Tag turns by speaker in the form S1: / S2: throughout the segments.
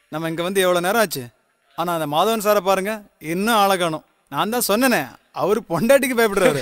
S1: நம்ம இங்கே வந்து எவ்வளோ நேரம் ஆச்சு ஆனால் அந்த மாதவன் சாரை பாருங்க இன்னும் ஆளை காணும் நான் தான் சொன்னேனே அவர் பொண்டாட்டிக்கு பயப்படுறாரு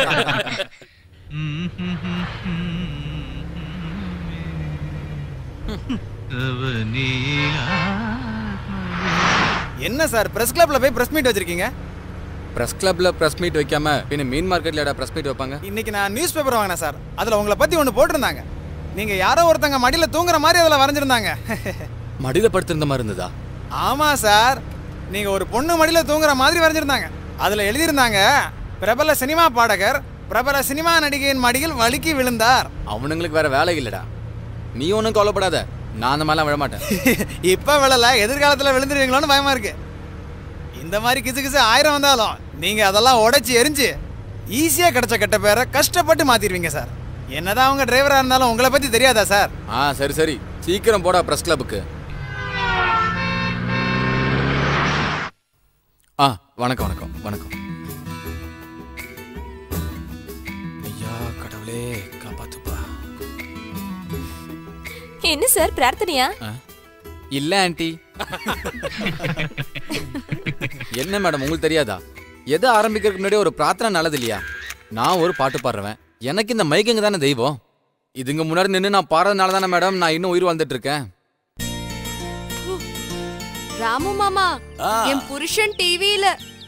S1: என்ன சார் பிரஸ் கிளப்ல போய் பிரஸ் மீட் வச்சிருக்கீங்க
S2: பிரஸ் கிளப்ல பிரஸ் மீட் வைக்காம பின்ன மீன் மார்க்கெட்ல பிரஸ் மீட் வைப்பாங்க
S1: இன்னைக்கு நான் நியூஸ் பேப்பர் வாங்கினேன் சார் அதில் உங்களை பற்றி ஒன்று போட்டிருந்தாங்க நீங்கள் யாரோ ஒருத்தங்க மடியில் தூங்குற மாதிரி அதில் வரைஞ்சிருந்தாங்க
S2: மடியில படுத்திருந்த மாதிரி இருந்ததா
S1: ஆமாம் சார் நீங்கள் ஒரு பொண்ணு மடியில் தூங்குற மாதிரி வரைஞ்சிருந்தாங்க அதில் எழுதியிருந்தாங்க பிரபல சினிமா பாடகர் பிரபல சினிமா நடிகையின் மடியில் வழுக்கி விழுந்தார்
S2: அவனுங்களுக்கு வேற வேலை இல்லடா நீ ஒன்றும் கவலைப்படாத நான் அந்த மாதிரிலாம் விழ மாட்டேன்
S1: இப்போ விழல எதிர்காலத்தில் விழுந்துருவீங்களோன்னு பயமா இருக்கு இந்த மாதிரி கிசு கிசு ஆயிரம் வந்தாலும் நீங்கள் அதெல்லாம் உடைச்சி எரிஞ்சு ஈஸியாக கிடைச்ச கெட்ட பேரை கஷ்டப்பட்டு மாற்றிடுவீங்க சார் என்னதான் அவங்க டிரைவராக இருந்தாலும் உங்களை பற்றி தெரியாதா சார்
S2: ஆ சரி சரி சீக்கிரம் போடா பிரஸ் கிளப்புக்கு ஆ வணக்கம் வணக்கம் வணக்கம் ஐயா கடவுளே காப்பாத்துப்பா
S3: என்ன சார் பிரார்த்தனையா
S2: இல்ல ஆன்ட்டி என்ன மேடம் உங்களுக்கு தெரியாதா எது ஆரம்பிக்கிறதுக்கு முன்னாடி ஒரு பிரார்த்தனை நல்லது இல்லையா நான் ஒரு பாட்டு பாடுறவன் எனக்கு இந்த மைக்குங்க தானே தெய்வம் இதுங்க முன்னாடி நின்று நான் பாடுறதுனால தானே மேடம் நான் இன்னும் உயிர் வந்துட்டு இருக்கேன்
S3: ராமு மாமா என் புருஷன் டிவியில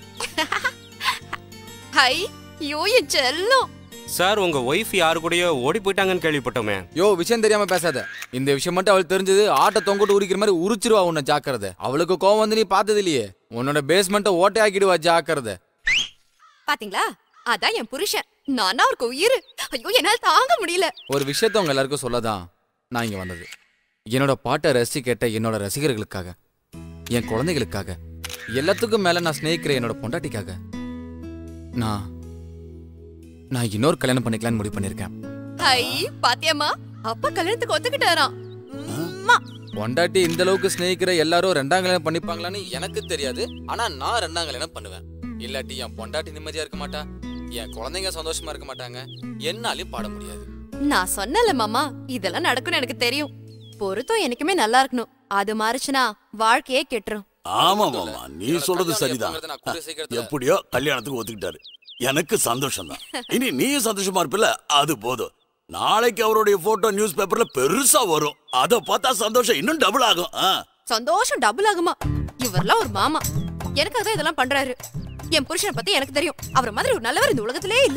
S3: ஹை யோ என் செல்லம்
S4: சார் உங்க ஒய்ஃப் யாரு கூடயோ ஓடி போயிட்டாங்கன்னு கேள்விப்பட்டோமே
S2: யோ விஷயம் தெரியாம பேசாத இந்த விஷயம் மட்டும் அவளுக்கு தெரிஞ்சது ஆட்டை தொங்கிட்டு உரிக்கிற மாதிரி உரிச்சிருவா உன்னை ஜாக்கிரதை அவளுக்கு கோவம் வந்து நீ பார்த்தது இல்லையே உன்னோட பேஸ்மெண்ட்டை ஓட்டை ஆக்கிடுவா ஜாக்கிரதை
S3: பாத்தீங்களா அதான் என் புருஷன் நானா அவருக்கு உயிர் ஐயோ என்னால தாங்க முடியல
S2: ஒரு விஷயத்த உங்க எல்லாருக்கும் சொல்லதான் நான் இங்க வந்தது என்னோட பாட்டை ரசிச்சு கேட்ட என்னோட ரசிகர்களுக்காக என் குழந்தைகளுக்காக எல்லாத்துக்கும் மேல நான் ஸ்நேகிக்கிற என்னோட பொண்டாட்டிக்காக நான் நான் இன்னொரு கல்யாணம் பண்ணிக்கலாம்னு முடிவு பண்ணிருக்கேன்
S3: ஹை பாத்தியம்மா அப்பா கல்யாணத்துக்கு ஒத்துக்கிட்டாராம் உம்மா.
S2: பொண்டாட்டி இந்த அளவுக்கு ஸ்நேகிக்கிற எல்லாரும் ரெண்டாம் கல்யாணம் பண்ணிப்பாங்களான்னு எனக்கு தெரியாது ஆனா நான் ரெண்டாம் கல்யாணம் பண்ணுவேன் இல்லாட்டி என் பொண்டாட்டி நிம்மதியா இருக்க மாட்டா என் குழந்தைங்க சந்தோஷமா இருக்க மாட்டாங்க என்னாலையும் பாட முடியாது
S3: நான் சொன்னல மாமா இதெல்லாம் நடக்கும்னு எனக்கு தெரியும் பொருத்தம் எனக்குமே நல்லா இருக்கணும் அது மாறுச்சுன்னா வாழ்க்கையே கெட்டுரும்
S5: ஆமா மாமா நீ சொல்றது சரிதான்
S2: நான் கூடிய சீக்கிரத்துல
S5: எப்படியோ கல்யாணத்துக்கு ஒத்துக்கிட்டாரு எனக்கு சந்தோஷம் தான் இனி நீயும் சந்தோஷமா இருப்பில்ல அது போதும் நாளைக்கு அவருடைய போட்டோ நியூஸ் பேப்பர்ல பெருசா வரும் அத பார்த்தா சந்தோஷம் இன்னும் டபுள் ஆகும் ஆ.
S3: சந்தோஷம் டபுள் ஆகுமா இவர்லாம் ஒரு மாமா எனக்காக தான் இதெல்லாம் பண்றாரு என் புருஷனை பத்தி எனக்கு தெரியும் அவர் மாதிரி ஒரு நல்லவர் இந்த உலகத்திலே இல்ல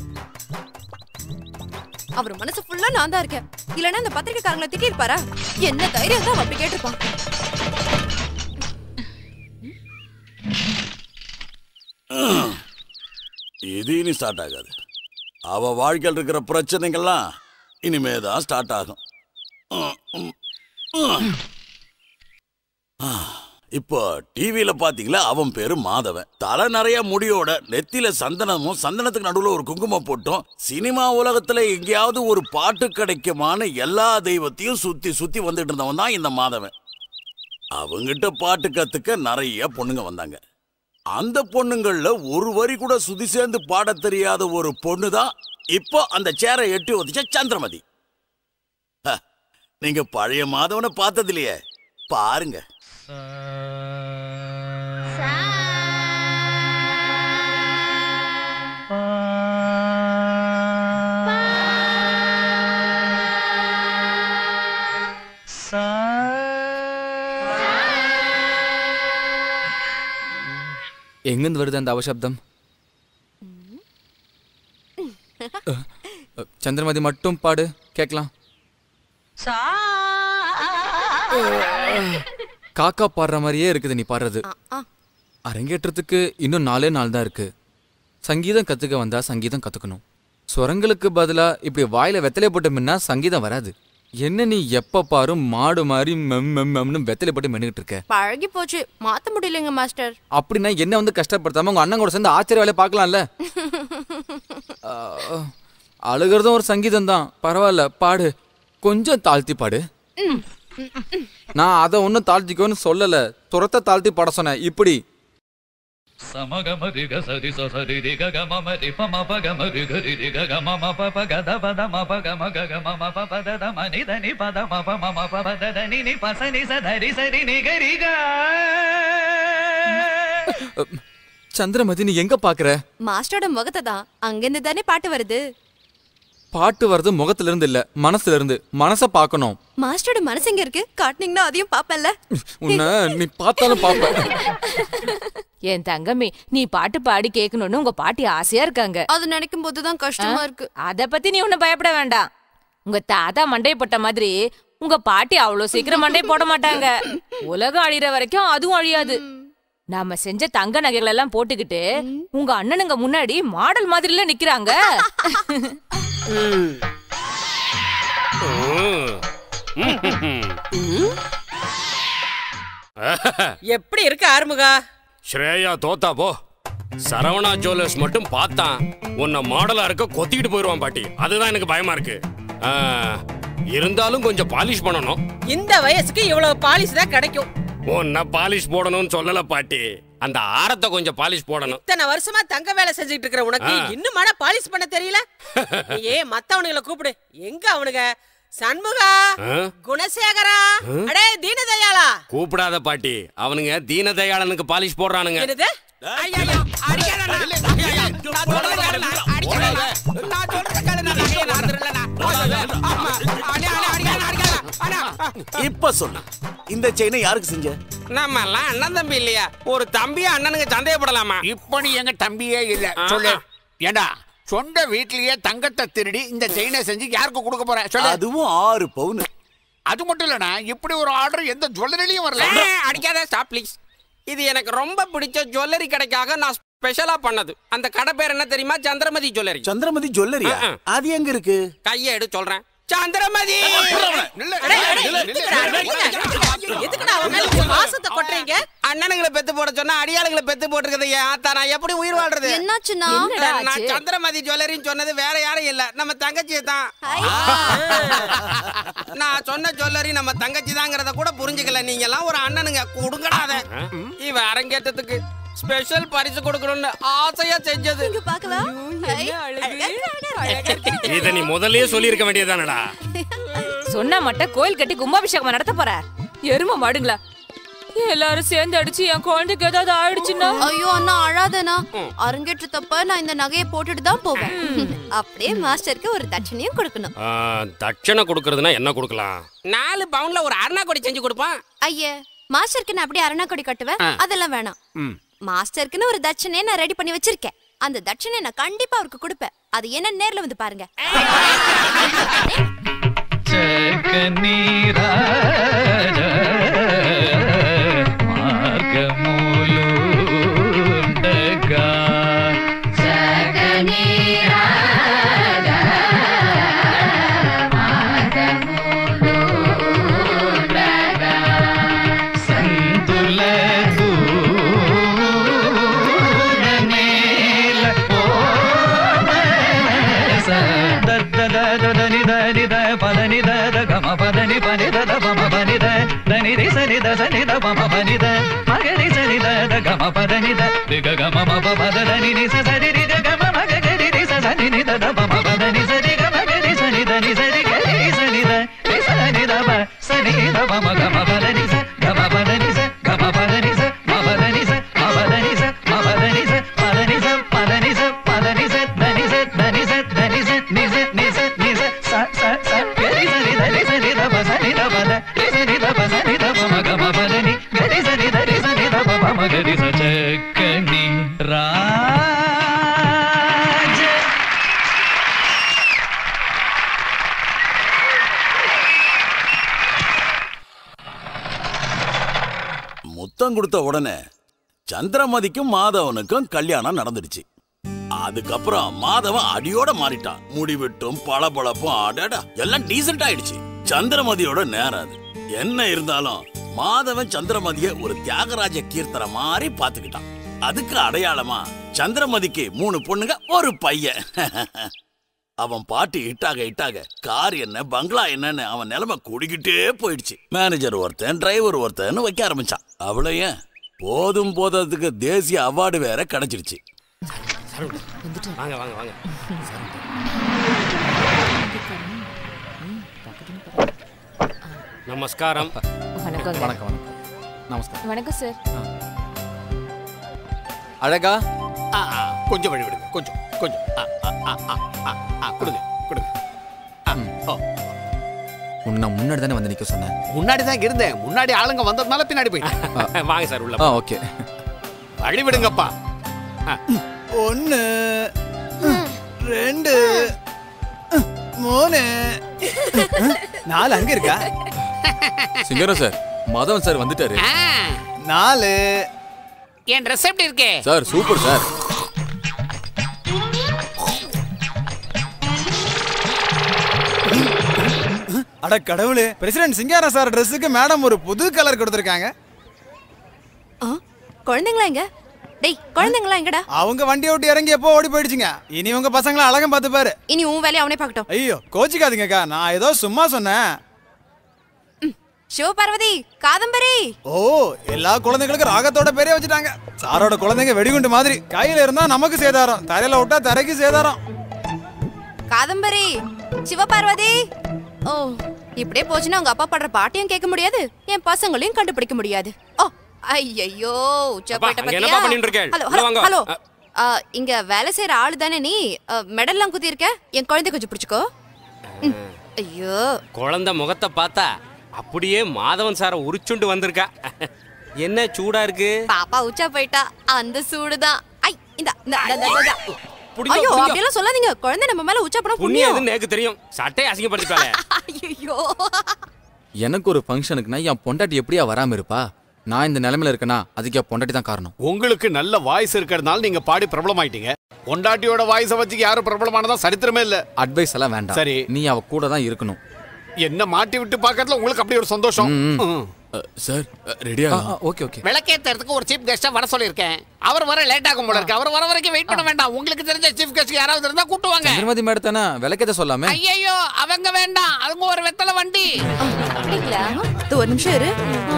S3: அவர் மனசு ஃபுல்லா நான் தான் இருக்கேன் இல்லனா இந்த பத்திரிக்கைக்காரங்களை திட்டிருப்பாரா என்ன தைரியம் தான் அவன் அப்படி கேட்டிருப்பான்
S5: இது இனி ஸ்டார்ட் ஆகாது அவ வாழ்க்கையில் இருக்கிற பிரச்சனைகள்லாம் இனிமே தான் ஸ்டார்ட் ஆகும் ம், ம், ம். ஆ, இப்போ டிவியில பாத்தீங்களா அவன் பேரு மாதவன் தலை நிறைய முடியோட நெத்தியில சந்தனமும் சந்தனத்துக்கு நடுவுல ஒரு குங்குமம் போட்டும் சினிமா உலகத்துல எங்கேயாவது ஒரு பாட்டு கிடைக்குமான எல்லா தெய்வத்தையும் சுத்தி சுத்தி வந்துட்டு இருந்தவன் தான் இந்த மாதவன் அவங்கிட்ட பாட்டு கத்துக்க நிறைய பொண்ணுங்க வந்தாங்க அந்த பொண்ணுங்கள்ல ஒரு வரி கூட சுதி சேர்ந்து பாட தெரியாத ஒரு பொண்ணு தான் இப்போ அந்த சேரை எட்டி ஒதிச்ச சந்திரமதி ஹ, நீங்க பழைய மாதவனை பார்த்தது இல்லையே பாருங்க
S2: எங்கிருந்து வருது அந்த அவசப்தம் அ, அ, சந்திரமதி மட்டும் பாடு கேட்கலாம் காக்கா பாடுற மாதிரியே இருக்குது நீ பாடுறது
S3: ஆ.
S2: அரங்கேற்றத்துக்கு இன்னும் நாலே நாள் தான் இருக்கு சங்கீதம் கத்துக்க வந்தா சங்கீதம் கத்துக்கணும் ஸ்வரங்களுக்கு பதிலா இப்படி வாயில வெத்தலை போட்டு மின்னா சங்கீதம் வராது என்ன நீ எப்ப பாரும் மாடு மாதிரி மெம் மெம் மெம்னு வெத்தலை போட்டு மென்னுகிட்டு இருக்க
S3: பழகி போச்சு மாத்த முடியலங்க மாஸ்டர்
S2: அப்படின்னா என்ன வந்து கஷ்டப்படுத்தாம உங்க அண்ணன் கூட சேர்ந்து ஆச்சரிய வேலையை பார்க்கலாம்ல ஆ, அழுகிறதும் ஒரு சங்கீதம் தான் பரவாயில்ல பாடு கொஞ்சம் தாழ்த்தி பாடு நான் அதை ஒன்றும் தாழ்த்திக்கோன்னு சொல்லல துரத்த தாழ்த்தி பாட சொன்னேன் இப்படி
S6: సమగమరిగ సరి సరి రిగ గమ మరి పమ పగ మరి గరి రిగ గమ మ ప ప గ ద ప ద మ ప గ మ గ గ మ మ ప ప ద ద మ ని ద ని ప ద మ ప మ మ ప ప ద ద ని ని ప స ని స ద రి స రి ని గ రి க
S2: சந்திரமதி நீ எங்க பாக்குற
S3: மாஸ்டரோட முகத்தை தான் அங்கிருந்து தானே பாட்டு வருது
S2: பாட்டு வர்றது முகத்துல இருந்து இல்ல மனசுல இருந்து மனச பார்க்கணும்
S3: மாஸ்டரோட மனசு எங்க இருக்கு காட்டுனீங்கன்னா அதையும் பாப்பேன்ல
S2: உன்னை நீ பார்த்தாலும் பாப்ப
S7: என் தங்கமி நீ பாட்டு பாடி கேட்கணும்னு உங்க பாட்டி ஆசையா இருக்காங்க
S3: அது நினைக்கும் போதுதான் கஷ்டமா இருக்கு
S7: அத பத்தி நீ ஒண்ணும் பயப்பட வேண்டாம் உங்க தாத்தா மண்டை போட்ட மாதிரி உங்க பாட்டி அவ்வளவு சீக்கிரம் மண்டை போட மாட்டாங்க உலகம் அழியிற வரைக்கும் அதுவும் அழியாது நாம செஞ்ச தங்க நகைகள் எல்லாம் போட்டுக்கிட்டு உங்க அண்ணனுங்க முன்னாடி மாடல் மாதிரில நிக்கிறாங்க
S8: எப்படி இருக்கு ஆறுமுகா
S4: ஸ்ரேயா தோத்தா போ சரவணா ஜுவல்லர்ஸ் மட்டும் பார்த்தான் உன்னை மாடலா இருக்க கொத்திக்கிட்டு போயிடுவான் பாட்டி அதுதான் எனக்கு பயமா இருக்கு ஆ, இருந்தாலும் கொஞ்சம் பாலிஷ் பண்ணணும்
S8: இந்த வயசுக்கு இவ்வளவு பாலிஷ் தான் கிடைக்கும்
S4: உன்னை பாலிஷ் போடணும்னு சொல்லல பாட்டி அந்த ஆரத்தை கொஞ்சம் பாலிஷ் போடணும்
S8: இத்தனை வருஷமா தங்க வேலை செஞ்சுட்டு இருக்கிற உனக்கு
S4: ஆ.
S8: இன்னும் மன பாலிஷ் பண்ண தெரியல ஏ மத்தவனுங்களை கூப்பிடு எங்க அவனுங்க சண்முகா
S4: ஆ?
S8: குணசேகரா அடே தீனதயாளா
S4: கூப்பிடாத பாட்டி அவனுங்க தீனதயாளனுக்கு பாலிஷ் போடுறானுங்க
S8: என்னது ஐயையோ, அடிக்காதண்ணா. ஐயையோ, நான் சொல்றதை கேளுண்ணா. அடிக்காதண்ணா. நான் சொல்றதை கேளுண்ணா. நகையை நான் திருடலண்ணா. ஆமா. அண்ணே, அண்ணே, அடிக்காதண்ணா, அடிக்காதண்ணா. அண்ணா.
S5: இப்ப சொல்லு இந்த செயினை யாருக்கு செஞ்ச
S9: நம்ம எல்லாம் அண்ணன் தம்பி இல்லையா ஒரு தம்பியா அண்ணனுக்கு சந்தேகப்படலாமா
S10: இப்போ நீ எங்க தம்பியே இல்ல
S9: ஆ,
S10: சொல்லு
S9: ஆ.
S10: ஏண்டா சொந்த வீட்லயே தங்கத்தை திருடி இந்த செயினை செஞ்சு யாருக்கு கொடுக்க போற சொல்லு
S5: அதுவும் ஆறு பவுன்
S10: அது மட்டும் இல்லனா இப்படி ஒரு ஆர்டர் எந்த ஜுவல்லரிலையும் வரல
S9: ஏய், அடிக்காத ஸ்டாப் ப்ளீஸ் இது எனக்கு ரொம்ப பிடிச்ச ஜுவல்லரி கடைக்காக நான் ஸ்பெஷலா பண்ணது அந்த கடை பேர் என்ன தெரியுமா சந்திரமதி ஜுவல்லரி
S5: சந்திரமதி ஜுவல்லரியா
S9: ஆ, ஆ.
S5: அது எங்க இருக்கு
S9: கையை எடு சொல்றேன் சந்திரமதி
S10: நில்லு,
S8: அடே, அடே,
S10: நில்லு,
S8: நிறுத்துங்கடா,
S10: நில்லு.
S8: நிறுத்துங்க. எதுக்குடா அவன் மேல இப்படி பாசத்தை கொட்டுறீங்க
S9: அண்ணனுங்களை பெத்து போட சொன்னா அடியாளுங்களை பெத்து போட்டுருக்கது ஏன் ஆத்தா நான் எப்படி உயிர் வாழ்றது
S3: என்னாச்சுன்னா
S7: என்னடா
S9: நான்
S7: ஆச்சு?
S9: சந்திரமதி ஜுவல்லரின்னு சொன்னது வேற யாரும் இல்ல நம்ம தங்கச்சி தான் நான் சொன்ன ஜுவல்லரி நம்ம தங்கச்சி தாங்கிறத கூட புரிஞ்சுக்கல நீங்க எல்லாம் ஒரு அண்ணனுங்க கொடுங்கடாத இவ அரங்கேற்றத்துக்கு ஸ்பெஷல் பரிசு கொடுக்கணும்னு ஆசையா செஞ்சது
S3: இங்க பாக்கலாம்
S4: இதை நீ முதல்லயே சொல்லியிருக்க வேண்டியதானடா
S7: சொன்னா மட்டும் கோயில் கட்டி கும்பாபிஷேகம் நடத்த போற எரும மாடுங்களா எல்லாரும் சேர்ந்து அடிச்சு என் குழந்தைக்கு ஏதாவது ஆயிடுச்சுன்னா
S3: ஐயோ அண்ணா அழாதண்ணா அரங்கேற்றத்தப்ப நான் இந்த நகையை போட்டுட்டு தான் போவேன் அப்படியே மாஸ்டருக்கு ஒரு தட்சணையும் கொடுக்கணும்
S4: ஆ, தட்சணை கொடுக்கறதுனா என்ன கொடுக்கலாம்
S9: நாலு பவுன்ல ஒரு அருணா கொடி செஞ்சு கொடுப்பான்
S3: ஐயே மாஸ்டருக்கு நான் அப்படியே அரணா கொடி கட்டுவேன் அதெல்லாம் வேணாம் மாஸ்டருக்குன்னு ஒரு தட்சணையை நான் ரெடி பண்ணி வச்சிருக்கேன் அந்த தட்சணையை நான் கண்டிப்பா அவருக்கு கொடுப்பேன் அது என்ன நேர்ல வந்து பாருங்க
S6: చక్కనీరాజ మార్గములుండగా సంతుల దూరనేల ఓమనస దద్ద దద దని దని ద పదని ద ద గమ పదని పని ద ద పమ పని ద దని రి సని ద సని ద పమ పని ద మగరి సని ద ద గమ పదని ద రి గ గమ మ ప పద దని ని స సరి రి గ గమ మ గ గ రి రి స సని ని ద ద పమ పదని సరి గ మ గ రి సని ద ని సరి గ రి సని ద రి సని ద ప సని ద పమ గమ పదని స గమ పదని స గమ పదని స మ పదని స మ పదని స మ పదని స పదని స పదని స పదని స దని స దని స దని స ని స ని స ని స స స స గ రి స ని ద రి స ని ద ప స ని ద ప ద రి స ని ద ప స ని ద ప మ గ మ ప ద ని గ రి స ని ద రి స ని ద ప ప మ గ రి స చక్కని రాజ
S5: முத்தம் கொடுத்த உடனே சந்திரமதிக்கும் மாதவனுக்கும் கல்யாணம் நடந்துடுச்சு அதுக்கப்புறம் மாதவன் அடியோட மாறிட்டான் முடிவெட்டும் பளபளப்பும் அடடா எல்லாம் டீசென்ட் ஆயிடுச்சு சந்திரமதியோட நேரம் அது என்ன இருந்தாலும் மாதவன் சந்திரமதிய ஒரு தியாகராஜ கீர்த்தனை மாதிரி பாத்துக்கிட்டான் அதுக்கு அடையாளமா சந்திரமதிக்கு மூணு பொண்ணுங்க ஒரு பையன் அவன் பாட்டு இட்டாக இட்டாக கார் என்ன பங்களா என்னன்னு அவன் நிலைமை கூடிக்கிட்டே போயிடுச்சு மேனேஜர் ஒருத்தன் டிரைவர் ஒருத்தன் வைக்க ஆரம்பிச்சான் அவளை ஏன் போதும் போதத்துக்கு தேசிய அவார்டு வேற கிடைச்சிருச்சு
S4: வாங்க வாங்க வாங்க நமஸ்காரம்
S7: வணக்கம்
S2: வணக்கம் வணக்கம் நமஸ்காரம்
S7: வணக்கம் சார்
S2: அழகா
S10: ஆ, ஆ, கொஞ்சம் வழி விடுங்க கொஞ்சம் கொஞ்சம் ஆ, ஆ, ஆ, ஆ, ஆ, ஆ, கொடுங்க கொடுங்க ஆ, ஓ,
S2: உன்னை முன்னாடி தானே வந்து நிக்க சொன்னேன்
S10: முன்னாடி தான் இருந்தேன் முன்னாடி ஆளுங்க வந்ததுனால பின்னாடி போயிட்டேன்
S4: வாங்க சார் உள்ள
S2: ஆ ஓகே
S10: வழி விடுங்கப்பா
S1: ஒன்று ரெண்டு மூணு நாலு அங்க இருக்கா
S2: சிங்கரம் சார் மாதவன் சார் வந்துட்டாரு
S10: ஆ,
S1: நாலு
S10: என் ட்ரெஸ் எப்படி இருக்கு
S2: சார் சூப்பர் சார்
S1: அட கடவுளே பிரசிடென்ட் சிங்காரா சார் ட்ரெஸ்ஸுக்கு மேடம் ஒரு புது கலர் கொடுத்துருக்காங்க
S3: ஆ, குழந்தைங்களா எங்க டேய் குழந்தைங்களா எங்கடா
S1: அவங்க வண்டியை விட்டு இறங்கி எப்போ ஓடி போயிடுச்சுங்க இனி உங்க பசங்களை அழகம் பார்த்துப்பாரு
S3: இனி உன் வேலையை அவனே பார்க்கட்டும்
S1: ஐயோ கோச்சிக்காதீங்கக்கா நான் ஏதோ சும்மா சொன்னேன்
S3: சிவபார்வதி காதம்பரி
S1: ஓ எல்லா குழந்தைகளுக்கும் ராகத்தோட பேரே வச்சுட்டாங்க சாரோட குழந்தைங்க வெடிகுண்டு மாதிரி கையில இருந்தா நமக்கு சேதாரம் தரையில விட்டா தரைக்கு சேதாரம்
S3: காதம்பரி சிவபார்வதி ஓ இப்படியே போச்சுன்னா உங்க அப்பா படுற பாட்டையும் கேட்க முடியாது என் பசங்களையும் கண்டுபிடிக்க முடியாது ஓ ஐயையோ உச்சா
S4: அப்பா,
S3: போயிட்ட
S4: அங்க என்னப்பா
S3: பாத்தியா?
S4: பண்ணிட்டு இருக்க?
S3: ஹலோ
S4: உள்ள
S3: ஹலோ
S4: வாங்க.
S3: ஹலோ
S4: அ.
S3: ஆ, இங்க வேலை செய்யற ஆளு தானே நீ அ, மெடல்லாம் குத்தி இருக்க என் குழந்தை கொஞ்சம் பிடிச்சுக்கோ ம். ஐயோ
S4: குழந்தை முகத்தை பார்த்தா அப்படியே மாதவன் சாரை உரிச்சுண்டு வந்திருக்கா என்ன சூடா இருக்கு
S3: பாப்பா உச்சா போயிட்டா அந்த சூடுதான் ஐ இந்த இந்த இந்த, இந்த, இந்த.
S4: புடிங்க,
S3: ஐயோ
S4: புடிங்க.
S3: அப்படியெல்லாம் சொல்லாதீங்க குழந்தை நம்ம மேல உச்சா போனா
S4: புண்ணியம்
S3: புண்ணியம்
S4: எதுன்னு எனக்கு தெரியும் சட்டையை அசிங்கப்படுத்திட்டாலே
S3: ஐயோ
S2: எனக்கு ஒரு ஃபங்க்ஷனுக்குனா என் பொண்டாட்டி எப்படியா வராம இருப்பா நான் இந்த நிலைமையில இருக்கேனா அதுக்கு என் பொண்டாட்டி தான் காரணம்
S10: உங்களுக்கு நல்ல வாய்ஸ் இருக்கிறதுனால நீங்க பாடி பிரபலம் ஆயிட்டீங்க பொண்டாட்டியோட வாய்ஸை வச்சு யாரும் பிரபலமானதா சரித்திரமே இல்ல
S2: அட்வைஸ் எல்லாம் வேண்டாம்
S10: சரி.
S2: நீ அவ கூட தான் இருக்கணும்
S10: என்ன மாட்டி விட்டு பார்க்கறதுல உங்களுக்கு அப்படி ஒரு சந்தோஷம் ம்.
S2: சார் ரெடியா ஓகே ஓகே
S10: விளக்கேத்துறதுக்கு ஒரு சீஃப் கெஸ்டா வர சொல்லியிருக்கேன் அவர் வர லேட் ஆகும் போல இருக்கு அவர் வர வரைக்கும் வெயிட் பண்ண வேண்டாம் உங்களுக்கு தெரிஞ்ச சீஃப் கெஸ்ட் யாராவது இருந்தா கூட்டுவாங்க
S2: சந்திரமதி மேடம் தானே விளக்கத்தை சொல்லாமே
S10: ஐயோ அவங்க வேண்டாம் அவங்க ஒரு வெத்தலை வண்டி
S3: அப்படிங்களா இது ஒரு நிமிஷம் இரு ஆ.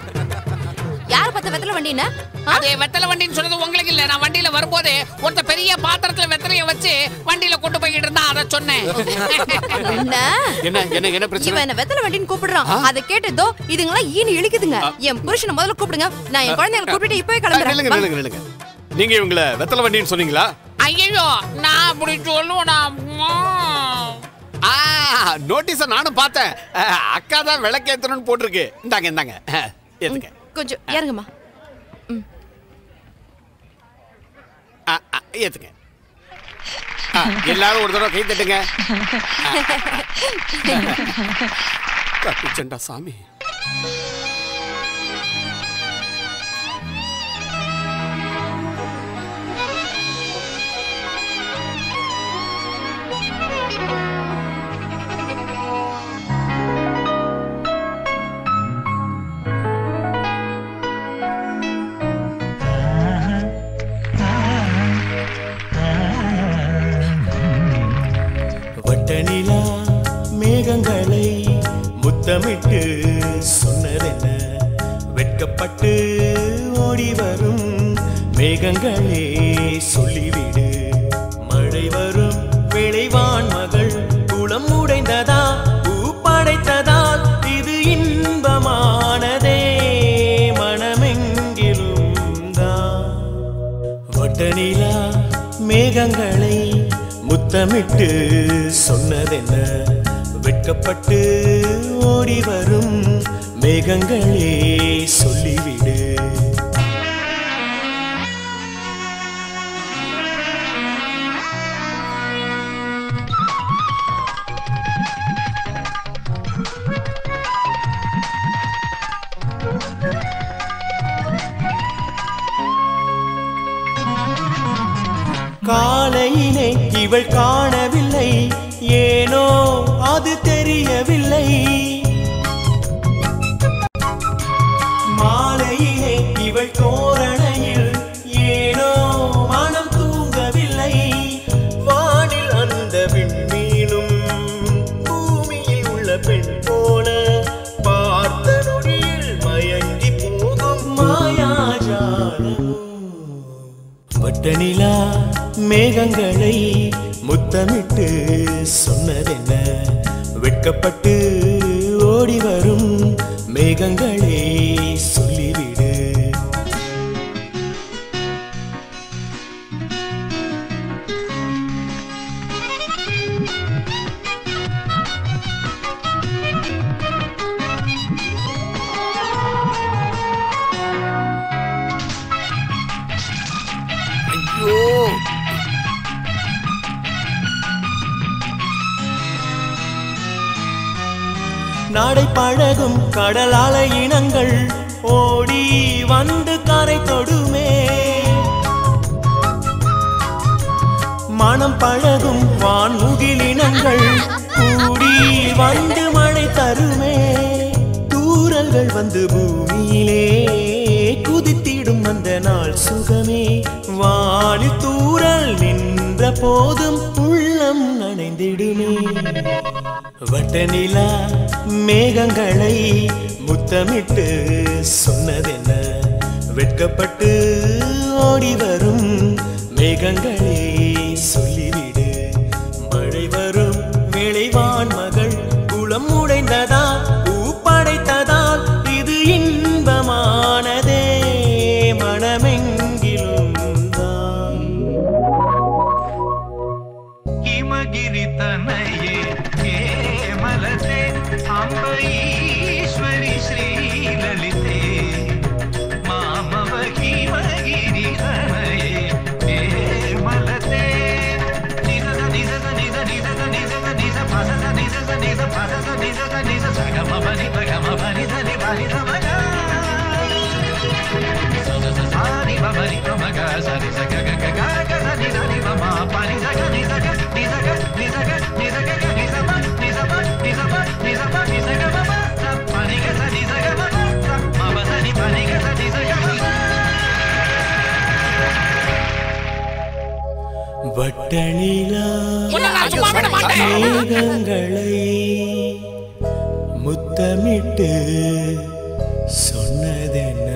S3: யார் பத்த வெத்தல வண்டினா
S10: அது வெத்தலை வண்டின்னு சொன்னது உங்களுக்கு இல்ல நான் வண்டியில வரும்போது ஒருத்த பெரிய பாத்திரத்துல வெத்தலைய வச்சு வண்டியில கொண்டு போய்கிட்டு இருந்தா அதை சொன்னேன்
S3: என்ன
S10: என்ன என்ன என்ன பிரச்சனை
S3: இவன் என்ன வெத்தல வண்டின்னு கூப்பிடுறான் அதை கேட்டதோ இதுங்களாம் ஈனி இழுக்குதுங்க என் புருஷனை முதல்ல கூப்பிடுங்க நான் என் குழந்தைகளை கூப்பிட்டு இப்பவே
S10: நில்லுங்க
S3: கிளம்புறேன்
S10: நில்லுங்க நில்லுங்க நீங்க இவங்கள வெத்தலை வண்டின்னு சொன்னீங்களா ஐயோ நான் அப்படி சொல்லுவேனா ஆ நோட்டீஸ நானும் பார்த்தேன் அஹ், அக்கா தான் விளக்கேத்தணும்னு போட்டிருக்கு இந்தாங்க இந்தாங்க அஹ், ஏத்துங்க
S3: கொஞ்சம் இறங்குமா
S10: ஆ, ஆ, ஏத்துங்க ஆ, எல்லாரும் ஒரு தடவை கை தட்டுங்க தப்பிச்சண்டா சாமி
S11: வட்டநிலா மேகங்களை முத்தமிட்டு சொன்னதென்ன வெட்கப்பட்டு ஓடி வரும் மேகங்களே சொல்லிவிடு மழை வரும் விளைவான் மகள் குளம் உடைந்ததா பூ படைத்ததால் இது இன்பமானதே மனமெங்கிலும் தான் வட்டநிலா மேகங்களை முத்தமிட்டு சொன்னதென்ன வெட்கப்பட்டு ஓடி வரும் மேகங்களே சொல்லிவிடு காலையிலே இவள் காணவில்லை ஏனோ அது தெரியவில்லை மாலையிலே இவள் தோரணையில் ஏனோ மனம் தூங்கவில்லை வானில் அந்த விண்மீனும் பூமியில் உள்ள பெண் போல பார்த்த நொடியில் மயங்கி போகும் மாயாஜா வட்டநிலா மேகங்களை முத்தமிட்டு சொன்னதென்ன வெட்கப்பட்டு ஓடி வரும் மேகங்களே சொல்லிவிடு
S2: ஐயோ
S11: நாடை பழகும் கடலால இனங்கள் ஓடி வந்து கரை தொடுமே மனம் பழகும் வான்முகிலினங்கள் கூடி வந்து மழை தருமே தூரல்கள் வந்து பூமியிலே குதித்திடும் அந்த நாள் சுகமே வானில் தூரல் நின்ற போதும் உள்ளம் நனைந்திடுமே வட்டநிலா மேகங்களை முத்தமிட்டு சொன்னதென்ன வெட்கப்பட்டு ஓடி வரும் மேகங்களே சொல்லிவிடு மழை வரும் விளைவான் மகள் குளம் உடைந்ததா பூ படைத்ததால் இது இன்பமானதே மனமெங்கிலும் தான்
S6: ಹಿಮಗಿರಿ ತನಯೇ ಕೇಮಲತೆ ಅಂಬ ಈಶ್ವರಿ ಶ್ರೀಲಲಿತೆ ಮಾಮವ ಹಿಮಗಿರಿ ತನಯೇ ಕೇಮಲತೆ ನಿಜದ ನಿಜದ ನಿಜ ನಿಜದ ನಿಜದ ನಿಜ ಪದದ ನಿಜದ ನಿಜ ಪದದ ನಿಜದ ನಿಜ ಸಗಮ ಬನಿ ಬಗಮ ಬನಿ ಧನಿ ಬನಿ ಧಮಗ ಸಾರಿ ಬಮರಿ ಮಗ ಸರಿ ಸಗ ಗ ಗ ಗ ಗ ಧನಿ ಧನಿ ಬಮ ಪನಿ ಸಗ ನಿ ಸಗ ನಿ ಸಗ ನಿ ಸಗ ನಿ ಸಗ ಗ ನಿ ಸಮ ನಿ ಸಮ ನಿ ಸಮ ನಿ ಸಮ ನಿ ಸಗ ಬಮ ಸ ಪನಿ ಗ ಸ ನಿ ಸಗ ಬಮ ಸ ಮ ಬ ಸ ನಿ ಪನಿ ಗ ಸ ನಿ ಸಗ ಬಮ
S11: வட்டணிலா
S8: உன்னை நான் சும்மா விட மாட்டேன்.
S11: மேகங்களை முத்தமிட்டு சொன்னதென்ன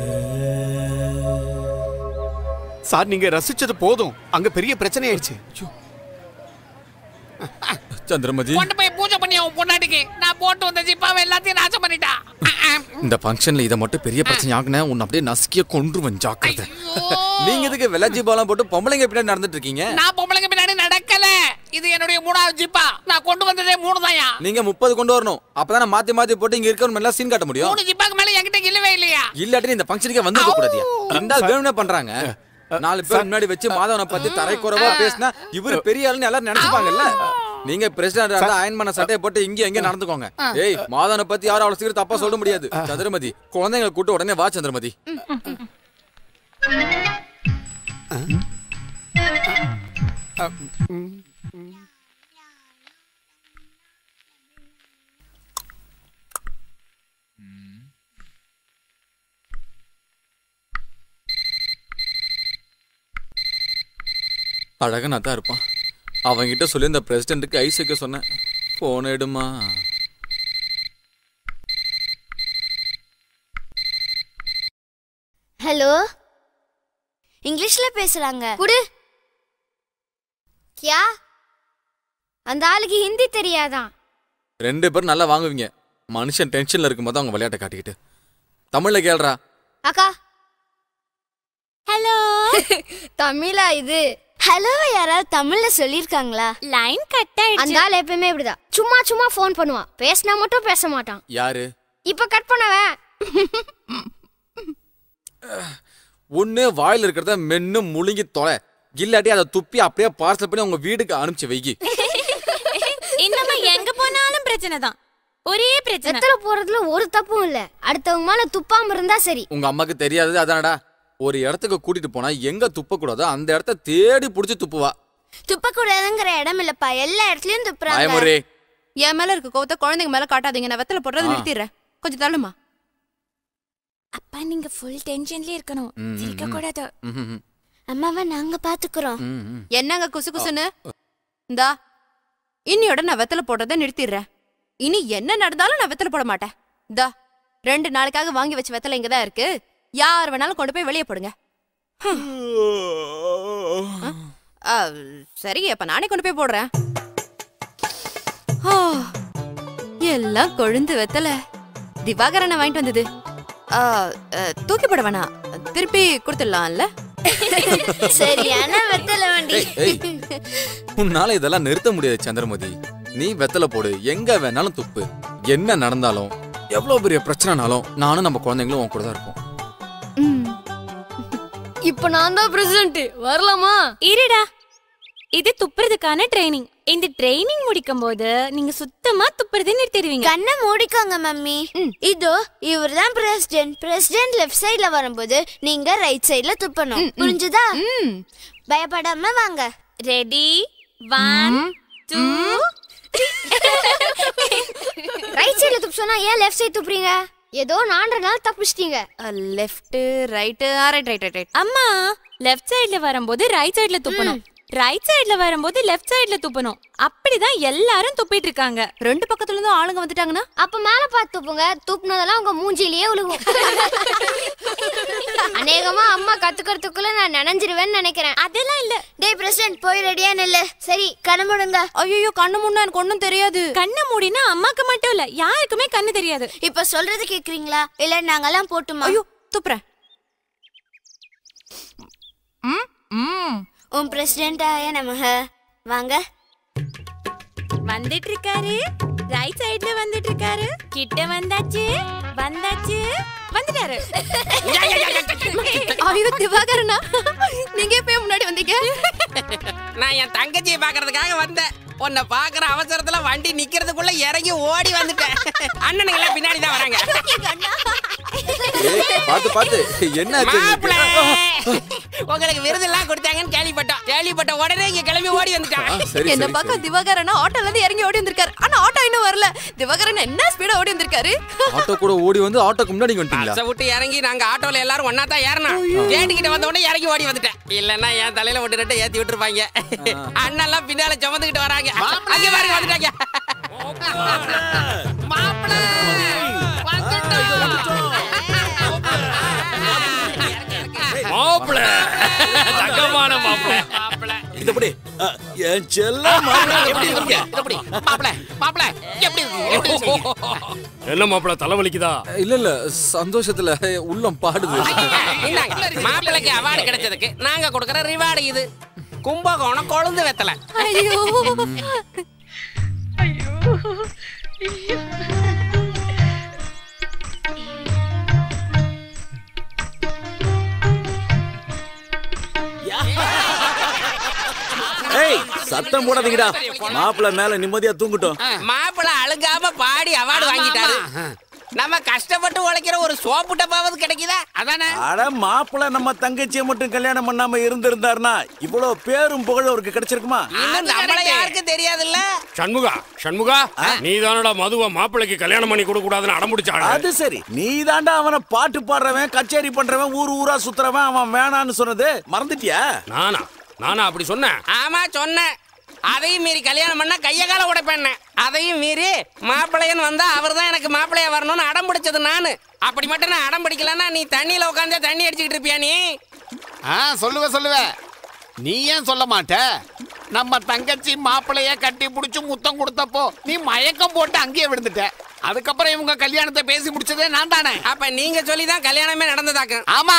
S10: சார் நீங்க ரசிச்சது போதும் அங்க பெரிய பிரச்சனை ஆயிடுச்சு
S2: சந்திரமதி
S8: கொண்டு போய் பூஜை பண்ணி உன் பொண்டாட்டிக்கு நான் போட்டு வந்த ஜிப்பாவை எல்லாத்தையும் நாசம் பண்ணிட்டா
S2: இந்த ஃபங்க்ஷன்ல இதை மட்டும் பெரிய பிரச்சனை ஆகுன உன்னை அப்படியே நசுக்கிய கொன்றுவன் ஜாக்கிரதை நீங்க எதுக்கு வெள்ளஜி பாலம் போட்டு பொம்பளைங்க பின்னாடி நடந்துட்டு இருக்கீங்க
S8: நான் பொம்பளைங்க பின்னாடி நடக்கல இது என்னுடைய மூணாவது ஜிப்பா நான் கொண்டு வந்ததே மூணு தான்யா
S2: நீங்க முப்பது கொண்டு வரணும் அப்பதான் மாத்தி மாத்தி போட்டு இங்க இருக்கவங்க எல்லாம் சீன் காட்ட முடியும்
S8: மூணு ஜிப்பாக்கு மேல என்கிட்ட இல்லவே இல்லையா
S2: இல்லாட்டி இந்த ஃபங்க்ஷனுக்கே வந்திருக்க கூடாதியா ரெண்டாவது வேணும்னே பண்றாங்க நாலு பேர் முன்னாடி வச்சு மாதவனை பத்தி தரைக்குறவா பேசினா இவரு பெரிய ஆளுன்னு எல்லாரும் நினைச்சுப்பாங்கல்ல நீங்க பிரசிடண்ட் இருந்தா அயன் பண்ண சட்டையை போட்டு இங்க எங்க நடந்துக்கோங்க ஏய் மாதவனை பத்தி யாரும் அவ்வளவு சீக்கிரம் தப்பா சொல்ல முடியாது சந்திரமதி குழந்தைங்களை கூட்டு உடனே வா சந்திரமதி அழகனா தான் இருப்பான் அவன்கிட்ட சொல்லி இந்த பிரசிடண்ட்டுக்கு ஐஸ் வைக்க சொன்னேன் போன் எடுமா
S12: ஹலோ இங்கிலீஷ்ல பேசுறாங்க குடு கியா அந்த ஆளுக்கு ஹிந்தி தெரியாதான்
S2: ரெண்டு பேரும் நல்லா வாங்குவீங்க மனுஷன் டென்ஷன்ல இருக்கும்போது அவங்க விளையாட்டை காட்டிக்கிட்டு தமிழ்ல கேள்றா
S12: அக்கா ஹலோ தமிழா இது ஹலோ யாராவது தமிழ்ல சொல்லிருக்காங்களா லைன் கட் ஆயிடுச்சு அந்த ஆள் எப்பவுமே இப்படிதான் சும்மா சும்மா ஃபோன் பண்ணுவான் பேசினா மட்டும் பேச மாட்டான்
S2: யாரு
S12: இப்ப கட் பண்ணவன்
S2: ஒண்ணு வாயில இருக்கிறத மென்னு முழுங்கி தொலை இல்லாட்டி அதை துப்பி அப்படியே பார்சல் பண்ணி உங்க வீட்டுக்கு அனுப்பிச்சு வைக்கி
S13: இன்னமா எங்க போனாலும் பிரச்சனை தான் ஒரே பிரச்சனை
S12: வெத்தல போறதுல ஒரு தப்பும் இல்ல அடுத்தவங்க மேல துப்பாம இருந்தா சரி
S2: உங்க அம்மாக்கு தெரியாதது அதானடா ஒரு இடத்துக்கு கூட்டிட்டு போனா எங்க துப்ப கூடாதோ அந்த இடத்த தேடி புடிச்சு துப்புவா
S12: துப்ப கூடாதுங்கிற இடம் இல்லப்பா எல்லா இடத்துலயும் துப்புறாங்க
S2: பயமுறை
S3: என் மேல இருக்க கோவத்தை குழந்தைங்க மேல காட்டாதீங்க நான் வெத்தல போடுறதை
S2: ஆ.
S3: நிறுத்திடுறேன் கொஞ்சம் தள்ளுமா
S13: அப்பா நீங்க ஃபுல் டென்ஷன்ல இருக்கணும்
S2: ம்,
S13: சிரிக்க
S2: ம்.
S13: கூடாது
S2: ம்ஹும்.
S12: அம்மாவை நாங்க பாத்துக்கிறோம்
S2: ம், ம்.
S3: என்னங்க குசு குசுன்னு இந்தா இன்னியோட நான் வெத்தல போடுறதை நிறுத்திடுறேன் இனி என்ன நடந்தாலும் நான் வெத்தல போட மாட்டேன் இந்தா ரெண்டு நாளுக்காக வாங்கி வச்ச வெத்தலை இங்க தான் இருக்கு யார் வேணாலும் கொண்டு போய் வெளியே போடுங்க
S11: ஓ
S3: ஆ, சரி அப்ப நானே கொண்டு போய் போடுறேன் ஆ, எல்லாம் கொழுந்து வெத்தல திவாகரனை வாங்கிட்டு வந்தது ஆ, ஆ, தூக்கி போட வேணாம் திருப்பி கொடுத்துடலாம்ல
S12: சரியான வெத்தல வண்டி
S2: ஏய் உன்னால இதெல்லாம் நிறுத்த முடியாது சந்திரமதி நீ வெத்தலை போடு எங்க வேணாலும் துப்பு என்ன நடந்தாலும் எவ்வளவு பெரிய பிரச்சனைனாலும் நானும் நம்ம குழந்தைங்களும் உன் கூட தான் இருப்போம்
S12: இப்போ நான் தான் பிரசிடண்ட் வரலாமா
S13: இருடா இது துப்புறதுக்கான ட்ரைனிங் இந்த ட்ரைனிங் முடிக்கும் போது நீங்க சுத்தமா துப்புறதை நிறுத்திடுவீங்க
S12: கண்ணை மூடிக்கோங்க மம்மி இதோ இவர் தான் பிரசிடென்ட் பிரசிடென்ட் லெஃப்ட் சைடுல வரும்போது நீங்க ரைட் சைடுல துப்பணும் புரிஞ்சுதா பயப்படாம வாங்க
S13: ரெடி ஒன் டூ
S12: ரைட் சைடுல துப்பு சொன்னா ஏன் லெஃப்ட் சைடு துப்புறீங்க ஏதோ நாலரை நாள் தப்பிச்சிட்டீங்க
S3: left right right right right right
S13: அம்மா லெஃப்ட் சைடுல வரும்போது ரைட் சைடுல துப்பணும் ரைட் சைடுல வரும்போது லெஃப்ட் சைடுல துப்பணும் அப்படிதான் எல்லாரும் துப்பிட்டு இருக்காங்க
S3: ரெண்டு பக்கத்துல இருந்தும் ஆளுங்க வந்துட்டாங்கன்னா
S12: அப்ப மேல பார்த்து துப்புங்க துப்புனதெல்லாம் உங்க மூஞ்சிலேயே விழுகும் அநேகமா அம்மா கத்துக்கிறதுக்குள்ள நான் நனைஞ்சிருவேன்னு நினைக்கிறேன்
S13: அதெல்லாம் இல்ல
S12: டேய் பிரசிடென்ட் போய் ரெடியா நில்லு சரி கண்ணு முடுங்க
S3: ஐயோ கண்ணு முன்னா எனக்கு ஒண்ணும் தெரியாது
S13: கண்ணை மூடினா அம்மாக்கு மட்டும் இல்ல யாருக்குமே கண்ணு தெரியாது
S12: இப்ப சொல்றது கேக்குறீங்களா இல்ல நாங்கெல்லாம் போட்டுமா
S3: ஐயோ துப்புறேன்
S12: உன் பிரசிடென்டாய நமக வாங்க
S13: வந்துட்டு இருக்காரு ரைட் சைடுல வந்துட்டு இருக்காரு கிட்ட வந்தாச்சு வந்தாச்சு வந்துட்டாரு
S3: ஐயோ திவாகரனா நீங்க எப்பயும் முன்னாடி வந்தீங்க
S9: நான் என் தங்கச்சியை பாக்குறதுக்காக வந்தேன் உன்னை பாக்குற அவசரத்துல வண்டி நிக்கிறதுக்குள்ள இறங்கி ஓடி வந்துட்டேன் அண்ணனுங்க எல்லாம் பின்னாடி தான் வராங்க
S2: ஏய், பாத்து பாத்து என்ன ஆச்சு
S9: மாப்பிள
S2: உங்களுக்கு?
S9: உங்களுக்கு விருதெல்லாம் கொடுத்தாங்கன்னு கேள்விப்பட்டோம் கேள்விப்பட்ட உடனே இங்க கிளம்பி ஓடி வந்துட்டான்
S2: ஆ, சரி
S3: என்ன
S2: சரி,
S3: பார்க்க
S2: சரி
S3: திவாகரனா ஆட்டோல இருந்து இறங்கி ஓடி வந்திருக்காரு ஆனா ஆட்டோ இன்னும் வரல திவாகரன் என்ன ஸ்பீடா ஓடி வந்திருக்காரு
S2: ஆட்டோ கூட ஓடி வந்து ஆட்டோக்கு முன்னாடி வந்துட்டீங்களா
S9: பஸ்ஸை விட்டு இறங்கி நாங்க ஆட்டோல எல்லாரும் ஒன்னா தான் ஏறணும் கேட்டுக்கிட்ட வந்த உடனே இறங்கி ஓடி வந்துட்டேன் இல்லன்னா என் தலையில ஒன்று ரெண்டு ஏத்தி விட்டுருப்பாங்க அண்ணெல்லாம் பின்னால சுமந்துக்கிட்டு வராங்க அங்க பாருங்க வந்துட்டாங்க
S4: மாப்பிள தங்கமான மாப்பிள
S5: இது எப்படி அ, என் செல்ல மாப்பிள்ளை எப்படி இருக்கீங்க
S9: மாப்பிள மாப்பிள எப்படி இருக்கு? எப்படி இருக்கு?
S4: என்ன மாப்பிள தலைவலிக்குதா
S2: இல்ல இல்ல சந்தோஷத்துல உள்ளம் பாடுது
S9: இந்தாங்க, மாப்பிள்ளைக்கு அவார்டு கிடைச்சதுக்கு நாங்க கொடுக்கற ரிவார்டு இது கும்பகோணம் கொழுந்து வெத்தல
S3: ஐயோ
S5: ஏய் சத்தம் போடாதீங்கடா மாப்பிள்ளை மேல நிம்மதியா தூங்கட்டும்
S9: மாப்பிள்ளை அழுங்காம பாடி அவார்டு வாங்கிட்டாரு நம்ம கஷ்டப்பட்டு உழைக்கிற ஒரு சோப்பு டப்பாவது கிடைக்குதா அதானே
S5: அட மாப்பிள்ளை நம்ம தங்கச்சியை மட்டும் கல்யாணம் பண்ணாம இருந்திருந்தாருன்னா இவ்வளவு பேரும் புகழ் அவருக்கு கிடைச்சிருக்குமா
S9: இன்னும் நம்மள யாருக்கும் தெரியாதுல்ல
S4: சண்முகா சண்முகா நீ தானடா மதுவை மாப்பிளைக்கு கல்யாணம் பண்ணி கொடுக்க கூடாதுன்னு அடம்பிடிச்சாடு
S5: அது சரி நீ தாண்டா அவனை பாட்டு பாடுறவன் கச்சேரி பண்றவன் ஊர் ஊரா சுத்துறவன் அவன் வேணான்னு சொன்னது மறந்துட்டியா
S4: நானா நானா அப்படி சொன்னேன்
S9: ஆமா சொன்னேன் அதையும் மீறி கல்யாணம் பண்ணா கைய கால உடைப்பேன் அதையும் மீறி மாப்பிள்ளையன்னு வந்தா அவர் தான் எனக்கு மாப்பிள்ளைய வரணும்னு அடம் பிடிச்சது நானு அப்படி மட்டும் நான் அடம் பிடிக்கலன்னா நீ தண்ணியில உட்காந்தே தண்ணி அடிச்சுக்கிட்டு இருப்பியா நீ
S10: ஆ சொல்லுவ சொல்லுவ நீ ஏன் சொல்ல மாட்ட நம்ம தங்கச்சி மாப்பிளைய கட்டி புடிச்சு முத்தம் கொடுத்தப்போ நீ மயக்கம் போட்டு அங்கேயே விழுந்துட்ட அதுக்கப்புறம் இவங்க கல்யாணத்தை பேசி முடிச்சதே நான் தானே
S9: அப்ப நீங்க சொல்லி தான் கல்யாணமே நடந்ததாக்கும்
S10: ஆமா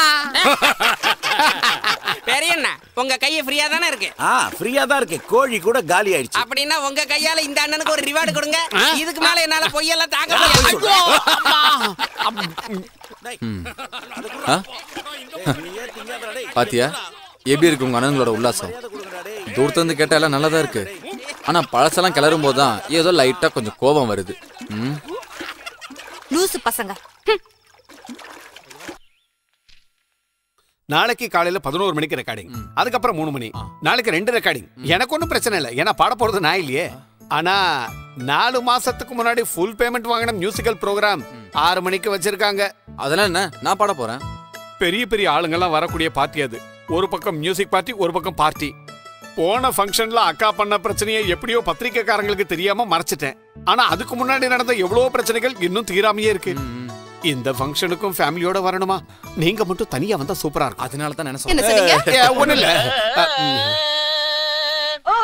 S9: பெரியண்ணா உங்க கைய ஃப்ரீயா தானே இருக்கு
S5: ஆ ஃப்ரீயா தான் இருக்கு கோழி கூட காலி ஆயிடுச்சு
S9: அப்படின்னா உங்க கையால இந்த அண்ணனுக்கு ஒரு ரிவார்டு கொடுங்க இதுக்கு மேல என்னால பொய்யெல்லாம் தாங்க முடியாது
S2: ஆ? பாத்தியா எப்படி இருக்கு உங்க அண்ணங்களோட உல்லாசம் தூரத்துல இருந்து கேட்டா எல்லாம் நல்லதா இருக்கு ஆனா பழசெல்லாம் கிளறும் போது தான் ஏதோ லைட்டா கொஞ்சம் கோபம் வருது ம்
S3: லூசு பசங்க
S10: நாளைக்கு காலையில பதினோரு மணிக்கு ரெக்கார்டிங் அதுக்கப்புறம் மூணு மணி நாளைக்கு ரெண்டு ரெக்கார்டிங் எனக்கு ஒன்றும் பிரச்சனை இல்லை ஏன்னா பாட போறது நான் இல்லையே ஆனா நாலு மாசத்துக்கு முன்னாடி ஃபுல் பேமெண்ட் வாங்கின மியூசிக்கல் ப்ரோக்ராம் ஆறு மணிக்கு வச்சிருக்காங்க
S2: அதெல்லாம் என்ன நான் பாட போறேன்
S10: பெரிய பெரிய ஆளுங்கெல்லாம் வரக்கூடிய பார்ட்டி அது ஒரு பக்கம் மியூசிக் பார்ட்டி ஒரு பக்கம் பார்ட்டி போன ஃபங்க்ஷன்ல அக்கா பண்ண பிரச்சனையை எப்படியோ பத்திரிக்கைக்காரங்களுக்கு தெரியாம மறைச்சிட்டேன் ஆனா அதுக்கு முன்னாடி நடந்த எவ்வளவோ பிரச்சனைகள் இன்னும் தீராமையே இருக்கு இந்த ஃபங்க்ஷனுக்கும் ஃபேமிலியோட வரணுமா நீங்க மட்டும் தனியா வந்தா சூப்பரா இருக்கும்
S2: அதனால தான்
S3: என்ன சொன்னீங்க
S10: ஏ, ஒண்ணும் இல்ல அ, ம்.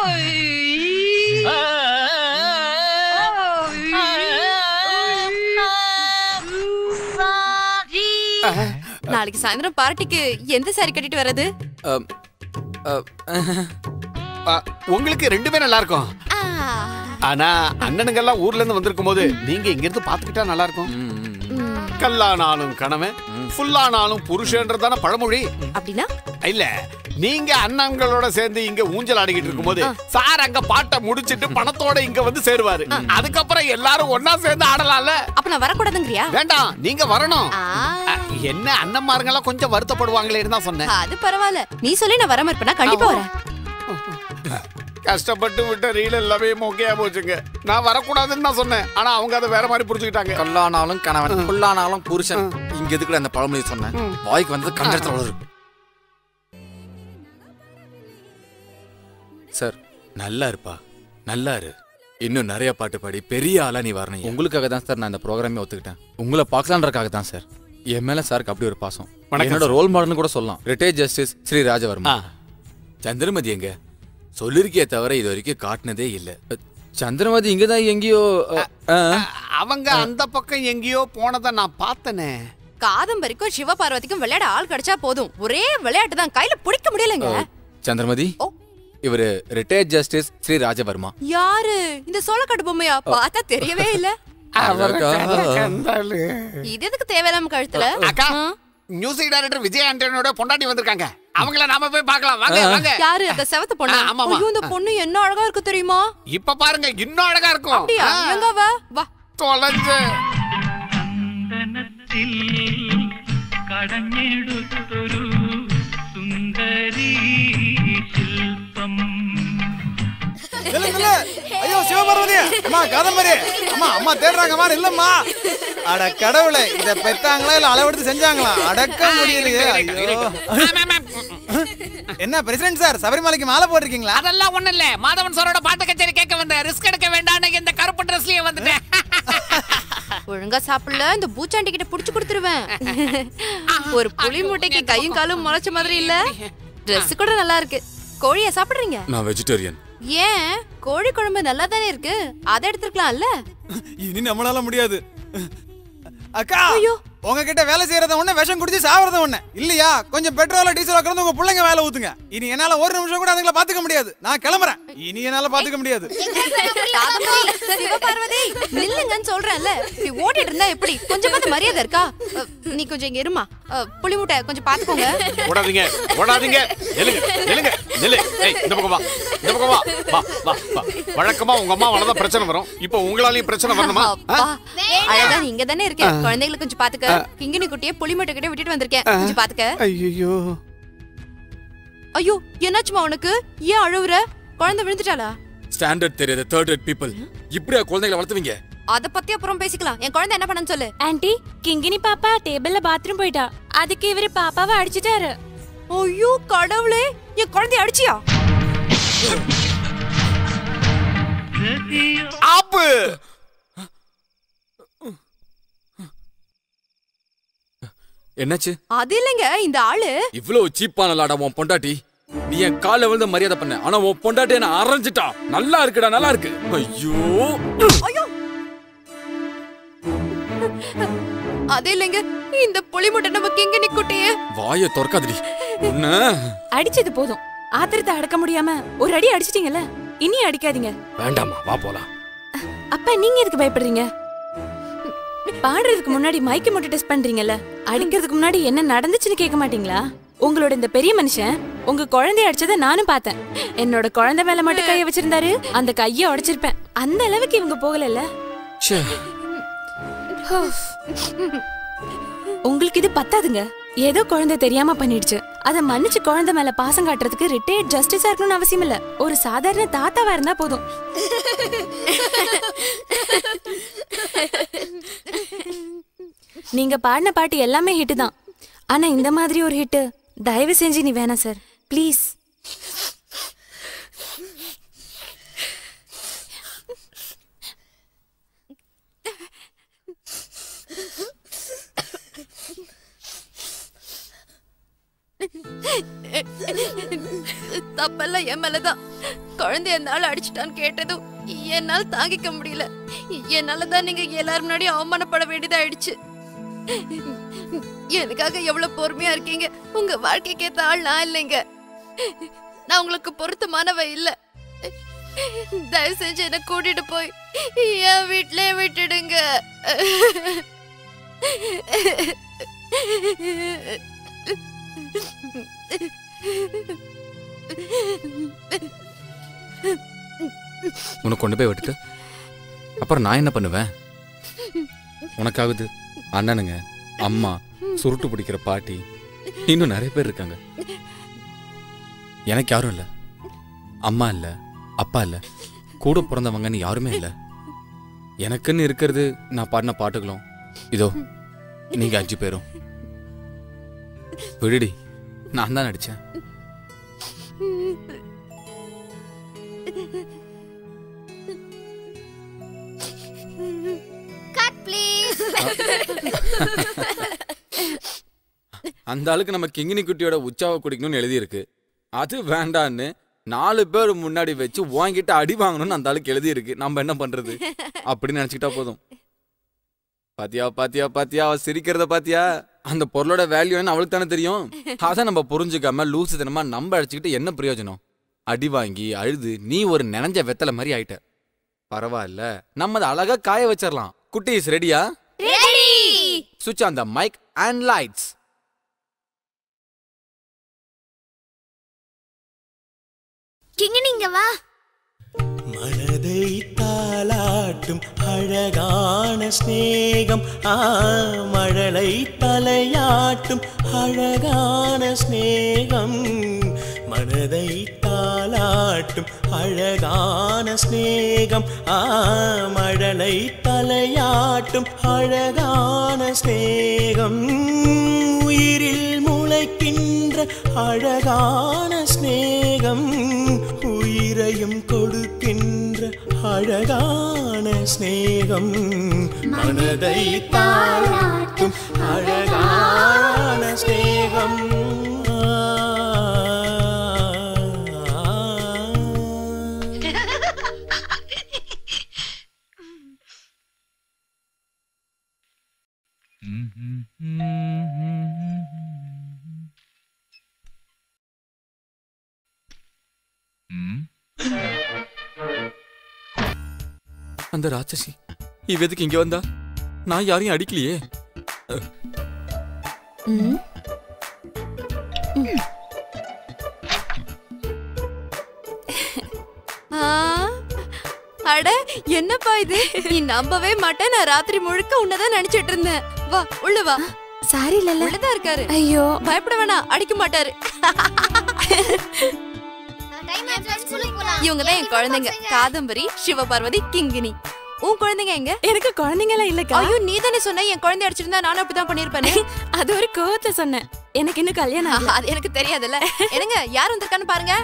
S3: நாளைக்கு சாயந்தரம் பார்ட்டிக்கு எந்த சாரி கட்டிட்டு வர்றது
S2: அம், அ,
S10: ஆ, உங்களுக்கு ரெண்டுமே நல்லா இருக்கும் ஆனா அண்ணனுங்கெல்லாம் ஊர்ல இருந்து வந்திருக்கும் போது நீங்க இங்க இருந்து பாத்துக்கிட்டா நல்லா இருக்கும் கல்லானாலும் கணவன் ஃபுல்லானாலும் புருஷன்றதான பழமொழி
S3: அப்படின்னா
S10: இல்ல நீங்க அண்ணன்களோட சேர்ந்து இங்க ஊஞ்சல் ஆடிக்கிட்டு இருக்கும்போது சார் அங்க பாட்டை முடிச்சிட்டு பணத்தோட இங்க வந்து சேருவாரு அதுக்கப்புறம் எல்லாரும் ஒன்னா சேர்ந்து ஆடலாம்ல
S3: அப்ப நான் வரக்கூடாதுங்கறியா
S10: வேண்டாம் நீங்க வரணும் அ, என்ன அண்ணன்மாருங்க எல்லாம் கொஞ்சம் வருத்தப்படுவாங்களேன்னு தான் சொன்னேன்
S3: அது பரவாயில்ல நீ சொல்லி நான் வராம இருப்பேனா கண்டிப்பா வரேன்
S10: கஷ்டப்பட்டு விட்ட ரீல் எல்லாமே மொக்கையா போச்சுங்க நான் வரக்கூடாதுன்னு தான் சொன்னேன் ஆனா அவங்க அதை வேற மாதிரி புரிஞ்சுக்கிட்டாங்க
S2: கல்லானாலும் கணவன் புல்லானாலும் புருஷன் இங்க எதுக்குள்ள அந்த பழமொழி சொன்னேன் வாய்க்கு வந்தது கண்டத்துல வளரும் சார் நல்லா இருப்பா நல்லா இரு இன்னும் நிறைய பாட்டு பாடி பெரிய ஆளா நீ வரணும் உங்களுக்காக தான் சார் நான் இந்த ப்ரோக்ராமே ஒத்துக்கிட்டேன் உங்களை பார்க்கலான்றக்காக தான் சார் என் மேல சாருக்கு அப்படி ஒரு பாசம்
S10: வணக்கம்
S2: என்னோட
S10: சார்.
S2: ரோல் மாடல்னு கூட சொல்லலாம் ரிட்டையர் ஜஸ்டிஸ் ஸ்ரீ ராஜவர்மா சந்திரமதி எங்க சொல்லிருக்கே தவிர இது வரைக்கும் காட்டினதே இல்ல சந்திரமதி இங்கதான் எங்கேயோ அ, அ,
S10: அவங்க அந்த பக்கம் எங்கேயோ போனதை நான் பார்த்தனே
S3: காதம்பரிக்கும் சிவபார்வதிக்கும் விளையாட ஆள் கிடைச்சா போதும் ஒரே விளையாட்டு தான் கையில பிடிக்க முடியலங்க
S2: சந்திரமதி இவரு ரிட்டையர்ட் ஜஸ்டிஸ் ஸ்ரீ ராஜவர்மா
S3: யாரு இந்த சோளக்காட்டு பொம்மையா பார்த்தா தெரியவே இல்ல இது எதுக்கு தேவையில்லாம கழுத்துல
S10: அக்கா மியூசிக் டைரக்டர் விஜய் ஆண்டனியோட பொண்டாட்டி வந்திருக்காங்க அவங்கள நாம போய் பார்க்கலாம் வாங்க வாங்க
S3: யாரு அந்த செவத்த பொண்ணு
S10: ஆ, ஆமாமா.
S3: ஐயோ இந்த பொண்ணு என்ன அழகா இருக்கு தெரியுமா
S10: இப்ப பாருங்க இன்னும் அழகா இருக்கும்
S3: அப்படியா
S10: ஆ.
S3: எங்க அவ வா
S10: தொலைஞ்சு
S6: കടഞ്ഞെടുത്തൊരു സുന്ദരീ ശില്പം
S1: நில்லு, நில்லு. ஐயோ சிவபார்வதி அம்மா காதம்பரி அம்மா அம்மா தேடுறாங்கம்மா இல்லம்மா அட கடவுளே இத பெத்தாங்களா இல்ல அளவெடுத்து செஞ்சாங்களா அடக்க முடியலையே ஐயோ என்ன பிரசிடென்ட் சார் சபரிமலைக்கு மாலை போட்டிருக்கீங்களா
S8: அதெல்லாம் ஒண்ணு இல்ல மாதவன் சாரோட பாட்டு கச்சேரி கேட்க வந்தேன் ரிஸ்க் எடுக்க வேண்டாம்னு இந்த கருப்பு ட்ரெஸ்லயே வந்துட்டேன்
S3: ஒழுங்கா சாப்பிடல இந்த பூச்சாண்டி கிட்ட புடிச்சு கொடுத்துருவேன் ஒரு புளி மூட்டைக்கு கையும் காலும் முளைச்ச மாதிரி இல்ல Dress கூட நல்லா இருக்கு கோழிய சாப்பிடுறீங்க
S2: நான் வெஜிடேரியன்
S3: ஏன் கோழி குழம்பு நல்லா தானே இருக்கு அதை எடுத்துக்கலாம்ல
S1: இனி நம்மளால முடியாது அக்கா உங்ககிட்ட வேலை செய்யறத ஒண்ணு விஷம் குடிச்சு சாவறத ஒண்ணு இல்லையா கொஞ்சம் பெட்ரோல டீசல் கலந்து உங்க பிள்ளைங்க வேலை ஊத்துங்க இனி என்னால ஒரு நிமிஷம் கூட அதுங்களை பாத்துக்க முடியாது நான் கிளம்புறேன் இனி என்னால பாத்துக்க முடியாது
S3: காதம்பரி, சிவபார்வதி நில்லுங்கன்னு சொல்றேன்ல இப்படி ஓடிட்டு இருந்தா எப்படி கொஞ்சமாவது மரியாதை இருக்கா அ, நீ கொஞ்சம் இங்க இருமா அ, புளி மூட்டை கொஞ்சம் பாத்துக்கோங்க
S10: ஓடாதீங்க ஓடாதீங்க நில்லுங்க நில்லுங்க நில்லு ஏய் இந்த பக்கம் வா இந்த பக்கம் வா வா வா வா வழக்கமா உங்க அம்மா தான் பிரச்சனை வரும் இப்போ உங்களாலையும் பிரச்சனை வரணுமா ஆ?
S3: அழகா நீ இங்க தானே இருக்க குழந்தைகளை கொஞ்சம் பாத்துக்க கிங்கினி குட்டிய புளி மூட்டை கிட்ட விட்டுட்டு வந்திருக்கேன் கொஞ்சம் பாத்துக்க
S10: ஐயோ
S3: ஐயோ என்னாச்சுமா உனக்கு ஏன் அழுவுற குழந்தை விழுந்துட்டாளா
S2: ஸ்டாண்டர்ட் தெரியாத தேர்ட் ரேட் பீப்புள் இப்படியா குழந்தைகளை வளர்த்துவீங்க
S3: அத பத்தி அப்புறம் பேசிக்கலாம் என் குழந்தை என்ன பண்ணன்னு சொல்லு
S13: ஆன்ட்டி கிங்கினி பாப்பா டேபிள்ல பாத்ரூம் போயிட்டா அதுக்கு இவரு பாப்பாவை அடிச்சிட்டாரு
S3: ஐயோ கடவுளே என் குழந்தைய அடிச்சியா
S10: ஆப்பு
S2: என்னாச்சு
S3: அது இல்லைங்க இந்த ஆளு
S2: இவ்வளவு சீப்பான லாடா உன் பொண்டாட்டி நீ என் கால விழுந்து மரியாதை பண்ண ஆனா உன் பொண்டாட்டி என்ன அரைஞ்சிட்டா நல்லா இருக்குடா நல்லா இருக்கு ஐயோ
S3: ஐயோ அது இல்லைங்க இந்த புளி மூட்டை நம்ம கிங்கினி குட்டிய
S2: வாயை திறக்காதடி உன்ன
S13: அடிச்சது போதும் ஆத்திரத்தை அடக்க முடியாம ஒரு அடி அடிச்சிட்டீங்கல்ல இனி அடிக்காதீங்க
S4: வேண்டாமா வா போலாம்
S13: அப்ப நீங்க எதுக்கு பயப்படுறீங்க பாடுறதுக்கு முன்னாடி மைக்க மட்டும் டெஸ்ட் பண்றீங்கல்ல அடிக்கிறதுக்கு முன்னாடி என்ன நடந்துச்சுன்னு கேட்க மாட்டீங்களா உங்களோட இந்த பெரிய மனுஷன் உங்க குழந்தைய அடிச்சதை நானும் பார்த்தேன் என்னோட குழந்தை மேல மட்டும் கைய வச்சிருந்தாரு அந்த கைய உடைச்சிருப்பேன் அந்த அளவுக்கு இவங்க போகலல்ல உங்களுக்கு இது பத்தாதுங்க ஏதோ குழந்தை தெரியாம பண்ணிடுச்சு அத மன்னிச்சு குழந்தை மேல பாசம் காட்டுறதுக்கு ரிட்டையர்ட் ஜஸ்டிஸா இருக்கணும்னு அவசியம் இல்ல ஒரு சாதாரண தாத்தாவா இருந்தா போதும் நீங்க பாடின பாட்டு எல்லாமே ஹிட் தான் ஆனா இந்த மாதிரி ஒரு ஹிட் தயவு செஞ்சு நீ வேணாம் சார் ப்ளீஸ்
S3: தப்பெல்லாம் என் மேலதான் குழந்தை என்னால அடிச்சிட்டான்னு கேட்டதும் என்னால தாங்கிக்க முடியல என்னால தான் நீங்க எல்லாரும் முன்னாடி அவமானப்பட வேண்டியதாயிடுச்சு எனக்காக எவ்வளவு பொறுமையா இருக்கீங்க உங்க வாழ்க்கைக்கு ஏத்த ஆள் நான் இல்லைங்க நான் உங்களுக்கு பொருத்தமானவ இல்ல தயவு செஞ்சு என்ன கூட்டிட்டு போய் என் வீட்லயே விட்டுடுங்க
S2: உன்னை கொண்டு போய் விட்டுட்டு அப்புறம் நான் என்ன பண்ணுவேன் உனக்காகுது அண்ணனுங்க அம்மா சுருட்டு பிடிக்கிற பாட்டி இன்னும் நிறைய பேர் இருக்காங்க எனக்கு யாரும் இல்லை அம்மா இல்லை அப்பா இல்லை கூட பிறந்தவங்கன்னு யாருமே இல்லை எனக்குன்னு இருக்கிறது நான் பாடின பாட்டுகளும் இதோ நீங்க அஞ்சு பேரும் விடுடி நான் தான் நடிச்சேன்
S12: கட் ப்ளீஸ்
S2: அந்த ஆளுக்கு நம்ம கிங்கினி குட்டியோட உச்சாவை குடிக்கணும்னு எழுதியிருக்கு அது வேண்டான்னு நாலு பேர் முன்னாடி வச்சு வாங்கிட்டு அடி வாங்கணும்னு அந்த ஆளுக்கு எழுதியிருக்கு நம்ம என்ன பண்றது அப்படின்னு நினைச்சுக்கிட்டா போதும் பாத்தியா பாத்தியா பாத்தியா அவ சிரிக்கிறத பாத்தியா அந்த பொருளோட வேல்யூ என்ன அவளுக்கு தானே தெரியும் அதை நம்ம புரிஞ்சுக்காம லூசு தினமா நம்ம அடிச்சுக்கிட்டு என்ன பிரயோஜனம் அடி வாங்கி அழுது நீ ஒரு நனைஞ்ச வெத்தலை மாதிரி ஆயிட்ட பரவாயில்ல நம்ம அதை அழகா காய வச்சிடலாம் குட்டீஸ் ரெடியா
S12: ரெடி
S2: சுவிட்ச் on the mic and lights
S12: கிங்க நீங்க வா
S11: மனதை தாளாட்டும் அழகான ஸ்நேகம் ஆ மழலை தலையாட்டும் அழகான ஸ்நேகம் மனதை தாளாட்டும் அழகான ஸ்நேகம் ஆ மழலை தலையாட்டும் அழகான ஸ்நேகம் உயிரில் முளைக்கின்ற அழகான ஸ்நேகம் உயிரையும் கொடுக்கின்ற அழகான ஸ்நேகம் மனதை தாளாட்டும் அழகான ஸ்நேகம்
S2: அந்த ராட்சசி இவ எதுக்கு இங்க வந்தா நான் யாரையும் அடிக்கலையே
S3: ஆ, அட என்னப்பா இது நீ நம்பவே மாட்டேன் நான் ராத்திரி முழுக்க உன்னதான் நினைச்சிட்டு இருந்தேன் வா உள்ள வா
S13: சாரி இல்லல்ல
S3: உள்ளதான் இருக்காரு
S13: ஐயோ
S3: பயப்பட வேணாம் அடிக்க மாட்டாரு
S12: டைம் ஆச்சு ஸ்கூலுக்கு போலாம்
S3: இவங்க தான் என் குழந்தைங்க காதம்பரி சிவபார்வதி கிங்கினி உன் குழந்தைங்க எங்க
S13: எனக்கு குழந்தைங்களா இல்லக்கா
S3: ஐயோ நீ தானே சொன்ன என் குழந்தை அடிச்சிருந்தா நானும் அப்படிதான் பண்ணிருப்பேனே
S13: அது ஒரு கோவத்துல சொன்னேன் எனக்கு இன்னும் கல்யாணம் ஆகல.
S3: அது எனக்கு தெரியாதுல்ல என்னங்க யார் வந்திருக்கான்னு பாருங்க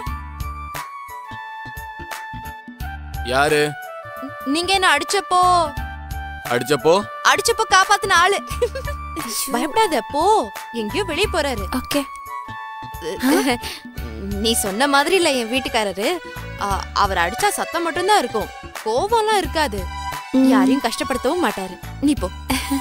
S2: யாரு
S3: நீங்க என்ன அடிச்சப்போ
S2: அடிச்சப்போ
S3: அடிச்சப்போ காப்பாத்தின ஆளு பயப்படாத போ எங்கேயோ வெளிய போறாரு
S13: ஓகே
S3: நீ சொன்ன மாதிரி இல்ல என் வீட்டுக்காரரு ஆ, அவர் அடிச்சா சத்தம் மட்டும்தான் இருக்கும் கோவம்லாம் இருக்காது யாரையும் கஷ்டப்படுத்தவும் மாட்டாரு நீ போ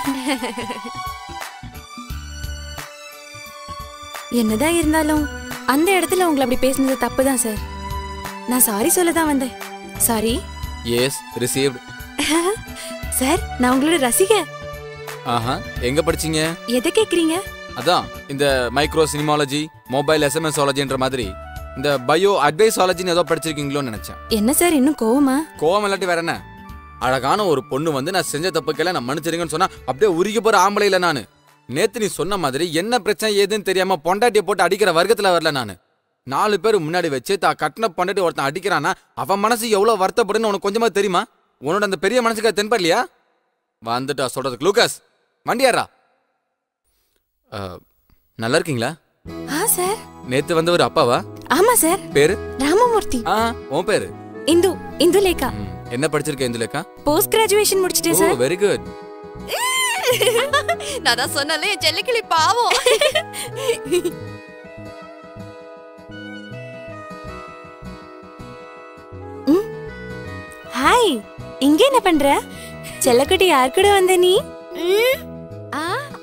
S13: என்னதான் இருந்தாலும் அந்த இடத்துல உங்களை அப்படி பேசுனது தப்பு தான் சார் நான் சாரி சொல்ல தான் வந்தேன் சாரி
S2: எஸ் ரிசீவ்ட்
S13: சார் நான் உங்களோட ரசிகை
S2: ஆஹா எங்க படிச்சீங்க
S13: எதை கேக்குறீங்க
S2: அதான் இந்த மைக்ரோ சினிமாலஜி மொபைல் எஸ்எம்எஸ்ஆலஜின்ற மாதிரி இந்த பயோ அட்வைஸாலஜின்னு ஏதோ படிச்சிருக்கீங்களோன்னு நினைச்சேன்
S13: என்ன சார் இன்னும் கோவமா
S2: கோவம் இல்லாட்டி வேற என்ன அழகான ஒரு பொண்ணு வந்து நான் செஞ்ச தப்புக்கெல்லாம் நான் மன்னிச்சிருங்கன்னு சொன்னா அப்படியே உருகி போற ஆம்பளை இல்ல நானு நேத்து நீ சொன்ன மாதிரி என்ன பிரச்சனை ஏதுன்னு தெரியாம பொண்டாட்டியை போட்டு அடிக்கிற வர்க்கத்துல வரல நானு நாலு பேர் முன்னாடி வச்சு தா கட்டின பொண்டாட்டி ஒருத்தன் அடிக்கிறானா அவன் மனசு எவ்வளவு வருத்தப்படுன்னு உனக்கு கொஞ்சமா தெரியுமா உன்னோட அந்த பெரிய மனசுக்கு அது தென்படலையா வந்துட்டா சொல்றதுக்கு லூகாஸ் வண்டியாரா நல்லா இருக்கீங்களா
S13: ஆ சார்
S2: நேத்து வந்தவர் அப்பாவா
S13: ஆமா சார்
S2: பேரு
S13: ராமமூர்த்தி
S2: ஆ உன் பேரு
S13: இந்து இந்து லேகா
S2: ம், என்ன படிச்சிருக்க இந்துலேக்கா
S13: போஸ்ட் கிராஜுவேஷன் முடிச்சிட்டேன்
S2: ஓ
S13: சார்
S2: வெரி குட்
S3: நான் தான் சொன்னல என் செல்லக்கிளி பாவம்
S13: ஹாய் இங்க என்ன பண்ற செல்லக்குட்டி யார் கூட வந்த நீ ஆ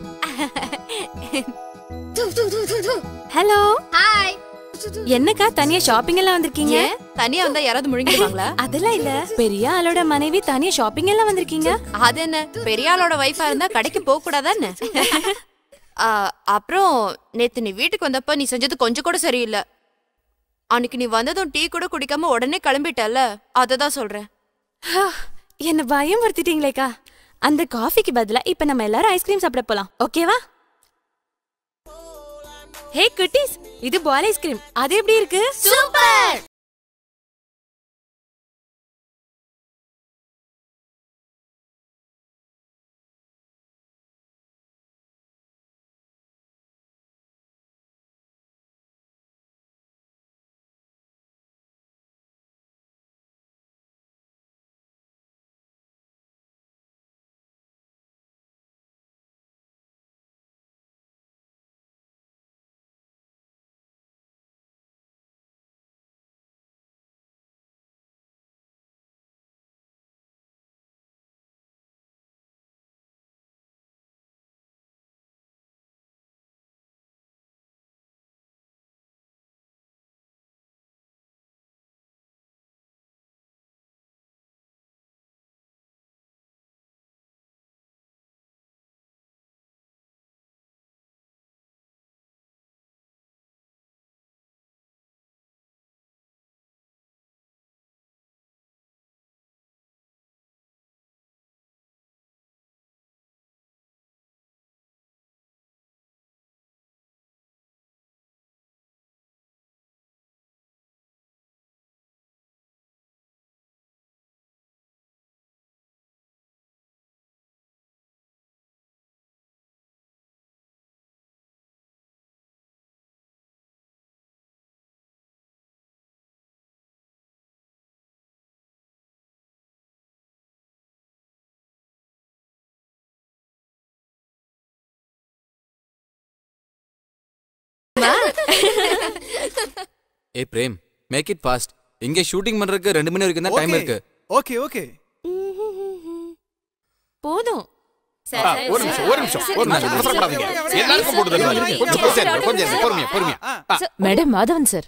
S13: ஹலோ
S12: ஹாய்
S13: என்னக்கா தனியா ஷாப்பிங் எல்லாம் வந்திருக்கீங்க
S3: ஏன் தனியா வந்தா யாராவது முழுங்கிடுவாங்களா
S13: அதெல்லாம் இல்ல பெரிய ஆளோட மனைவி தனியா ஷாப்பிங் எல்லாம் வந்திருக்கீங்க
S3: அது என்ன பெரிய ஆளோட வைஃபா இருந்தா கடைக்கு போக கூடாதானே ஆ, அப்புறம் நேத்து நீ வீட்டுக்கு வந்தப்ப நீ செஞ்சது கொஞ்சம் கூட சரியில்லை அன்னைக்கு நீ வந்ததும் டீ கூட குடிக்காம உடனே கிளம்பிட்டல்ல அததான் சொல்றேன்
S13: என்ன பயமுறுத்திட்டீங்களேக்கா அந்த காஃபிக்கு பதிலா இப்ப நம்ம எல்லாரும் ஐஸ்கிரீம் சாப்பிட போலாம் ஓகேவா ஹே குட்டீஸ் இது பால் ஐஸ்கிரீம் அது எப்படி இருக்கு
S12: சூப்பர்
S2: ஏய் பிரேம் மேக் இட் ஃபாஸ்ட் இங்க ஷூட்டிங் பண்றதுக்கு ரெண்டு மணி வரைக்கும் தான் டைம் இருக்கு
S1: ஓகே ஓகே
S13: போதும்
S10: ஆ, ஒரு நிமிஷம் ஒரு நிமிஷம் ஒரு நிமிஷம் அவசரப்படாதீங்க எல்லாருக்கும் போட்டு தருவாங்க கொஞ்சம் கொஞ்சம் இருங்க, கொஞ்சம் இருங்க, பொறுமையா பொறுமையா ஆ,
S7: மேடம் மாதவன் சார்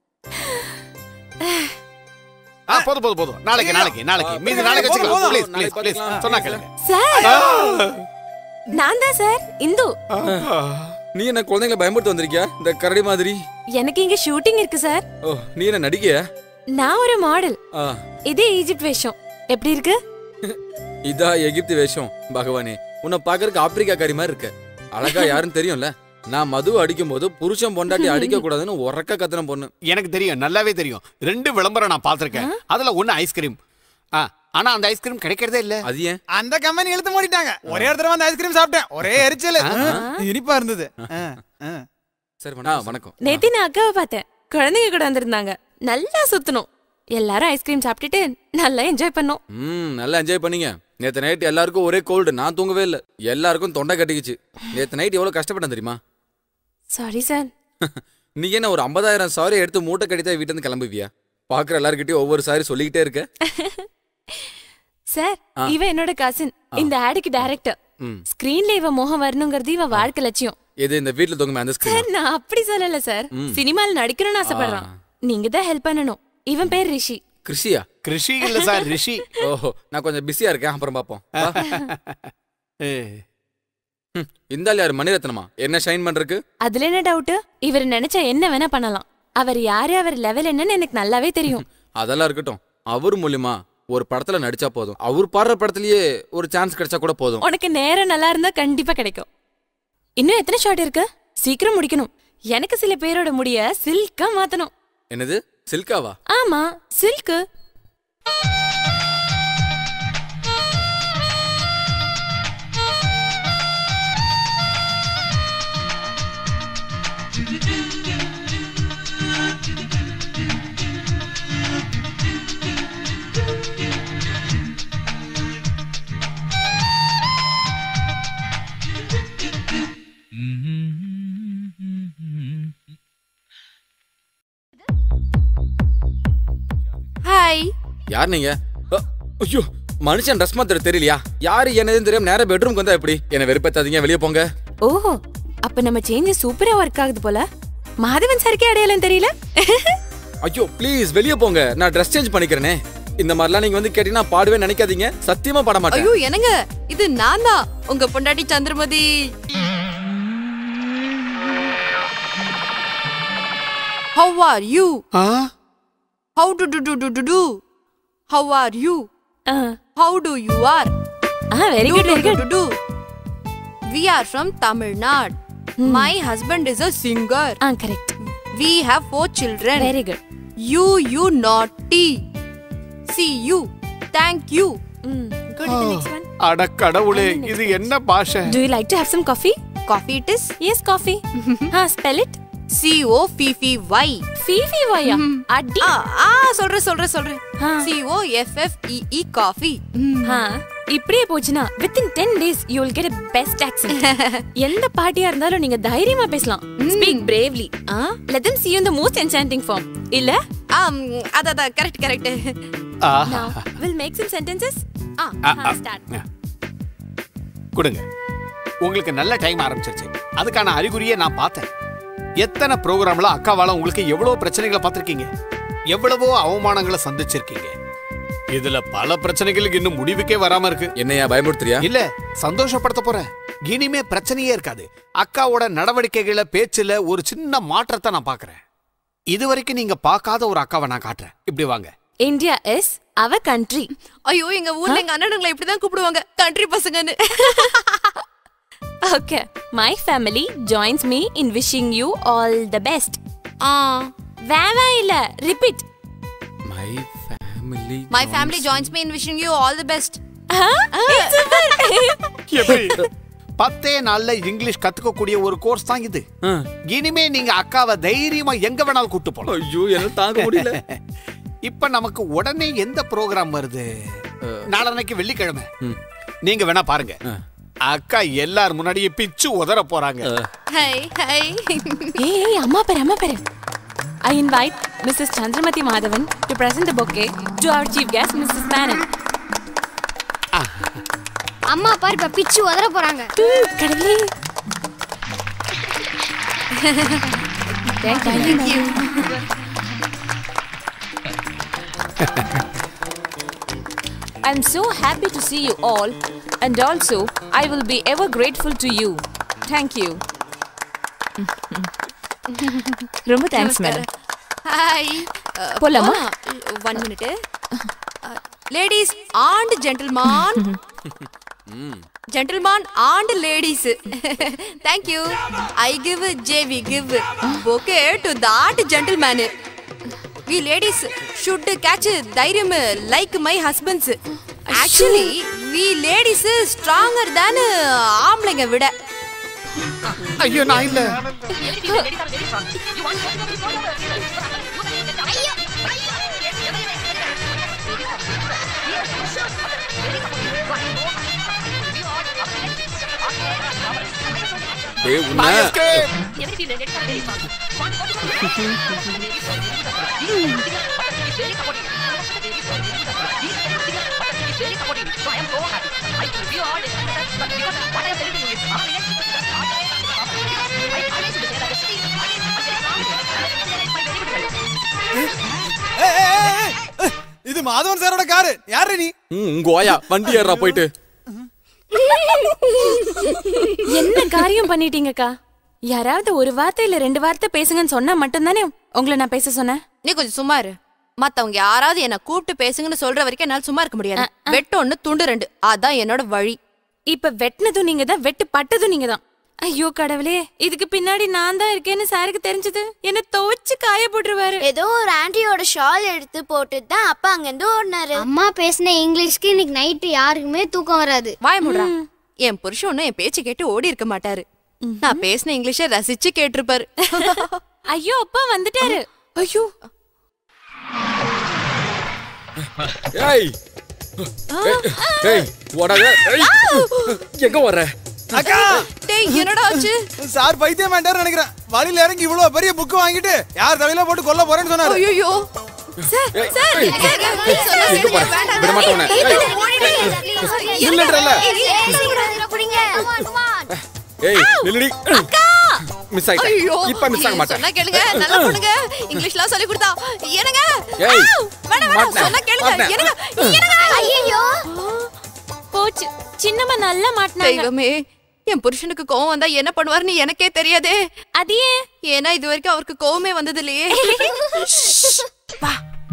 S10: ஆ போதும் போதும் போதும் நாளைக்கு நாளைக்கு நாளைக்கு மீதி நாளைக்கு வச்சுக்கலாம் ப்ளீஸ் ப்ளீஸ் ப்ளீஸ் சொன்னா கேளுங்க
S13: சார் நான் தான் சார் இந்து
S2: நீ என்ன குழந்தைங்களை பயமுறுத்த வந்திருக்கியா இந்த கரடி மாதிரி
S13: எனக்கு இங்க ஷூட்டிங் இருக்கு சார்
S2: ஓ நீ என்ன நடிகையா
S13: நான் ஒரு மாடல்
S2: ஆ
S13: இதே ஈஜிப்ட் வேஷம் எப்படி இருக்கு
S2: இதா எகிப்து வேஷம் பகவானே உன்னை பாக்குறதுக்கு ஆப்பிரிக்கா காரி மாதிரி இருக்க அழகா யாருன்னு தெரியும்ல நான் மது அடிக்கும் போது புருஷன் பொண்டாட்டி அடிக்க கூடாதுன்னு உறக்க கத்தன பொண்ணு
S10: எனக்கு தெரியும் நல்லாவே தெரியும் ரெண்டு விளம்பரம் நான் பார்த்திருக்கேன் அதுல ஒண்ணு ஐஸ்கிரீம் ஆ ஆனா அந்த ஐஸ்கிரீம் கிடைக்கிறதே இல்ல
S2: அது ஏன்
S1: அந்த கம்பெனி இழுத்து மூடிட்டாங்க ஒரே ஒரு தடவை அந்த ஐஸ்கிரீம் சாப்பிட்டேன் ஒரே எரிச்சல் இனிப்பா இருந்தது ஆ, ஆ.
S2: சரி வணக்கம் வணக்கம்
S13: நேத்தி நான் அக்காவை பார்த்தேன் குழந்தைங்க கூட வந்திருந்தாங்க நல்லா சுத்தணும் எல்லாரும் ஐஸ்கிரீம் சாப்பிட்டுட்டு நல்லா என்ஜாய் பண்ணோம்
S2: ம் நல்லா என்ஜாய் பண்ணீங்க நேத்து நைட் எல்லாருக்கும் ஒரே கோல்டு நான் தூங்கவே இல்லை எல்லாருக்கும் தொண்டை கட்டிக்கிச்சு நேத்து நைட் எவ்வளவு கஷ்டப்பட்டேன் தெரியுமா
S13: சாரி சார்
S2: நீ என்ன ஒரு ஐம்பதாயிரம் சாரி எடுத்து மூட்டை கட்டிதான் வீட்டுல இருந்து கிளம்புவியா பாக்குற எல்லார்கிட்டயும் ஒவ்வொரு சாரி சொல்லிக்கிட்டே இருக்க
S13: சார்
S2: ஆ.
S13: இவன் என்னோட கசின் இந்த ஆடுக்கு டைரக்டர்
S2: ம்.
S13: ஸ்கிரீன்ல இவ முகம் வரணுங்கிறது இவன் வாழ்க்கை லட்சியம்
S2: இது இந்த வீட்டுல தொங்குமே அந்த ஸ்கிரீன்
S13: சார் நான் அப்படி சொல்லல சார்
S2: ம்.
S13: சினிமால நடிக்கணும்னு ஆசைப்படுறான் நீங்க தான் ஹெல்ப் பண்ணணும் இவன் பேர் ரிஷி
S2: கிருஷியா
S10: கிருஷி இல்ல சார் ரிஷி
S2: ஓஹோ நான் கொஞ்சம் பிஸியா இருக்கேன் அப்புறம் பாப்போம் வா. ம், இந்த ஆள் யாரு மணிரத்னமா என்ன ஷைன் பண்றதுக்கு
S13: அதுல என்ன டவுட் இவர் நினைச்சா என்ன வேணா பண்ணலாம் அவர் யாரு அவர் லெவல் என்னன்னு எனக்கு நல்லாவே தெரியும்
S2: அதெல்லாம் இருக்கட்டும் அவர் மூலியமா ஒரு படத்துல நடிச்சா போதும் அவர் பாடுற படத்துலயே ஒரு சான்ஸ் கிடைச்சா கூட போதும்
S13: உனக்கு நேரம் நல்லா இருந்தா கண்டிப்பா கிடைக்கும் இன்னும் எத்தனை ஷாட் இருக்கு சீக்கிரம் முடிக்கணும் எனக்கு சில பேரோட முடிய சில்கா மாத்தணும்
S2: என்னது சில்காவா
S13: ஆமா சில்க்கு
S3: ஹாய்
S2: யார் நீங்க ஓ, ஐயோ மனுஷன் ட்ரெஸ் மாத்திர தெரியலையா யாரு என்னதுன்னு தெரியாம நேரா பெட்ரூம்க்கு வந்தா எப்படி என்ன வெறுப்பேத்தாதீங்க வெளியே போங்க
S13: ஓஹோ அப்ப நம்ம சேஞ்ச் சூப்பரா ஒர்க் ஆகுது போல மாதவன் சாருக்கே அடையாளம் தெரியல
S2: ஐயோ ப்ளீஸ் வெளியே போங்க நான் ட்ரெஸ் சேஞ்ச் பண்ணிக்கிறேனே இந்த மாதிரிலாம் நீங்க வந்து கேட்டீங்கன்னா பாடுவே நினைக்காதீங்க சத்தியமா பாட மாட்டேன்
S3: ஐயோ என்னங்க இது நான் தான் உங்க பொண்டாட்டி Chandramathi How are you? How do do do do do do? How are you? How do you are?
S13: Ah, very
S3: Do,
S13: good,
S3: do,
S13: very
S3: do,
S13: good.
S3: do, do. We are from Tamil Nadu. My husband is a singer.
S13: Ah, correct.
S3: We have four children.
S13: Very good.
S3: You, you naughty. See you. Thank you.
S13: Go to the next one.
S10: அட கடவுளே இது என்ன பாஷை
S13: Do you like to have some coffee?
S3: Coffee it is?
S13: Yes, coffee. ah, spell it.
S3: C O F F Y.
S13: Fifi வாயா அடி
S3: ஆ ஆ சொல்றேன் சொல்றேன் சொல்றேன் C O F F E E coffee.
S13: ஆ, இப்படியே போச்சுன்னா within ten days you will get best accent எந்த பார்ட்டியா இருந்தாலும் நீங்க தைரியமா பேசலாம் speak bravely let them see you in the most enchanting form இல்ல
S3: ஆம் அத அத correct correct
S13: now we'll make some sentences ஆ
S10: ஆ, ஆ.
S13: ஸ்டார்ட்
S10: கொடுங்க உங்களுக்கு நல்ல டைம் ஆரம்பிச்சிருச்சு அதுக்கான அறிகுறியை நான் பார்த்தேன் எத்தனை ப்ரோக்ராம்ல அக்காவால உங்களுக்கு எவ்வளவு பிரச்சனைகளை பார்த்திருக்கீங்க எவ்வளவோ அவமானங்களை சந்திச்சிருக்கீங்க இதுல பல பிரச்சனைகளுக்கு இன்னும் முடிவுக்கே வராம இருக்கு
S2: என்னையா பயமுறுத்துறியா
S10: இல்ல சந்தோஷப்படுத்த போறேன் இனிமே பிரச்சனையே இருக்காது அக்காவோட நடவடிக்கைகள பேச்சுல ஒரு சின்ன மாற்றத்தை நான் பாக்குறேன் இதுவரைக்கும் நீங்க பார்க்காத ஒரு அக்காவை நான் காட்டுறேன் இப்படி வாங்க
S13: இந்தியா இஸ் our country
S3: ஐயோ எங்க ஊர்ல எங்க அண்ணனுங்களை இப்படிதான் கூப்பிடுவாங்க கண்ட்ரி பசங்கன்னு
S13: okay my family joins me in wishing you all the best
S3: ஆ
S13: வேவா இல்ல repeat
S2: my family
S3: my family joins me in wishing you all the best
S10: எப்படி பத்தே நாள்ல இங்கிலீஷ் கத்துக்கக்கூடிய ஒரு கோர்ஸ் தான் இது இனிமே நீங்க அக்காவை தைரியமா எங்க வேணாலும் கூட்டு போலாம்
S2: ஐயோ என்ன தாங்க முடியல
S10: இப்ப நமக்கு உடனே எந்த ப்ரோக்ராம் வருது நாளன்னைக்கு வெள்ளிக்கிழமை நீங்க வேணா பாருங்க அக்கா எல்லார் முன்னாடியே பிச்சு உதற போறாங்க
S3: ஹை ஹை
S13: ஏய் அம்மா பேர் அம்மா பேர் I invite Mrs. Chandramati Madhavan to present the bouquet to our chief guest, Mrs. Manan.
S12: அம்மா பாரு இப்ப பிச்சு உதற போறாங்க
S13: கடவுளே
S3: Thank you.
S7: I'm so happy to see you all, and also I will be ever grateful to you. Thank you. ரொம்ப thanks madam
S3: hi
S7: போலாமா?
S3: One minute ladies and gentleman gentleman and ladies thank you I give J V give okay to that gentleman we ladies should catch தைரியம் like my husbands actually we ladies stronger than ஆம்பளைங்க விட
S10: ஐயோ நான் இல்ல
S2: டேய் உன்னை
S1: ஏய், ஏய், ஏய், ஏய், இது மாதவன் சாரோட காரு யாரு நீ
S2: ம், உங்க ஓயா வண்டி ஏறா போயிட்டு
S13: என்ன காரியம் பண்ணிட்டீங்கக்கா யாராவது ஒரு வார்த்தை இல்ல ரெண்டு வார்த்தை பேசுங்கன்னு சொன்னா மட்டும்தானே உங்களை நான் பேச சொன்னேன்
S3: நீ கொஞ்சம் சும்மா இரு மத்தவங்க யாராவது என்ன கூப்பிட்டு பேசுங்கன்னு சொல்ற வரைக்கும் என்னால சும்மா இருக்க முடியாது வெட்டு ஒண்ணு துண்டு ரெண்டு அதான் என்னோட வழி
S13: இப்ப வெட்டினதும் நீங்க தான் வெட்டு பட்டதும் நீங்க தான் ஐயோ கடவுளே இதுக்கு பின்னாடி நான் தான் இருக்கேன்னு சாருக்கு தெரிஞ்சது என்ன துவைச்சு காய போட்டுருவாரு
S12: ஏதோ ஒரு ஆன்ட்டியோட ஷால் எடுத்து போட்டுட்டு தான் அப்பா அங்கிருந்து ஓடினாரு அம்மா பேசின இங்கிலீஷ்க்கு இன்னைக்கு நைட்டு யாருக்குமே தூக்கம் வராது
S3: வாய முடுறா என் புருஷன் ஒன்னும் என் பேச்சு கேட்டு ஓடி இருக்க மாட்டாரு நான் பேசின இங்கிலீஷ ரசிச்சு கேட்டிருப்பாரு
S13: ஐயோ அப்பா வந்துட்டாரு
S3: ஐயோ
S2: ஏய் ஏய், ஏய் ஓடாத ஏய் எங்க வர்ற
S1: அக்கா
S3: டேய் என்னடா ஆச்சு
S1: சார் பைத்தியம் வேண்டாரு நினைக்கிறேன் வழியில இறங்கி இவ்வளவு பெரிய புக் வாங்கிட்டு யார் தலையில போட்டு கொல்ல போறேன்னு சொன்னாரு
S3: ஐயோ
S13: சார்
S2: ஏய்,
S13: சார்
S2: ஏய்,
S13: சார்,
S2: ஏய்,
S13: சொன்னா
S2: ஏய், இங்க
S13: கேளுங்க,
S2: பாரு.
S13: வேண்டாம்.
S2: விட மாட்டேன் உன்னை.
S13: ஏய்,
S2: ஏய்,
S13: ஓடிடு.
S2: இல்லைன்றல்ல.
S12: பிடிங்க
S2: ஏய் நில்லுடி மிஸ் ஆயிட்டா
S3: ஐயோ
S2: இப்ப மிஸ் ஆக
S3: சொன்னா
S2: மாட்டேன்
S3: கேளுங்க நல்லா பொண்ணுங்க இங்கிலீஷ்லாம் சொல்லி கொடுத்தா என்னங்க
S2: ஏய்,
S3: ஆ, வேணாம் வேணாம்
S2: மாட்டினேன்,
S3: சொன்னா கேளுங்க
S2: மாட்டினேன்.
S3: என்னங்க என்னங்க
S12: ஐயோ
S13: போச்சு சின்னம்மா நல்லா மாட்டினாங்க
S3: தெய்வமே என் புருஷனுக்கு கோவம் வந்தா என்ன பண்ணுவாருன்னு எனக்கே தெரியாதே
S13: அது ஏன்
S3: ஏன்னா இது வரைக்கும் அவருக்கு கோவமே வந்தது இல்லையே வா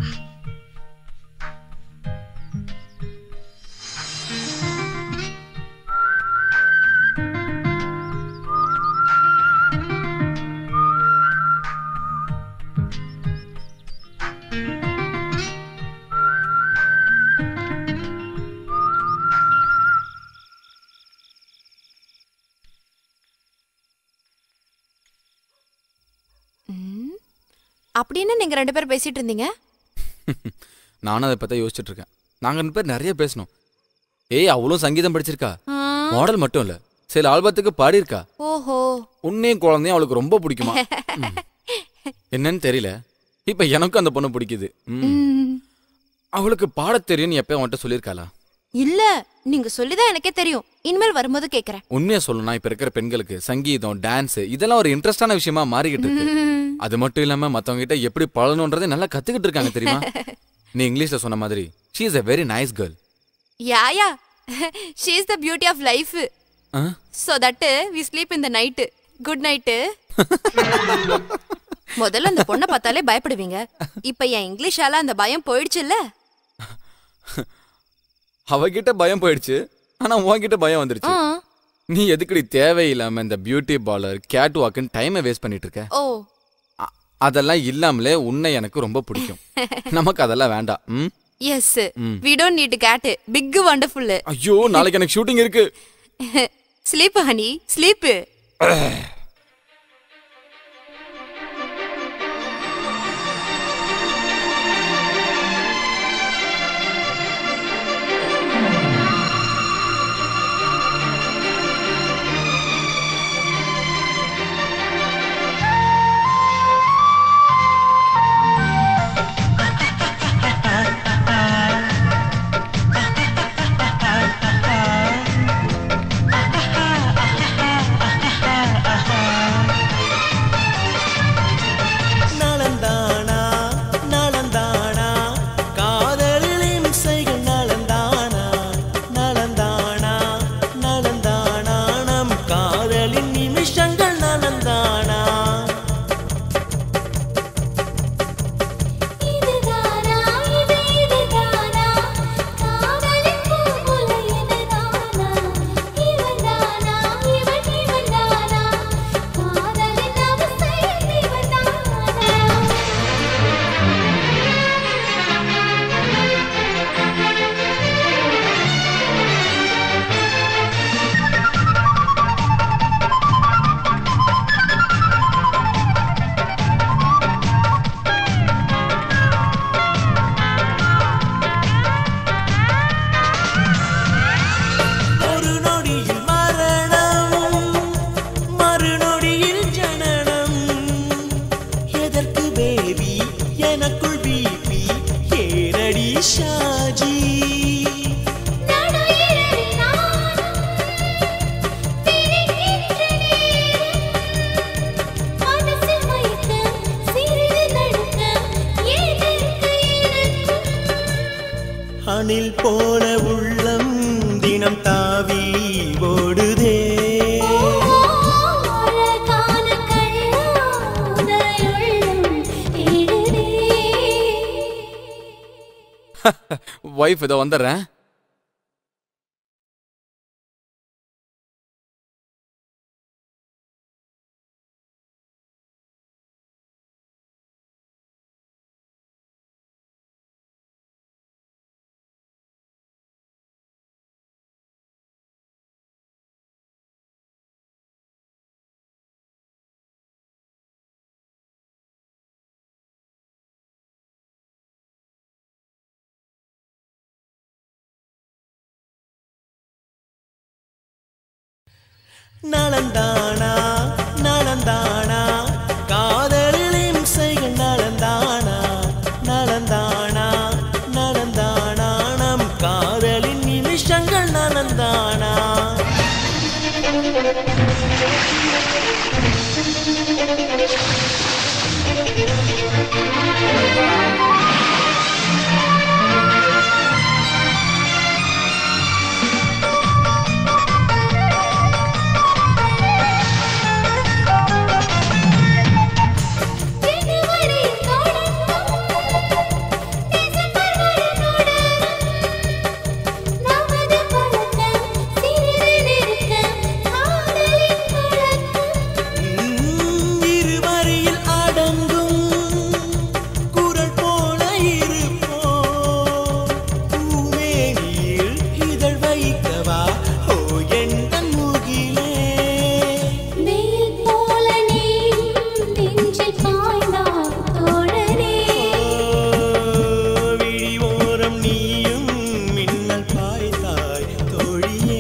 S3: அப்படின்னு நீங்க ரெண்டு பேரும் பேசிட்டு இருந்தீங்க
S2: நானும் அதை பத்தி யோசிச்சுட்டு இருக்கேன் நாங்க ரெண்டு பேர் நிறைய பேசணும் ஏய் அவளும் சங்கீதம் படிச்சிருக்கா மாடல் மட்டும் இல்ல சில ஆல்பத்துக்கு பாடியிருக்கா
S3: ஓஹோ
S2: உன்னையும் குழந்தையும் அவளுக்கு ரொம்ப பிடிக்குமா ம். என்னன்னு தெரியல இப்ப எனக்கும் அந்த பொண்ணு பிடிக்குது ம்.
S3: ம்.
S2: அவளுக்கு பாடத் தெரியும்னு எப்ப அவன்கிட்ட சொல்லியிருக்காளா
S3: இல்ல நீங்க சொல்லிதான் எனக்கே தெரியும் இனிமேல் வரும்போது கேக்குறேன்
S2: உண்மையா சொல்லணும்னா இப்ப இருக்கிற பெண்களுக்கு சங்கீதம் டான்ஸ் இதெல்லாம் ஒரு இன்ட்ரெஸ்டான விஷயமா மாறிக்கிட்டு இருக்கு அது மட்டும் இல்லாம மத்தவங்க கிட்ட எப்படி பழகணுன்றதை நல்லா கத்துக்கிட்டு இருக்காங்க தெரியுமா நீ இங்கிலீஷ்ல சொன்ன மாதிரி she is a very nice girl
S3: yeah yeah she is the beauty of life so that we sleep in the night good night முதல்ல அந்த பொண்ணை பார்த்தாலே பயப்படுவீங்க இப்ப என் இங்கிலீஷால அந்த பயம் போயிடுச்சுல்ல
S2: அவகிட்ட பயம் போயிடுச்சு ஆனா உன்கிட்ட பயம் வந்துருச்சு
S3: ஆ.
S2: நீ எதுக்குடி தேவையில்லாம இந்த பியூட்டி பார்லர் கேட் வாக்குன்னு டைமை வேஸ்ட் பண்ணிட்டு இருக்க
S3: ஓ
S2: அதெல்லாம் இல்லாமலே உன்னை எனக்கு ரொம்ப பிடிக்கும் நமக்கு அதெல்லாம் வேண்டாம் ம்
S3: எஸ்
S2: ம்.
S3: We don't need cat big wonderful
S2: ஐயோ நாளைக்கு எனக்கு ஷூட்டிங் இருக்கு
S3: ஸ்லீப் ஹனி ஸ்லீப்
S11: நலந்தானா நலந்தானா காதலில் இம்சைகள் நலந்தானா நலந்தானா நலந்தானா நம் காதலின் நிமிஷங்கள் நலந்தானா
S12: இதுதானா இது இதுதானா காதலின் பூங்குலை இதுதானா இவன்தானா இவன் இவன்தானா காதலின் அவஸ்தை இவன்தானா
S11: ஒரு நொடியில் மரணம் மறுநொடியில் ஜனனம் எதற்கு பேபி எனக்குள் பிபி ஏனடி ஷாஜி
S12: நடுஇரவில் நானும் பிரிக்கின்ற நேரம் மனசில் மயக்கம் சிறிது நடுக்கம் ஏதற்கு எனக்கும்
S11: அணில் போல உள்ளம் தினம் தாவி ஓடுதே
S12: அழகான கண்ணாதையுள்ளும் தேடுதே
S2: ஒய்ஃப் இதோ வந்துடுறேன்
S11: நலந்தானா நலந்தானா காதலில் இம்சைகள் நலந்தானா நலந்தானா இருவரில் அடங்கும் குரல் போல இருப்போம் பூமேனியில் இதழ் வைக்கவா ஓ எந்த முகிலே
S14: வெயில் போல நீயும் நெஞ்சில் பாய்ந்தாய் தோழரே
S11: விழி ஓரம் நீயும் மின்னல் பாய்ந்தாய் தோழியே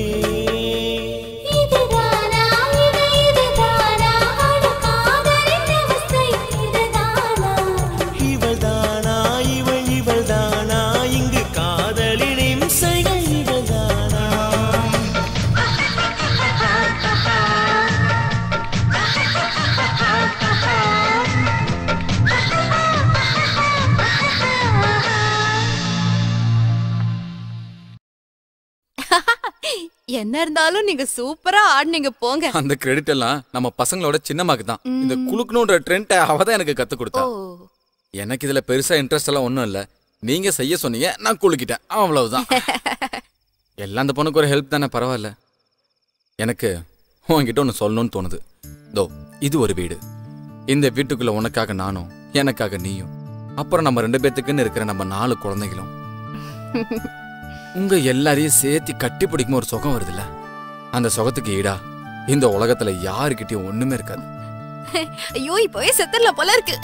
S14: இதுதானா இது இதுதானா அட காதலின் அவஸ்தை இதுதானா
S11: இவள்தானா இவள் இவள்தானா இங்கு காதலின் இம்சைகள் இவள்தானா
S3: என்ன இருந்தாலும் நீங்க சூப்பரா ஆடுனீங்க போங்க
S2: அந்த கிரெடிட் எல்லாம் நம்ம பசங்களோட சின்னம்மாக்கு தான் இந்த குலுக்கணுன்ற ட்ரெண்ட் அவ தான் எனக்கு கத்து கொடுத்தா
S3: ஓ
S2: எனக்கு இதுல பெருசா இன்ட்ரெஸ்ட் எல்லாம் ஒண்ணும் இல்ல நீங்க செய்ய சொன்னீங்க நான் குலுக்கிட்டேன் அவ்வளவுதான் எல்லாம் அந்த பொண்ணுக்கு ஒரு ஹெல்ப் தானே பரவாயில்ல எனக்கு உன்கிட்ட ஒன்று சொல்லணும்னு தோணுது தோ இது ஒரு வீடு இந்த வீட்டுக்குள்ள உனக்காக நானும் எனக்காக நீயும் அப்புறம் நம்ம ரெண்டு பேத்துக்குன்னு இருக்கிற நம்ம நாலு குழந்தைகளும் உங்க எல்லாரையும் சேர்த்து கட்டி பிடிக்கும் ஒரு சுகம் வருதுல்ல அந்த சுகத்துக்கு ஈடா இந்த உலகத்துல யாருக்கிட்டயும் ஒண்ணுமே இருக்காது
S3: ஐயோ இப்போவே செத்துடல போல இருக்கு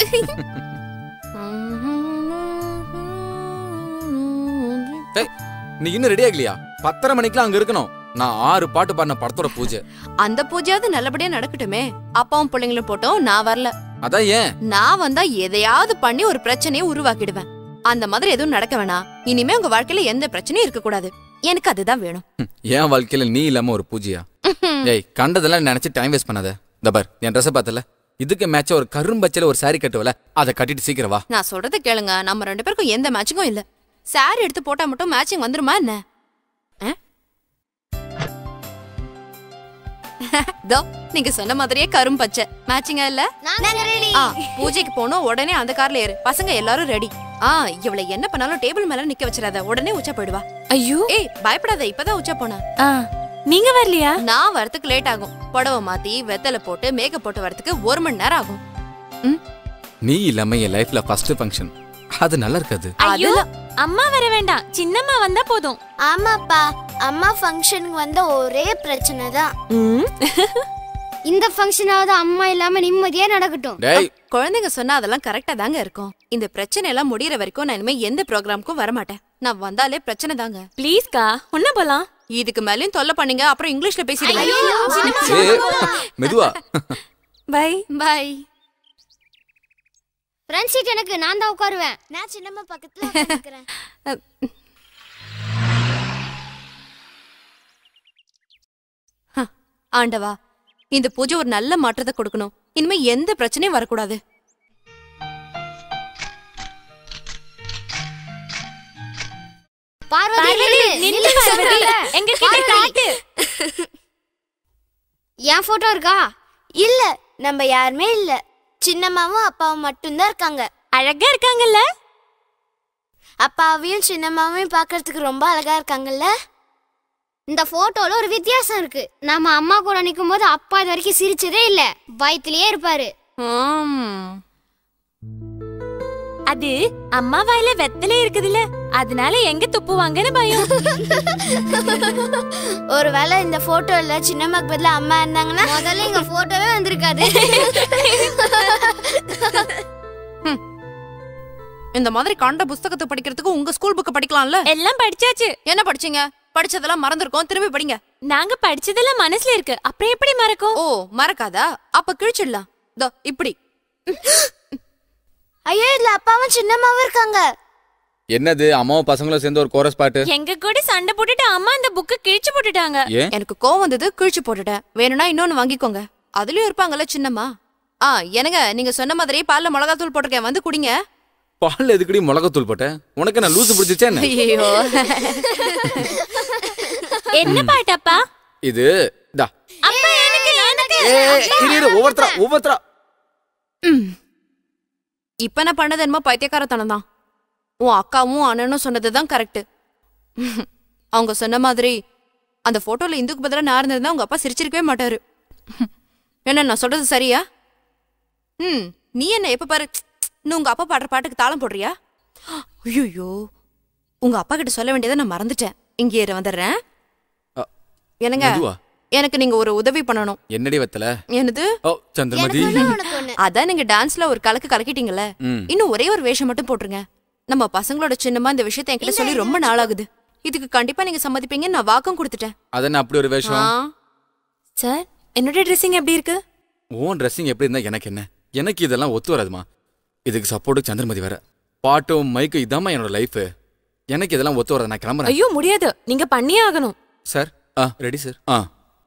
S2: ஏய், நீ இன்னும் ரெடி ஆகலையா பத்தரை மணிக்கெல்லாம் அங்க இருக்கணும் நான் ஆறு பாட்டு பாடின படத்தோட பூஜை
S3: அந்த பூஜையாவது நல்லபடியா நடக்கட்டுமே அப்பாவும் பிள்ளைங்களும் போட்டோம் நான் வரல
S2: அதான் ஏன்
S3: நான் வந்தா எதையாவது பண்ணி ஒரு பிரச்சனையை உருவாக்கிடுவேன் அந்த மாதிரி எதுவும் நடக்க வேணாம் இனிமே உங்க வாழ்க்கையில எந்த பிரச்சனையும் இருக்க கூடாது எனக்கு அதுதான் வேணும்
S2: ஹம், என் வாழ்க்கையில நீ இல்லாம ஒரு பூஜையா ஏய் கண்டதெல்லாம் நினைச்சு டைம் வேஸ்ட் பண்ணாத தபர் என் ட்ரெஸ் பார்த்தல இதுக்கு மேட்சா ஒரு கரும்பச்சல ஒரு saree கட்டுவல அதை கட்டிட்டு சீக்கிரம் வா
S3: நான் சொல்றத கேளுங்க நம்ம ரெண்டு பேருக்கும் எந்த மேட்சிங்கும் இல்ல சாரி எடுத்து போட்டா மட்டும் மேட்சிங் வந்துருமா என்ன ஆ? தோ நீங்க சொன்ன மாதிரியே கரும் பச்சை மேட்சிங்கா இல்ல ஆ பூஜைக்கு போனோம் உடனே அந்த கார்ல ஏறு பசங்க எல்லாரும் ரெடி ஆ இவளை என்ன பண்ணாலும் டேபிள் மேல நிக்க வச்சிடாத உடனே உச்சா போயிடுவா
S13: ஐயோ
S3: ஏய் பயப்படாத இப்பதான் உச்சா போனா
S13: ஆ நீங்க வரலையா
S3: நான் வரதுக்கு லேட் ஆகும் புடவை மாத்தி வெத்தலை போட்டு மேக்கப் போட்டு வரதுக்கு ஒரு மணி நேரம் ஆகும்
S2: நீ இல்லாம என் லைஃப்ல ஃபர்ஸ்ட் ஃபங்க்ஷன் அது நல்லா இருக்காது
S13: ஐயோ அம்மா வர வேண்டாம் சின்னம்மா வந்தா போதும்
S12: ஆமாப்பா அம்மா ஃபங்க்ஷனுக்கு வந்த ஒரே பிரச்சனை தான்
S13: ம்.
S12: இந்த ஃபங்க்ஷனாவது அம்மா இல்லாம நிம்மதியா நடக்கட்டும்
S2: டேய்
S3: குழந்தைங்க சொன்னா அதெல்லாம் கரெக்டா தாங்க இருக்கும் இந்த பிரச்சனை எல்லாம் முடியற வரைக்கும் நான் இனிமே எந்த ப்ரோக்ராமுக்கும் வர மாட்டேன் நான் வந்தாலே பிரச்சனை தாங்க
S13: ப்ளீஸ்க்கா ஒன்ன போலாம்
S3: இதுக்கு மேலயும் தொல்லை பண்ணீங்க அப்புறம் இங்கிலீஷ்ல பேசிடுவேன்
S2: ஏய், மெதுவா
S13: பை
S3: பை
S12: ஃப்ரண்ட் சீட் எனக்கு நான் தான் உட்காருவேன் நான் சின்னம்மா பக்கத்துல உட்காந்துக்கிறேன்
S3: ஆண்டவா இந்த பூஜை ஒரு நல்ல மாற்றத்தை கொடுக்கணும் இனிமே எந்த பிரச்சனையும் வரக்கூடாது
S12: பார்வதி
S13: நில்லு
S12: நில்லு
S13: பார்வதி.
S12: சொல்றேன்.
S13: எங்க கிட்ட காட்டு
S12: என் போட்டோ இருக்கா இல்ல நம்ம யாருமே இல்ல சின்னம்மாவும் அப்பாவும் மட்டும்தான் இருக்காங்க
S13: அழகா இருக்காங்கல்ல
S12: அப்பாவையும் சின்னம்மாவையும் பார்க்கிறதுக்கு ரொம்ப அழகா இருக்காங்கல்ல இந்த போட்டோல ஒரு வித்தியாசம் இருக்கு நம்ம அம்மா கூட நிக்கும் போது அப்பா இது வரைக்கும் சிரிச்சதே இல்ல பயத்திலேயே இருப்பாரு
S13: அது அம்மா வாயில வெத்தலை இருக்குதுல்ல அதனால எங்க துப்புவாங்கன்னு பயம்
S12: ஒருவேளை இந்த போட்டோல சின்னம்மாக்கு பதிலா அம்மா இருந்தாங்கன்னா முதல்ல எங்க போட்டோவே வந்திருக்காது
S3: இந்த மாதிரி கண்ட புஸ்தகத்தை படிக்கிறதுக்கு உங்க ஸ்கூல் புக் படிக்கலாம்ல
S13: எல்லாம் படிச்சாச்சு
S3: என்ன படிச்சீங்க படிச்சதெல்லாம் மறந்துருக்கோம் திரும்பி படிங்க
S13: நாங்க படிச்சதெல்லாம் மனசுல இருக்கு அப்புறம் எப்படி மறக்கும்
S3: ஓ மறக்காதா அப்ப கிழிச்சிடலாம் தோ இப்படி
S12: ஐயோ இதுல அப்பாவும் சின்னம்மாவும் இருக்காங்க
S2: என்னது அம்மாவும் பசங்களும் சேர்ந்து ஒரு கோரஸ் பாட்டு
S13: எங்க கூட சண்டை போட்டுட்டு அம்மா அந்த புக்கு கிழிச்சு போட்டுட்டாங்க
S2: ஏன்
S3: எனக்கு கோவம் வந்தது கிழிச்சு போட்டுட்டேன் வேணும்னா இன்னொன்னு வாங்கிக்கோங்க அதுலயும் இருப்பாங்கல்ல சின்னம்மா ஆ என்னங்க நீங்க சொன்ன மாதிரி பால்ல மிளகாத்தூள் போட்டிருக்கேன் வந்து குடிங்க
S2: பால்ல எதுக்குடி மிளகாத்தூள் போட்ட உனக்கு நான் லூசு பிடிச்சிச்சே என்ன
S3: ஐயோ
S13: என்ன பாட்டப்பா
S2: இது டா
S13: அப்பா எனக்கு எனக்கு
S2: இரு இரு ஒவ்வொருத்தரா ஒவ்வொருத்தரா
S3: இப்ப நான் பண்ணது என்னமோ பைத்தியக்காரத்தனம் தான் உன் அக்காவும் அண்ணனும் சொன்னதுதான் கரெக்ட் அவங்க சொன்ன மாதிரி அந்த போட்டோல இந்துக்கு பதிலா நான் இருந்திருந்தா உங்க அப்பா சிரிச்சிருக்கவே மாட்டாரு என்ன நான் சொல்றது சரியா ம் நீ என்ன எப்ப பாரு நீ உங்க அப்பா பாடுற பாட்டுக்கு தாளம் போடுறியா ஐயோ உங்க அப்பா கிட்ட சொல்ல வேண்டியதை நான் மறந்துட்டேன் இங்கே இரு வந்துடுறேன்
S2: அ,
S3: என்னங்க
S2: மெதுவா.
S3: எனக்கு நீங்க ஒரு உதவி பண்ணணும்
S2: என்னடி வெத்தல
S3: என்னது
S2: ஓ சந்திரமதி
S3: அதான் நீங்க டான்ஸ்ல ஒரு கலக்கு கலக்கிட்டீங்கல்ல
S2: ம்.
S3: இன்னும் ஒரே ஒரு வேஷம் மட்டும் போட்டுருங்க நம்ம பசங்களோட சின்னமா இந்த விஷயத்தை என்கிட்ட சொல்லி ரொம்ப நாளாகுது இதுக்கு கண்டிப்பா நீங்க சம்மதிப்பீங்கன்னு நான் வாக்கம் கொடுத்துட்டேன்
S2: அதென்ன அப்படி ஒரு
S3: ஆ,
S2: வேஷம்
S13: சார் என்னோட ட்ரெஸ்ஸிங் எப்படி இருக்கு
S2: உன் ட்ரெஸ்ஸிங் எப்படி இருந்தா எனக்கு என்ன எனக்கு இதெல்லாம் ஒத்து வராதுமா இதுக்கு சப்போர்ட்டு சந்திரமதி வேற பாட்டும் மைக்கு இதாம்மா என்னோட லைஃப் எனக்கு இதெல்லாம் ஒத்து வராது நான் கிளம்புறேன்
S13: ஐயோ முடியாது நீங்க பண்ணியே ஆகணும்
S2: சார் ஆ ரெடி சார் ஆ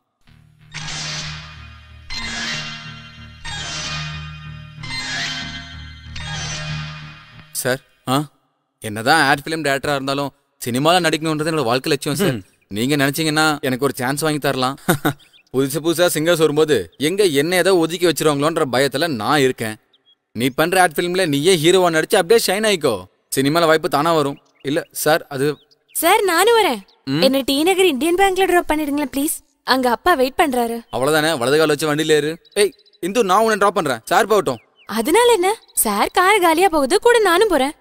S2: சார் ஆ என்னதான் ஆட் ஃபிலிம் டேரக்டரா இருந்தாலும் சினிமாவில் நடிக்கணுன்றது என்னோட வாழ்க்கை லட்சியம் சார் நீங்க நினைச்சீங்கன்னா எனக்கு ஒரு சான்ஸ் வாங்கி தரலாம் புதுசு புதுசா சிங்கர்ஸ் வரும்போது எங்க என்ன ஏதோ ஒதுக்கி வச்சிருவாங்களோன்ற பயத்துல நான் இருக்கேன் நீ பண்ற ஆட் ஃபிலிம்ல நீயே ஹீரோவா நடிச்சு அப்படியே ஷைன் ஆயிக்கோ சினிமால வாய்ப்பு தானா வரும் இல்ல சார் அது
S13: சார் நானும் வரேன் என்ன டி நகர் இந்தியன் பேங்க்ல டிராப் பண்ணிடுங்களேன் ப்ளீஸ் அங்க அப்பா வெயிட் பண்றாரு
S2: அவ்வளவுதானே வலது கால வச்சு வண்டியில ஏறு ஏய் இந்து நான் உன்னை ட்ராப் பண்றேன் சார் போகட்டும்
S13: அதனால என்ன சார் கார் காலியா போகுது கூட நானும் போறேன்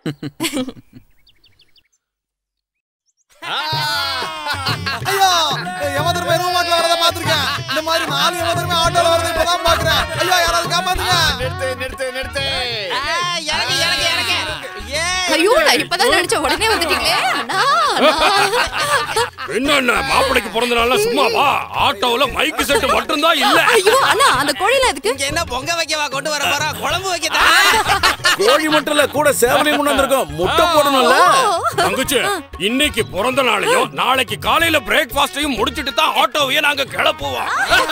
S1: ஐயோ யமதர்ம ரூமாட்ல வரத பாத்துருக்கேன் இந்த மாதிரி நாலு யமதர்ம ஆட்டோல வரது இப்பதான் பாக்குறேன் ஐயோ யாராவது காப்பாத்துங்க
S10: நிறுத்து நிறுத்து நிறுத்து
S9: எனக்கு எனக்கு எனக்கு ஏ
S3: ஐயோ நான் இப்பதான் நினைச்ச உடனே வந்துட்டீங்களே அண்ணா அண்ணா.
S4: என்ன மாப்பிளைக்கு பிறந்த நாள்ல சும்மா வா ஆட்டோல மைக்கு செட்டு மட்டும்தான் இல்ல
S3: ஐயோ அண்ணா அந்த கோழில எதுக்கு
S9: இங்க என்ன பொங்க வைக்கவா கொண்டு வர போறா குழம்பு வைக்கத்தான்
S5: கோழி மட்டும் இல்ல கூட சேவலையும் கொண்டு வந்திருக்கோம் முட்டை போடணும்ல
S4: தங்கச்சி இன்னைக்கு பிறந்த நாளையும் நாளைக்கு காலையில பிரேக்ஃபாஸ்டையும் முடிச்சிட்டு தான் ஆட்டோவையே நாங்க கிளப்புவோம்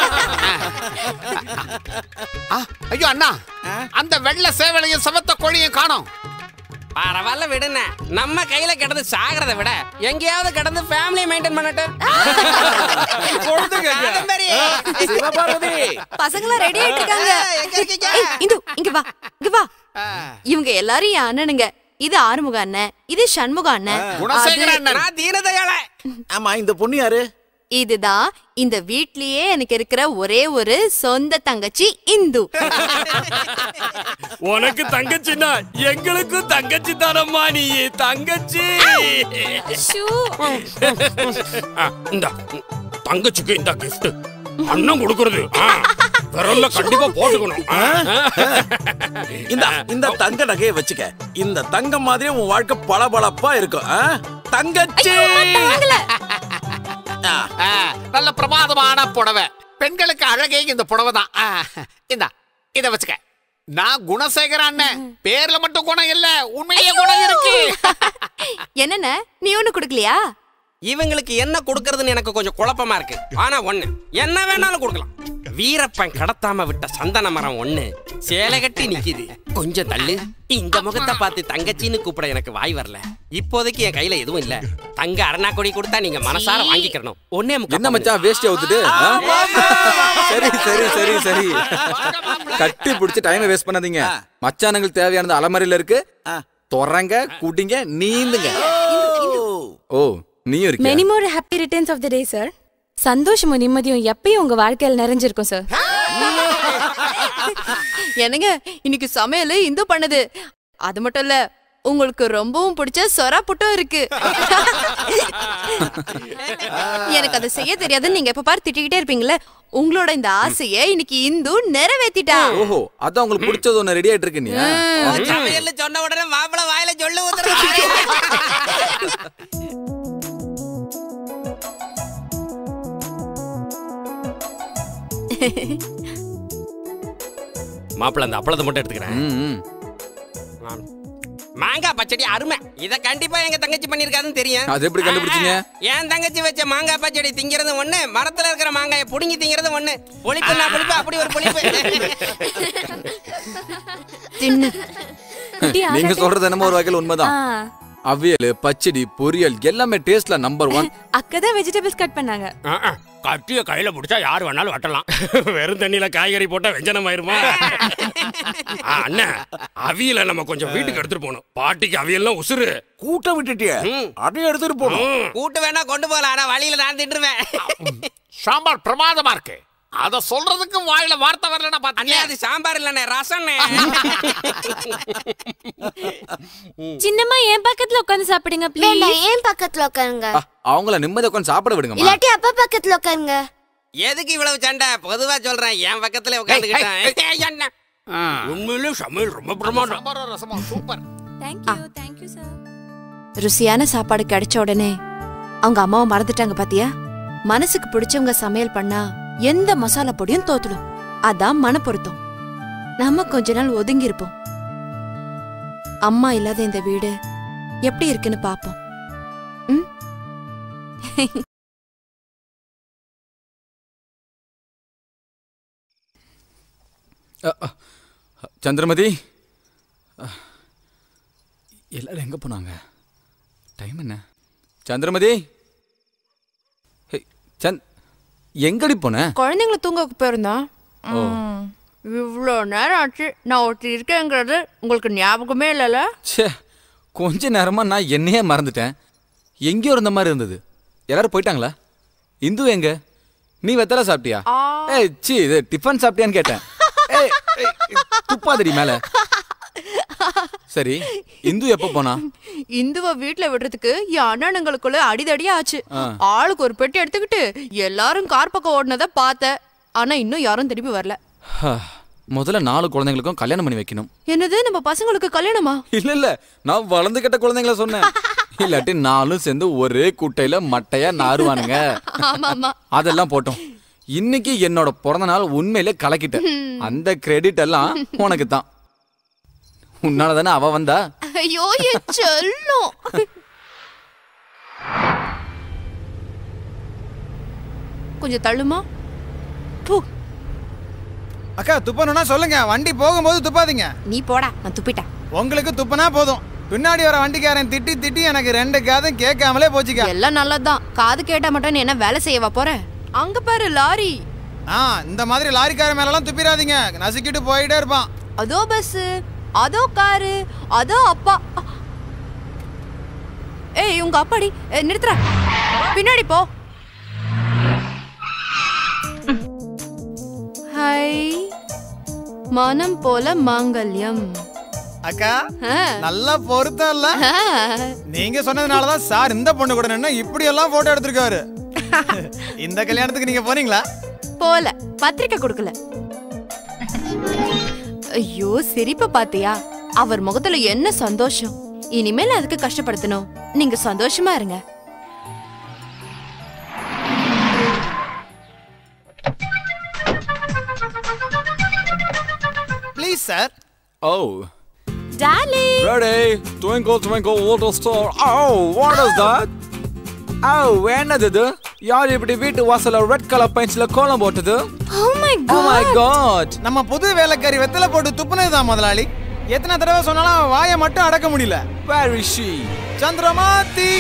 S10: ஆ, ஐயோ அண்ணா அந்த வெள்ளை சேவலையும் சமத்த கோழியும் காணோம்
S9: பரவாயில்ல விடுன நம்ம கையில கிடந்து சாகிறத விட எங்கேயாவது கிடந்து ஃபேமிலியை மெயின்டைன் பண்ணட்டும் காதம்பரி.
S5: சிவபார்வதி
S3: பசங்களாம் ரெடி ஆயிட்டு இருக்காங்க
S9: எங்க இருக்கீங்க?
S3: ஏய், இந்து இங்க வா இங்க வா இவங்க எல்லாரும் என் அண்ணனுங்க இது ஆறுமுக அண்ணன் இது சண்முக அண்ணன்
S10: குணசேகர
S3: அது-
S10: அண்ணன்
S9: நான் தீனதயாள
S5: ஆமா இந்த பொண்ணு யாரு
S3: இதுதான் இந்த வீட்லயே எனக்கு இருக்கிற ஒரே ஒரு சொந்த தங்கச்சி இந்து
S4: உனக்கு தங்கச்சின்னா எங்களுக்கும் தங்கச்சி தானம்மா நீ தங்கச்சி ஆ, இந்தா தங்கச்சிக்கு இந்த gift அண்ணன் கொடுக்கறது ஆ, விரல்ல கண்டிப்பா போட்டுக்கணும் ஆ, ஆ.
S5: இந்த இந்த தங்க நகையை வச்சுக்க இந்த தங்கம் மாதிரி உன் வாழ்க்கை பளபளப்பா இருக்கும் ஆ? தங்கச்சி ஆ,
S10: ஆ, நல்ல பிரமாதமான புடவை பெண்களுக்கு அழகே இந்த புடவை தான் ஆ, இந்தா இத வச்சுக்க நான் குணசேகர அண்ணன் பேர்ல மட்டும் குணம் இல்ல உண்மையிலேயே குணம் இருக்கு
S3: என்னண்ணே நீ ஒண்ணு குடுக்கலையா
S9: இவங்களுக்கு என்ன கொடுக்கறதுன்னு எனக்கு கொஞ்சம் குழப்பமா இருக்கு ஆனா ஒண்ணு என்ன வேணாலும் கொடுக்கலாம் வீரப்பன் கடத்தாம விட்ட சந்தன மரம் ஒண்ணு சேலை கட்டி நிக்குது கொஞ்சம் தள்ளு இந்த முகத்தை பார்த்து தங்கச்சின்னு கூப்பிட எனக்கு வாய் வரல இப்போதைக்கு என் கையில எதுவும் இல்ல தங்க அரணா கொடி கொடுத்தா நீங்க மனசார வாங்கிக்கிறணும் ஒன்னே முக்கா
S2: என்ன மச்சான் வேஸ்ட் அவுத்துட்டு சரி சரி சரி சரி கட்டி பிடிச்சி டைமை வேஸ்ட் பண்ணாதீங்க மச்சானுங்களுக்கு தேவையானது அலமாரியில இருக்கு தொறங்க குடிங்க நீந்துங்க ஓ நீயும் இருக்கியா
S13: many more happy returns of the day sir சந்தோஷமும் நிம்மதியும் எப்பயும் உங்க வாழ்க்கையில் நிறைஞ்சிருக்கும் சார்
S3: என்னங்க இன்னைக்கு சமையல் இந்து பண்ணுது அது மட்டும் இல்ல உங்களுக்கு ரொம்பவும் பிடிச்ச சொரா புட்டும் இருக்கு எனக்கு அதை செய்ய தெரியாதுன்னு நீங்க எப்ப பாரு திட்டிக்கிட்டே இருப்பீங்களே உங்களோட இந்த ஆசையை இன்னைக்கு இந்து நிறைவேத்திட்டா
S2: ஓஹோ அதான் உங்களுக்கு பிடிச்சது ஒண்ணு ரெடி ஆயிட்டு இருக்கு நீ
S9: சமையல்னு சொன்ன உடனே மாப்பிள வாயில சொல்லு ஊத்துறாங்க
S4: மாப்பிள்ள அந்த அப்பளத்தை மட்டும் எடுத்துக்கிறேன்
S2: ம், ம்.
S9: மாங்காய் பச்சடி அருமை இத கண்டிப்பா எங்க தங்கச்சி பண்ணிருக்காதுன்னு தெரியும்
S2: அது எப்படி கண்டுபிடிச்சீங்க?
S9: ஆ, என் தங்கச்சி வச்ச மாங்காய் பச்சடி திங்கிறது ஒண்ணு மரத்துல இருக்கிற மாங்காயை புடுங்கி திங்கிறது ஒண்ணு புளிப்பு நான் புளிப்பு அப்படி ஒரு புளிப்பு
S13: தின்னு
S2: நீங்க சொல்றது என்னமோ ஒரு வகையில் உண்மைதான்
S13: ஆ.
S2: அவியல் பச்சடி பொரியல் எல்லாமே டேஸ்ட்ல நம்பர் ஒன்
S13: அக்கா தான் வெஜிடபிள்ஸ் கட் பண்ணாங்க
S4: ஆ, ஆ, கத்திய கையில பிடிச்சா யார் வேணாலும் வெட்டலாம் வெறும் தண்ணியில காய்கறி போட்டா வெஞ்சனம் ஆயிருமா ஆ, அண்ணன் அவியல நம்ம கொஞ்சம் வீட்டுக்கு எடுத்துட்டு போகணும் பாட்டிக்கு அவியல்லாம் உசுரு
S5: கூட்ட விட்டுட்டிய அதையும் எடுத்துட்டு போகணும்
S9: கூட்டு வேணா கொண்டு போகலாம் ஆனா வழியில நான் தின்றுவேன்
S10: சாம்பார் பிரமாதமா இருக்கு அத சொல்றதுக்கு வாயில வார்த்தை வரலன்னா
S9: அண்ணே
S10: பாத்தீங்க
S9: அது சாம்பார் இல்லண்ணே ரசம்ண்ணே
S13: சின்னம்மா என் பக்கத்துல உட்காந்து சாப்பிடுங்க
S12: வேண்டாம்
S13: ப்ளீஸ்
S12: ஏன் பக்கத்துல உட்காருங்க
S2: அவங்கள நிம்மதி உட்காந்து சாப்பிட விடுங்கம்மா
S12: இல்லாட்டி அப்பா பக்கத்துல உட்காருங்க
S9: எதுக்கு இவ்வளவு சண்டை பொதுவா சொல்றேன் என் பக்கத்துல உட்காந்துக்கிட்டேன்
S4: உண்மையிலே சமையல் ரொம்ப பிரமாதம்
S10: சாம்பார் ரசமா சூப்பர்
S13: தேங்க்யூ தேங்க்யூ சார்
S15: ருசியான சாப்பாடு கிடைச்ச உடனே அவங்க அம்மாவை மறந்துட்டாங்க பாத்தியா மனசுக்கு பிடிச்சவங்க சமையல் பண்ணா எந்த மசாலா பொடியும் தோத்துடும் அதான் மனப்பொருத்தம் நம்ம கொஞ்ச நாள் ஒதுங்கி இருப்போம் அம்மா இல்லாத இந்த வீடு எப்படி இருக்குன்னு பாப்போம் ம்?
S2: அ, அ, சந்திரமதி அ, எல்லாரும் எங்க போனாங்க டைம் என்ன சந்திரமதி ஹே, சந்த் எங்கடி போன
S15: குழந்தைங்களை தூங்க போயிருந்தோம்
S2: ஓ
S15: இவ்வளோ நேரம் ஆச்சு நான் ஒருத்தர் இருக்கேங்கிறது உங்களுக்கு ஞாபகமே இல்லைல்ல
S2: ச்சே கொஞ்ச நேரமா நான் என்னையே மறந்துட்டேன் எங்கேயோ இருந்த மாதிரி இருந்தது எல்லாரும் போயிட்டாங்களா இந்து எங்க நீ வெத்தலை சாப்பிட்டியா ஏய் சி இது டிஃபன் சாப்பிட்டியான்னு கேட்டேன் ஏய், ஏய், துப்பாதடி மேல சரி இந்து எப்போ போனா
S15: இந்துவ வீட்ல விடுறதுக்கு என் அண்ணனுங்களுக்குள்ள அடிதடியா ஆச்சு
S2: ஆ.
S15: ஆளுக்கு ஒரு பெட்டி எடுத்துக்கிட்டு எல்லாரும் கார் பக்கம் ஓடினத பார்த்தேன் ஆனா இன்னும் யாரும் திரும்பி வரல
S2: முதல்ல நாலு குழந்தைங்களுக்கும் கல்யாணம் பண்ணி வைக்கணும்
S15: என்னது நம்ம பசங்களுக்கு கல்யாணமா
S2: இல்ல இல்ல நான் வளர்ந்து கெட்ட குழந்தைங்கள சொன்னேன் இல்லாட்டி நாலும் சேர்ந்து ஒரே குட்டையில மட்டையா நாறுவானுங்க
S15: ஆமா ஆமா
S2: அதெல்லாம் போட்டோம் இன்னைக்கு என்னோட பிறந்த நாள் உண்மையிலே கலக்கிட்டேன் அந்த கிரெடிட் எல்லாம் உனக்கு தான் உன்னால தானே அவ வந்தா
S15: ஐயோ என் செல்லம் கொஞ்சம் தள்ளுமா பூ
S1: அக்கா துப்பணும்னா சொல்லுங்க வண்டி போகும்போது துப்பாதீங்க
S15: நீ போடா நான் துப்பிட்டேன்
S1: உங்களுக்கு துப்புனா போதும் பின்னாடி வர வண்டிக்காரன் திட்டி திட்டி எனக்கு ரெண்டு காதும் கேட்காமலே போச்சுக்கா
S15: எல்லாம் நல்லதுதான் காது கேட்டா மட்டும் நீ என்ன வேலை செய்யவா போற அங்க பாரு லாரி
S1: ஆ இந்த மாதிரி லாரிக்கார மேலலாம் துப்பிடாதீங்க நசுக்கிட்டு போயிட்டே இருப்பான்
S15: அதோ பஸ் அதோ காரு அதோ அப்பா ஏய் உங்க அப்பாடி ஏய், நிறுத்துறா பின்னாடி போ ஹை மனம் போல மாங்கல்யம்
S1: அக்கா
S15: ஆ.
S1: நல்லா பொருத்தம் இல்ல நீங்க சொன்னதுனாலதான் சார் இந்த பொண்ணு கூட நின்னு இப்படி எல்லாம் போட்டோ எடுத்திருக்காரு இந்த கல்யாணத்துக்கு நீங்க போனீங்களா
S15: போல பத்திரிக்கை கொடுக்கல ஐயோ சிரிப்ப பாத்தியா அவர் முகத்துல என்ன சந்தோஷம் இனிமேல் அதுக்கு கஷ்டப்படுத்தணும் நீங்க சந்தோஷமா இருங்க
S1: please sir
S2: oh
S13: darling
S2: Ready? Twinkle, twinkle, little star. Oh, what is that? Oh, என்னது இது யார் இப்படி வீட்டு வாசல்ல ரெட் கலர் பெயிண்ட்ஸ்ல கோலம் போட்டது
S13: oh my
S2: Oh my god.
S1: நம்ம புது வேலைக்காரி வெத்தலை போட்டு துப்புனதுதான் முதலாளி எத்தனை தடவை சொன்னாலும் அவன் வாயை மட்டும் அடக்க முடியல
S2: Where is she?
S1: சந்திரமாத்தி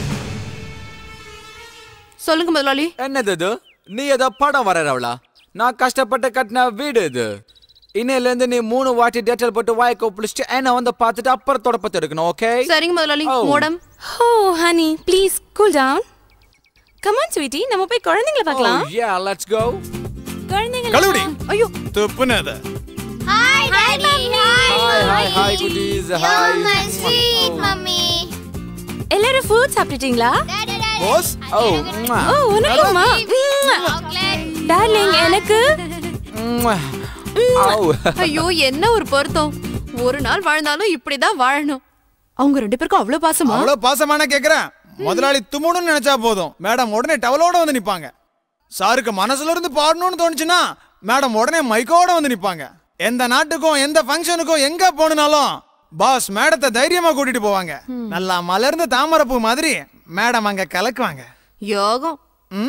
S15: சொல்லுங்க முதலாளி
S2: என்னது இது நீ ஏதோ படம் வரைறவளா நான் கஷ்டப்பட்டு கட்டின வீடு இது இன்னையில இருந்து நீ மூணு வாட்டி டேட்டல் போட்டு வாய் கொப்பளிச்சுட்டு என்ன வந்து பார்த்துட்டு அப்புறம் தொடப்பத்து எடுக்கணும் ஓகே
S15: சரிங்க முதலாளி
S2: Oh.
S15: மோடம்
S13: oh honey please cool down come on sweetie நம்ம போய் குழந்தைங்களை பார்க்கலாம்
S2: Oh yeah, let's go.
S13: குழந்தைங்க
S1: கழுவுடி
S15: ஐயோ
S1: துப்புனது
S12: hi daddy hi
S2: Hi, hi, hi, goodies. Hi.
S12: My sweet mummy
S13: எல்லாரும் ஃபுட் சாப்பிட்டுட்டீங்களா
S1: போஸ்
S2: Oh, mwah.
S13: ஓ உனக்குமா டார்லிங் எனக்கு
S2: Mwah. Ow.
S15: ஐயோ என்ன ஒரு பொருத்தம் ஒரு நாள் வாழ்ந்தாலும் இப்படிதான் வாழணும் அவங்க ரெண்டு பேருக்கும் அவ்வளவு பாசமா
S1: அவ்வளவு பாசமான கேக்குறேன் முதலாளி தும்முணும்னு நினைச்சா போதும் மேடம் உடனே டவலோட வந்து நிப்பாங்க சாருக்கு மனசுல இருந்து பாடணும்னு தோணுச்சுன்னா மேடம் உடனே மைக்கோட வந்து நிப்பாங்க எந்த நாட்டுக்கும் எந்த ஃபங்க்ஷனுக்கும் எங்க போனாலும் பாஸ் மேடத்தை தைரியமா கூட்டிட்டு போவாங்க நல்லா மலர்ந்த தாமரைப்பூ மாதிரி மேடம் அங்க கலக்குவாங்க
S15: யோகம்
S1: ம்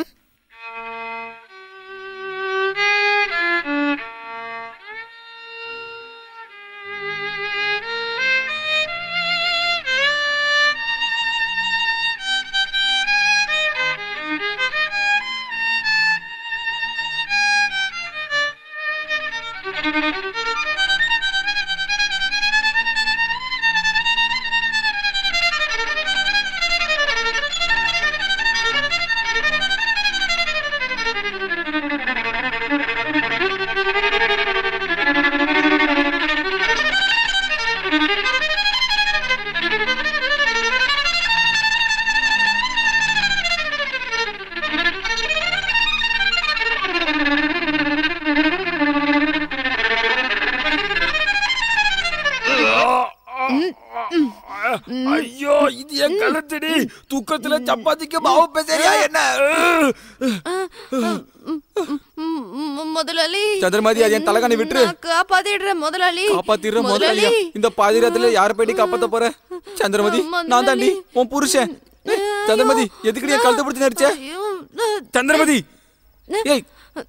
S2: ஐயோ இது என் கழுத்தடி தூக்கத்துல சப்பாத்திக்கு மாவு பேசுறியா என்ன
S3: முதலாளி
S2: சந்திரமதி அது என் தலைகாணி விட்டுரு
S3: நான் காப்பாத்திடுறேன் முதலாளி
S2: காப்பாத்திடுற முதலாளியா இந்த பாதிரத்துல யார போயிட்டு காப்பாத்த போற சந்திரமதி நான் தாண்டி உன் புருஷன் ஏய், சந்திரமதி எதுக்குடி என் கழுத்தை பிடிச்சி நடிச்ச சந்திரமதி ஏய்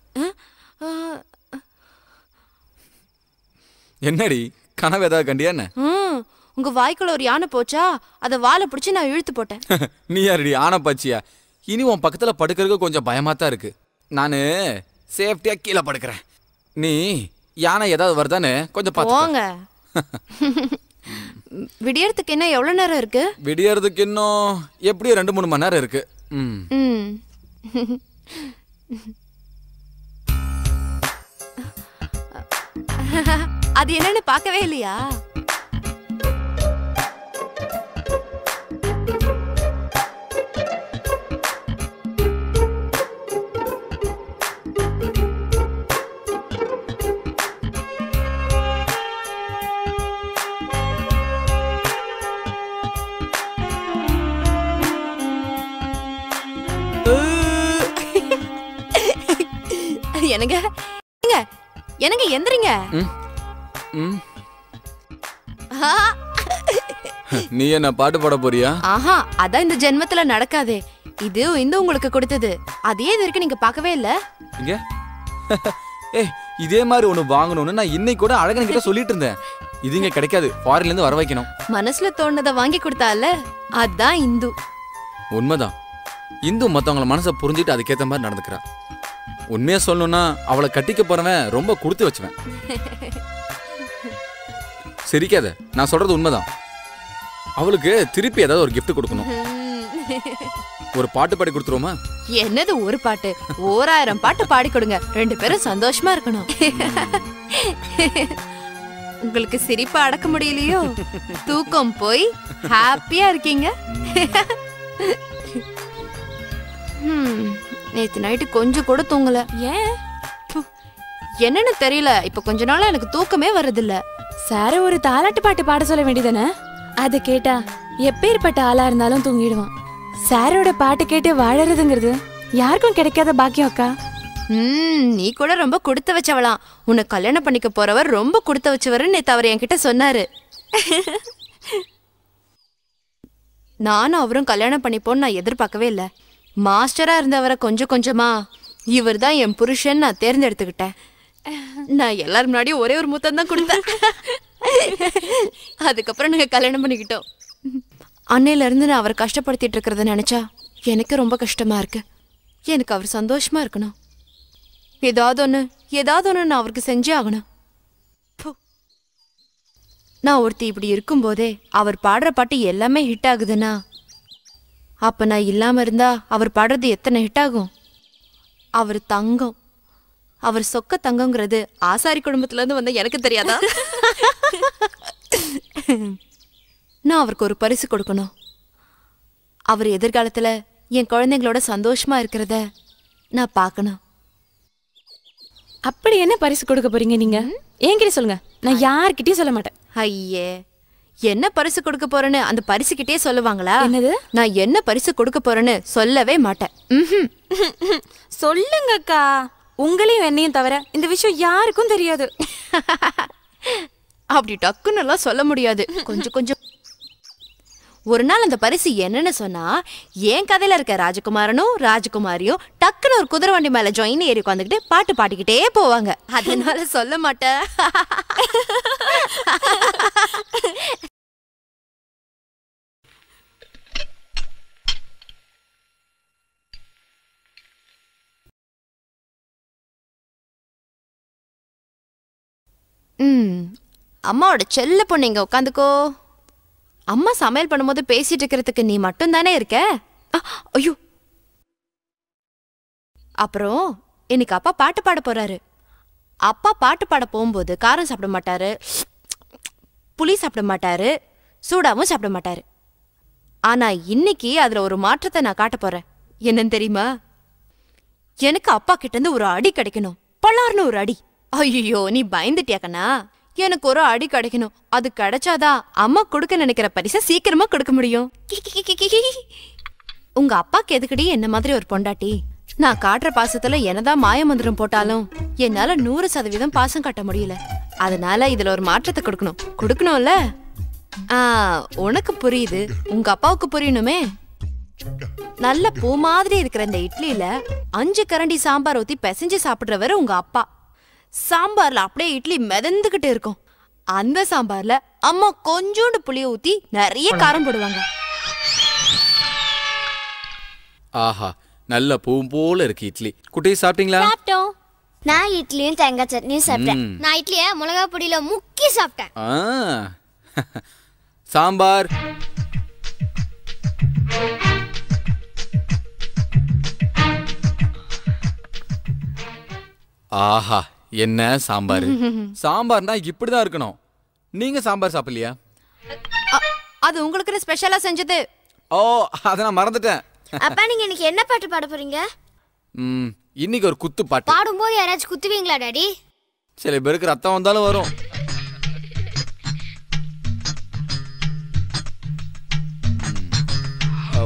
S2: என்னடி கனவு ஏதாவது கண்டியா என்ன
S15: ம், உங்க வாய்க்குள்ள ஒரு யானை போச்சா அத வாழை பிடிச்சு நான் இழுத்து போட்டேன்
S2: நீ யாருடி ஆன பாச்சியா இனி உன் பக்கத்துல படுக்கிறதுக்கு கொஞ்சம் பயமா தான் இருக்கு நானு சேஃப்டியா கீழே படுக்கிறேன் நீ யானை ஏதாவது வருதான்னு கொஞ்சம் பார்த்து
S15: போங்க விடியறதுக்கு என்ன எவ்வளவு நேரம் இருக்கு
S2: விடியறதுக்கு இன்னும் எப்படியும் ரெண்டு மூணு மணி நேரம் இருக்கு ம்
S15: ம் அது என்னன்னு பார்க்கவே இல்லையா என்னங்க என்னங்க என்னங்க எந்திரிங்க
S2: ம் ம்
S15: ஆ,
S2: நீ என்ன பாட்டு பாட போறியா
S15: ஆஹா அதான் இந்த ஜென்மத்துல நடக்காதே இது இந்த உங்களுக்கு கொடுத்தது அதே இது வரைக்கும் நீங்க பார்க்கவே இல்ல
S2: இங்க ஏய் இதே மாதிரி ஒண்ணு வாங்கணும்னு நான் இன்னைக்கு கூட அழகன் கிட்ட சொல்லிட்டு இருந்தேன் இது இங்க கிடைக்காது ஃபாரின்ல இருந்து வர வைக்கணும்
S15: மனசுல தோணுனத வாங்கி கொடுத்தால அதான் இந்து
S2: உண்மைதான் இந்து மத்தவங்கள மனசை புரிஞ்சுட்டு அதுக்கேத்த மாதிரி நடந்துக்கிறா உண்மையா சொல்லணும்னா அவளை கட்டிக்க போறவன் ரொம்ப கொடுத்து வச்சுவேன் சிரிக்காத நான் சொல்றது உண்மைதான் அவளுக்கு திருப்பி ஏதாவது ஒரு gift கொடுக்கணும் ஒரு பாட்டு பாடி கொடுத்துருவோமா
S15: என்னது ஒரு பாட்டு ஓராயிரம் பாட்டு பாடி கொடுங்க ரெண்டு பேரும் சந்தோஷமா இருக்கணும் உங்களுக்கு சிரிப்பா அடக்க முடியலையோ தூக்கம் போய் ஹாப்பியா இருக்கீங்க ஹம், நேத்து நைட்டு கொஞ்சம் கூட தூங்கல ஏன் என்னன்னு தெரியல இப்ப கொஞ்ச நாளா எனக்கு தூக்கமே வரதில்ல
S13: சார ஒரு தாலாட்டு பாட்டு பாட சொல்ல வேண்டியதானே அதை கேட்டா எப்பேற்பட்ட ஆளா இருந்தாலும் தூங்கிடுவான் சாரோட பாட்டு கேட்டு வாழறதுங்கிறது யாருக்கும் கிடைக்காத பாக்கியம் அக்கா
S15: ம் நீ கூட ரொம்ப கொடுத்து வச்சவளாம் உன்னை கல்யாணம் பண்ணிக்க போறவர் ரொம்ப கொடுத்து வச்சவர்னு நேத்து அவர் என்கிட்ட சொன்னாரு நானும் அவரும் கல்யாணம் பண்ணிப்போன்னு நான் எதிர்பார்க்கவே இல்லை மாஸ்டரா இருந்தவரை கொஞ்சம் கொஞ்சமா இவர் தான் என் புருஷன் நான் தேர்ந்தெடுத்துக்கிட்டேன் நான் எல்லாரும் முன்னாடியும் ஒரே ஒரு முத்தம் தான் கொடுத்தேன் அதுக்கப்புறம் நாங்க கல்யாணம் பண்ணிக்கிட்டோம் அன்னையில இருந்து நான் அவரை கஷ்டப்படுத்திட்டு இருக்கிறத நினைச்சா எனக்கு ரொம்ப கஷ்டமா இருக்கு எனக்கு அவர் சந்தோஷமா இருக்கணும் ஏதாவது ஒன்று ஏதாவது ஒன்று நான் அவருக்கு செஞ்சே ஆகணும் ப்பு. நான் ஒருத்தி இப்படி இருக்கும்போதே அவர் பாடுற பாட்டு எல்லாமே ஹிட் ஆகுதுன்னா அப்ப நான் இல்லாம இருந்தா அவர் பாடுறது எத்தனை ஹிட் ஆகும் அவர் தங்கம் அவர் சொக்க தங்கங்கிறது ஆசாரி குடும்பத்துல இருந்து வந்த எனக்கு தெரியாதா நான் அவருக்கு ஒரு பரிசு கொடுக்கணும் அவர் எதிர்காலத்துல என் குழந்தைங்களோட சந்தோஷமா இருக்கிறத நான் பார்க்கணும்
S13: அப்படி என்ன பரிசு கொடுக்க போறீங்க நீங்க என்கிட்ட சொல்லுங்க நான் யார்கிட்டயும் சொல்ல மாட்டேன்
S15: ஐயே என்ன பரிசு கொடுக்க போறேன்னு அந்த பரிசுகிட்டே சொல்லுவாங்களா
S13: என்னது
S15: நான் என்ன பரிசு கொடுக்க போறேன்னு சொல்லவே மாட்டேன் ம்ஹும்.
S13: சொல்லுங்க அக்கா உங்களையும் என்னையும் தவிர இந்த விஷயம் யாருக்கும் தெரியாது
S15: அப்படி டக்குன்னு எல்லாம் சொல்ல முடியாது கொஞ்சம் கொஞ்சம் ஒரு நாள் அந்த பரிசு என்னன்னு சொன்னா என் கதையில இருக்க ராஜகுமாரனும் ராஜகுமாரியும் டக்குன்னு ஒரு குதிரை வண்டி மேல ஜாயின் ஏறி உட்காந்துக்கிட்டு பாட்டு பாடிக்கிட்டே போவாங்க அதனால சொல்ல மாட்டேன் ம் அம்மாவோட செல்ல பொண்ணு இங்க உட்காந்துக்கோ அம்மா சமையல் பண்ணும்போது பேசிட்டு இருக்கிறதுக்கு நீ மட்டும் தானே இருக்க அ, ஐயோ அப்புறம் இன்னைக்கு அப்பா பாட்டு பாட போறாரு அப்பா பாட்டு பாட போகும்போது காரம் சாப்பிட மாட்டாரு புளி சாப்பிட மாட்டாரு சூடாவும் சாப்பிட மாட்டாரு ஆனா இன்னைக்கு அதுல ஒரு மாற்றத்தை நான் காட்ட போறேன் என்னன்னு தெரியுமா எனக்கு அப்பா கிட்ட இருந்து ஒரு அடி கிடைக்கணும் பலார்னு ஒரு அடி ஐயோ நீ பயந்துட்டியா கண்ணா எனக்கு ஒரு அடி கிடைக்கணும் அது கிடைச்சாதான் அம்மா கொடுக்க நினைக்கிற பரிசை சீக்கிரமா கொடுக்க முடியும் கி, கி, கி, கி, கி. உங்க அப்பாக்கு எதுக்குடி என்ன மாதிரி ஒரு பொண்டாட்டி நான் காட்டுற பாசத்துல என்னதான் மாயமந்திரம் போட்டாலும் என்னால நூறு சதவீதம் பாசம் காட்ட முடியல அதனால இதுல ஒரு மாற்றத்தை கொடுக்கணும் கொடுக்கணும்ல ஆ உனக்கு புரியுது உங்க அப்பாவுக்கு புரியணுமே நல்ல பூ மாதிரி இருக்கிற இந்த இட்லியில அஞ்சு கரண்டி சாம்பார் ஊத்தி பிசைஞ்சு சாப்பிடுறவர் உங்க அப்பா சாம்பார்ல அப்படியே இட்லி மிதந்துகிட்டு இருக்கும் அந்த சாம்பார்ல அம்மா கொஞ்சோண்டு புளிய ஊத்தி நிறைய காரம் போடுவாங்க
S2: ஆஹா நல்ல பூவும் போல இருக்கு இட்லி குட்டி சாப்பிட்டீங்களா
S12: சாப்பிட்டோம் நான் இட்லியும் தேங்காய் சட்னியும் சாப்பிட்டேன்
S2: ம்.
S12: நான் இட்லிய மிளகா பொடியில முக்கி சாப்பிட்டேன்
S2: ஆ சாம்பார் ஆஹா என்ன சாம்பார் சாம்பார்னா இப்படிதான் இருக்கணும் நீங்க சாம்பார் சாப்பிடலையா
S15: அ- அது உங்களுக்கு ஸ்பெஷலா செஞ்சது
S2: ஓ அதை நான் மறந்துட்டேன்
S12: அப்பா நீங்க இன்னைக்கு என்ன பாட்டு பாட போறீங்க
S2: ம், இன்னைக்கு ஒரு குத்து பாட்டு
S12: பாடும்போது யாராச்சும் குத்துவீங்களா டாடி
S2: சில பேருக்கு ரத்தம் வந்தாலும் வரும் ஓ.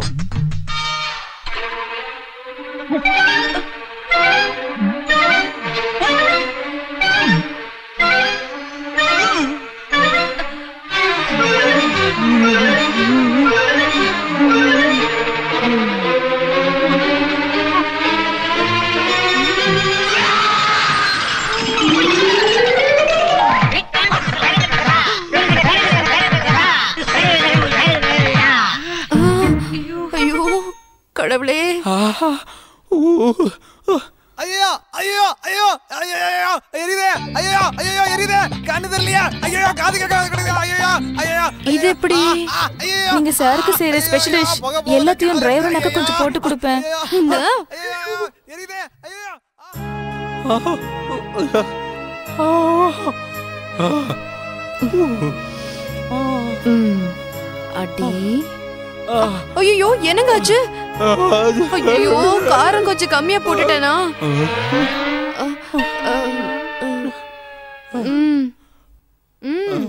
S15: ஐயோ கடவுளே
S1: ஐயோ ஐயோ ஐயோ ஐயோ ஐயோ எரியுதே ஐயோ ஐயோ எரியுதே கண்ணு தெரியலையா ஐயோ காது கேட்காது கிடையாது ஐயோ ஐயோ
S13: இது எப்படி நீங்க சாருக்கு செய்யற ஸ்பெஷல் டிஷ் எல்லாத்தையும் டிரைவர்னாக்க கொஞ்சம் போட்டு கொடுப்பேன்
S1: எரியுதே ஐயோ
S15: ம். அடி ஐயோ என்னங்க ஆச்சு ஐயோ காரம் கொஞ்சம் கம்மியா போட்டுட்டேனா ம். ம்.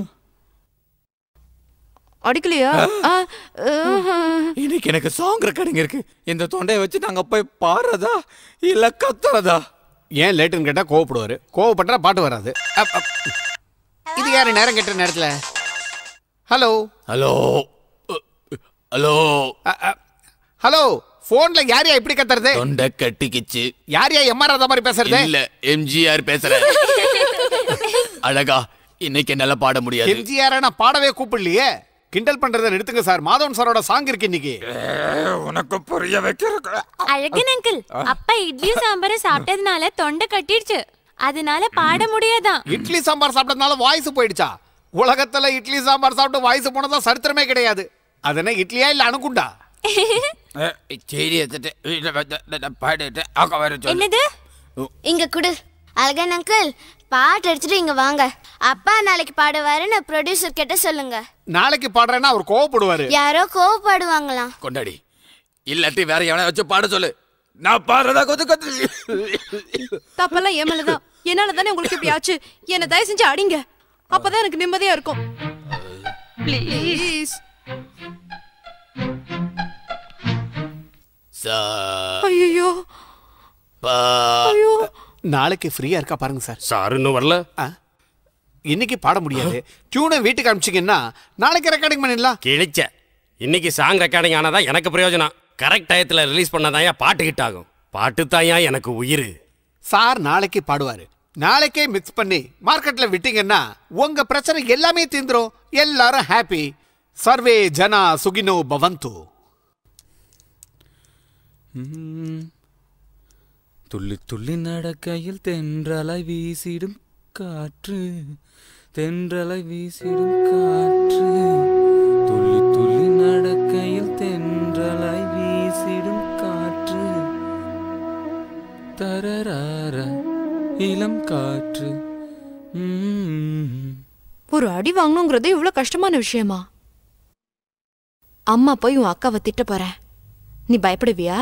S15: அடிக்கலையா ஆ, ஆஹ்.
S2: இன்னைக்கு எனக்கு சாங் ரெக்கார்டிங் இருக்கு இந்த தொண்டையை வச்சு நாங்க போய் பாடுறதா இல்ல கத்துறதா
S10: ஏன் லேட்டுன்னு கேட்டா கோவப்படுவாரு கோவப்பட்டா பாட்டு வராது அப், அப். இது யாரு நேரம் கெட்ட நேரத்துல ஹலோ
S2: ஹலோ ஹலோ
S10: ஹலோ போன்ல யாரையா இப்படி கத்துறது
S2: தொண்டை கட்டிக்கிச்சு
S10: யாரையா எம்ஆர் ராதா மாதிரி பேசுறது
S2: இல்ல எம்ஜிஆர் பேசுறேன் அழகா இன்னைக்கு என்னால பாட முடியாது
S10: எம்ஜிஆர் நான் பாடவே கூப்பிடலையே கிண்டல் பண்றதை நிறுத்துங்க சார் மாதவன் சாரோட சாங் இருக்கு இன்னைக்கு
S2: உனக்கு புரிய வைக்கிற
S13: அழகன் அங்கிள் அப்பா இட்லியும் சாம்பாரும் சாப்பிட்டதுனால தொண்டை கட்டிடுச்சு அதனால பாட முடியாதான்
S10: இட்லி சாம்பார் சாப்பிட்டதுனால வாய்ஸ் போயிடுச்சா உலகத்துல இட்லி சாம்பார் சாப்பிட்டு வாய்ஸ் போனதா சரித்திரமே கிடையாது அது என்ன இட்லியா இல்ல அணுகுண்டா
S2: சரி எடுத்துட்டு பாடிட்டு அக்கா வர சொல்லு
S13: என்னது
S12: இங்க குடு அழகன் அங்கிள் பாட்டு எடுத்துட்டு இங்க வாங்க அப்பா நாளைக்கு பாடுவாருன்னு ப்ரொடியூசர் கிட்ட சொல்லுங்க
S10: நாளைக்கு பாடுறேன்னா அவர் கோவப்படுவாரு
S12: யாரோ கோவப்படுவாங்களாம்
S2: கொண்டாடி இல்லாட்டி வேற எவனை வச்சு பாட சொல்லு நான் பாடுறதா கொத்து கொத்து
S15: தப்பெல்லாம் என் மேலதான் என்னால தானே உங்களுக்கு இப்படி ஆச்சு என்ன தயவு செஞ்சு அடிங்க அப்பதான் எனக்கு நிம்மதியா இருக்கும் ப்ளீஸ்
S2: சா
S15: ஐயோ
S2: பா
S15: ஐயோ
S10: நாளைக்கு ஃப்ரீயா இருக்கா பாருங்க சார்
S4: சார் இன்னும் வரல
S10: இன்னைக்கு பாட முடியாது டியூனை வீட்டுக்கு அனுப்பிச்சிங்கன்னா நாளைக்கு ரெக்கார்டிங் பண்ணிடலாம்
S4: கிழிச்ச இன்னைக்கு சாங் ரெக்கார்டிங் ஆனாதான் எனக்கு பிரயோஜனம் கரெக்ட் டயத்தில் ரிலீஸ் பண்ணாதான் பாட்டு ஹிட் ஆகும் பாட்டு தாயா எனக்கு உயிர்
S10: சார் நாளைக்கு பாடுவாரு நாளைக்கே மிக்ஸ் பண்ணி மார்க்கெட்ல விட்டீங்கன்னா உங்க பிரச்சனை எல்லாமே தீந்துரும் எல்லாரும் ஹாப்பி சர்வே ஜனா சுகினோ பவந்து
S2: ம். துள்ளி துள்ளி நடக்கையில் தென்றலை வீசிடும் காற்று தென்றலை வீசிடும் காற்று துள்ளி துள்ளி நடக்கையில் தென்றலை வீசிடும் காற்று தரரார இளம் காற்று ம்.
S15: ஒரு அடி வாங்கணுங்கிறது இவ்வளவு கஷ்டமான விஷயமா அம்மா போய் உன் அக்காவை திட்ட போறேன் நீ பயப்படுவியா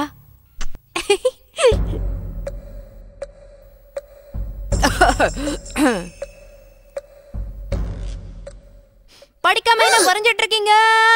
S15: படிக்காம என்ன வரைஞ்சிட்டு இருக்கீங்க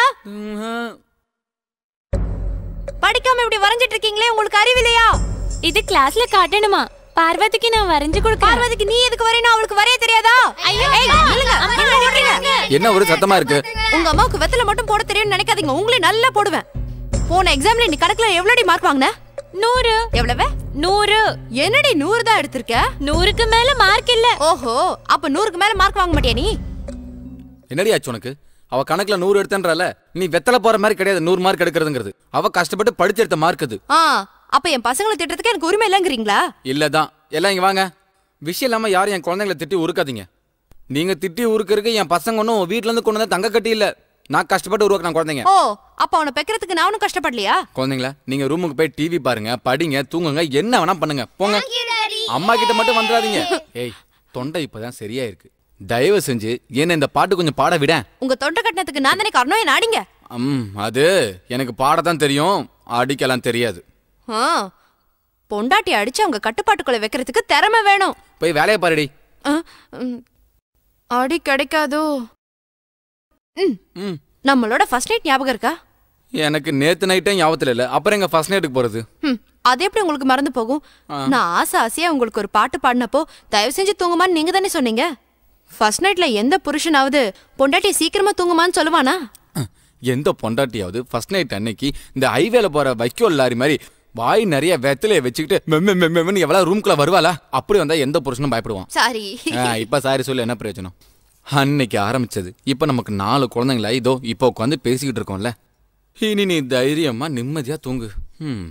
S15: படிக்காம இப்படி வரைஞ்சிட்டு இருக்கீங்களே உங்களுக்கு அறிவில்லையா
S13: இது கிளாஸ்ல காட்டணுமா பார்வதிக்கு நான் வரைஞ்சு கொடுக்க
S15: பார்வதிக்கு நீ எதுக்கு வரையணும் அவளுக்கு வரைய தெரியாதா ஐயோ நில்லுங்க நில்லுங்க, நில்லுங்க.
S2: என்ன ஒரு சத்தமா இருக்கு
S15: உங்க அம்மாவுக்கு வெத்தல மட்டும் போட தெரியும்னு நினைக்காதீங்க உங்களே நல்லா போடுவேன் போன எக்ஸாம்ல நீ கணக்குல எவ்வளோடி மார்க் வாங்கின
S13: நூறு
S15: எவ்வளவு
S13: நூறு
S15: என்னடி நூறு தான் எடுத்திருக்க
S13: நூறுக்கு மேல மார்க் இல்ல
S15: ஓஹோ அப்ப நூறுக்கு மேல மார்க் வாங்க மாட்டியா நீ
S2: என்னடி ஆச்சு உனக்கு அவ கணக்குல நூறு எடுத்தன்றல நீ வெத்தலை போற மாதிரி கிடையாது நூறு மார்க் எடுக்கிறதுங்கிறது அவ கஷ்டப்பட்டு படிச்சு எடுத்த மார்க் அது
S15: ஆ அப்ப என் பசங்களை திட்டத்துக்கு எனக்கு உரிமை இல்லைங்கிறீங்களா
S2: இல்லதான் எல்லாம் இங்க வாங்க விஷயம் இல்லாம யாரும் என் குழந்தைங்களை திட்டி உருக்காதீங்க நீங்க திட்டி உருக்கிறதுக்கு என் பசங்க ஒன்றும் வீட்ல இருந்து கொண்டு வந்த தங்க கட்டி இல்ல நான் கஷ்டப்பட்டு உருவாக்கின குழந்தைங்க
S15: ஓ அப்ப அவனை பெக்கிறதுக்கு நானும் கஷ்டப்படலையா
S2: குழந்தைங்களா நீங்க ரூமுக்கு போய் டிவி பாருங்க படிங்க தூங்குங்க என்ன வேணா பண்ணுங்க போங்க அம்மா கிட்ட மட்டும் வந்துடாதீங்க ஏய் தொண்டை இப்பதான் சரியா இருக்கு தயவு செஞ்சு என்ன இந்த பாட்டு கொஞ்சம் பாட விட
S15: உங்க தொண்டை கட்டினத்துக்கு நான் தானே காரணம் என்ன ஆடிங்க
S2: ம் அது எனக்கு பாடத்தான் தெரியும் அடிக்கலாம் தெரியாது
S15: ஆ பொண்டாட்டி அடிச்சு அவங்க கட்டுப்பாட்டுக்குள்ள வைக்கிறதுக்கு திறமை வேணும்
S2: போய் வேலையை பாருடி
S15: ஆ, ம். அடி கிடைக்காதோ ம்.
S2: ம்.
S15: நம்மளோட ஃபர்ஸ்ட் நைட் ஞாபகம் இருக்கா
S2: எனக்கு நேத்து நைட்டே ஞாபகத்துல இல்ல அப்புறம் எங்க ஃபர்ஸ்ட் நைட்டுக்கு போறது
S15: ம். அது எப்படி உங்களுக்கு மறந்து போகும் நான் ஆசை ஆசையா உங்களுக்கு ஒரு பாட்டு பாடினப்போ தயவு செஞ்சு தூங்குமான்னு நீங்க தானே சொன்னீங்க ஃபர்ஸ்ட் நைட்ல எந்த புருஷனாவது பொண்டாட்டி சீக்கிரமா தூங்குமான்னு சொல்லுவானா
S2: எந்த பொண்டாட்டியாவது ஃபர்ஸ்ட் நைட் அன்னைக்கு இந்த ஹைவேல போற வைக்கோல் லாரி மாதிரி வாய் நிறைய வெத்தலைய வச்சுக்கிட்டு மெம்ம மெம்மன்னு எவ்வளவு ரூம்குள்ள வருவாளா அப்படி வந்தா எந்த புருஷனும் பயப்படுவான்
S15: சாரி
S2: ஆ, இப்ப சாரி சொல்லு என்ன பிரயோஜனம் அன்னைக்கு ஆரம்பிச்சது இப்ப நமக்கு நாலு குழந்தைங்களா இதோ இப்போ உட்காந்து பேசிக்கிட்டு இருக்கோம்ல இனி நீ தைரியமா நிம்மதியா தூங்கு ம்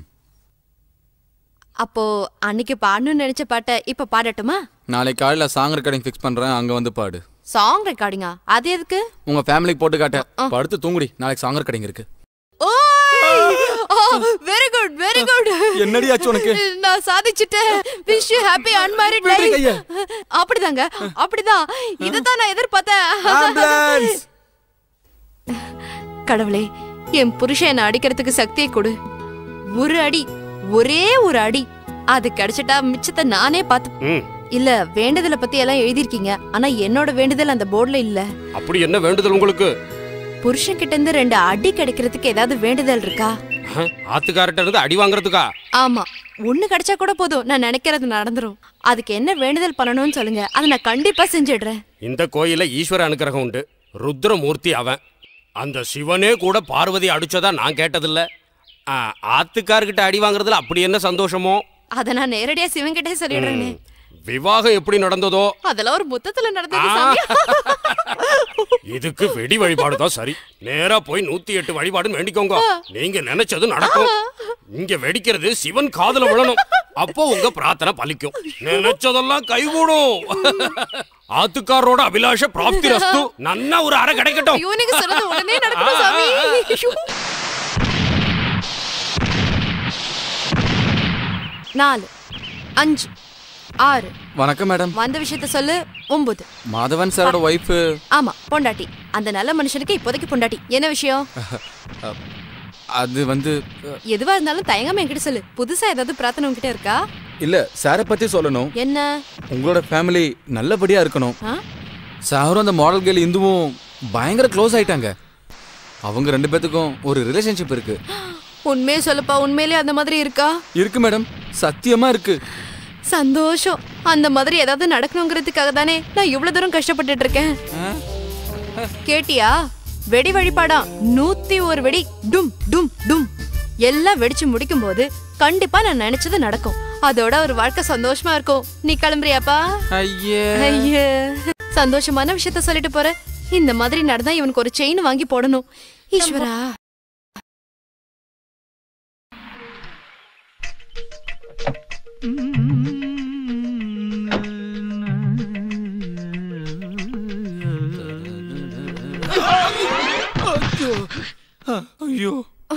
S15: அப்போ அன்னைக்கு பாடணும்னு நினைச்ச பாட்டை இப்ப பாடட்டுமா
S2: நாளைக்கு காலையில சாங் ரெக்கார்டிங் ஃபிக்ஸ் பண்றேன் அங்க வந்து பாடு
S15: சாங் ரெக்கார்டிங்கா அது எதுக்கு
S2: உங்க ஃபேமிலிக்கு போட்டு காட்ட படுத்து தூங்குடி நாளைக்கு சாங் ரெக்கார்டிங் இருக்கு
S15: வெரி குட் வெரி குட்
S2: என்னடி ஆச்சு உனக்கு?
S15: நான் சாதிச்சிட்டேன் விஷ் யூ ஹாப்பி அன்மேரிட்
S2: விடு
S15: லைஃப்
S2: கைய.
S15: அப்படிதாங்க அப்படிதான் இதத்தான் நான் எதிர்பார்த்தேன்
S2: Ambulance.
S15: கடவுளே என் புருஷன் என்ன அடிக்கிறதுக்கு சக்தியை கொடு ஒரு அடி ஒரே ஒரு அடி அது கிடைச்சிட்டா மிச்சத்தை நானே பார்த்து
S4: ம்
S15: இல்ல வேண்டுதலை பத்தி எல்லாம் எழுதிருக்கீங்க ஆனா என்னோட வேண்டுதல் அந்த போர்டுல இல்ல
S4: அப்படி என்ன வேண்டுதல் உங்களுக்கு
S15: புருஷன் கிட்ட இருந்து ரெண்டு அடி கிடைக்கிறதுக்கு ஏதாவது வேண்டுதல் இருக்கா
S4: அஹ், ஆத்துக்காரர்ட்ட இருந்து அடி வாங்குறதுக்கா
S15: ஆமா ஒண்ணு கிடைச்சா கூட போதும் நான் நினைக்கிறது நடந்துரும் அதுக்கு என்ன வேண்டுதல் பண்ணணும்னு சொல்லுங்க அதை நான் கண்டிப்பா செஞ்சிடுறேன்
S4: இந்த கோயில ஈஸ்வர அனுக்கிரகம் உண்டு ருத்ரமூர்த்தி அவன் அந்த சிவனே கூட பார்வதி அடிச்சதா நான் கேட்டதில்ல ஆ, ஆத்துக்கார்கிட்ட அடி வாங்குறதுல அப்படி என்ன சந்தோஷமோ
S15: அதை நான் நேரடியா சிவன் கிட்டே சொல்லிடுறேனே
S4: விவாகம் எப்படி நடந்ததோ
S15: அதெல்லாம் ஒரு முத்தத்துல நடந்தது
S4: ஆ.
S15: சாமி
S4: இதுக்கு வெடி வழிபாடு தான் சரி நேரா போய் நூத்தி எட்டு வழிபாடுன்னு வேண்டிக்கோங்க நீங்க நினைச்சது நடக்கும் இங்க வெடிக்கிறது சிவன் காதுல விழணும் அப்போ உங்க பிரார்த்தனை பலிக்கும் நினைச்சதெல்லாம் கைகூடும் ஆத்துக்காரோட அபிலாஷ பிராப்தி ரஸ்து நன்னா ஒரு அறை கிடைக்கட்டும்
S15: ஐயோ நீங்க சொன்னது உடனே நடக்கணும் சாமி ஐயோ. நாலு அஞ்சு ஆறு
S2: வணக்கம் மேடம்
S15: வந்த விஷயத்த சொல்லு ஒன்பது
S2: மாதவன் சாரோட ஒய்ஃபு
S15: ஆமா பொண்டாட்டி அந்த நல்ல மனுஷனுக்கு இப்போதைக்கு பொண்டாட்டி என்ன விஷயம்
S2: அது வந்து
S15: எதுவா இருந்தாலும் தயங்காம என்கிட்ட சொல்லு புதுசா ஏதாவது பிரார்த்தனை உங்ககிட்ட இருக்கா
S2: இல்ல சாரை பத்தி சொல்லணும்
S15: என்ன
S2: உங்களோட ஃபேமிலி நல்லபடியா இருக்கணும்
S15: ஆ?
S2: சாரும் அந்த மாடல் கேர்ள் இந்துவும் பயங்கர க்ளோஸ் ஆயிட்டாங்க அவங்க ரெண்டு பேத்துக்கும் ஒரு ரிலேஷன்ஷிப் இருக்கு
S15: உண்மையே சொல்லுப்பா உண்மையிலே அந்த மாதிரி இருக்கா
S2: இருக்கு மேடம் சத்தியமா இருக்கு
S16: சந்தோஷம் அந்த மாதிரி ஏதாவது நடக்கணுங்கிறதுக்காக தானே நான் இவ்வளவு தூரம் கஷ்டப்பட்டுட்டு இருக்கேன் கேட்டியா வெடி வழிபாடா நூத்தி ஒரு வெடி டும் டும் டும் எல்லாம் வெடிச்சு முடிக்கும் போது கண்டிப்பா நான் நினைச்சது நடக்கும் அதோட ஒரு வாழ்க்கை சந்தோஷமா இருக்கும் நீ கிளம்புறியாப்பா
S2: ஐயே
S16: ஐயே சந்தோஷமான விஷயத்த சொல்லிட்டு போற இந்த மாதிரி நடந்தா இவனுக்கு ஒரு செயின் வாங்கி போடணும் ஈஸ்வரா
S2: ஐயோ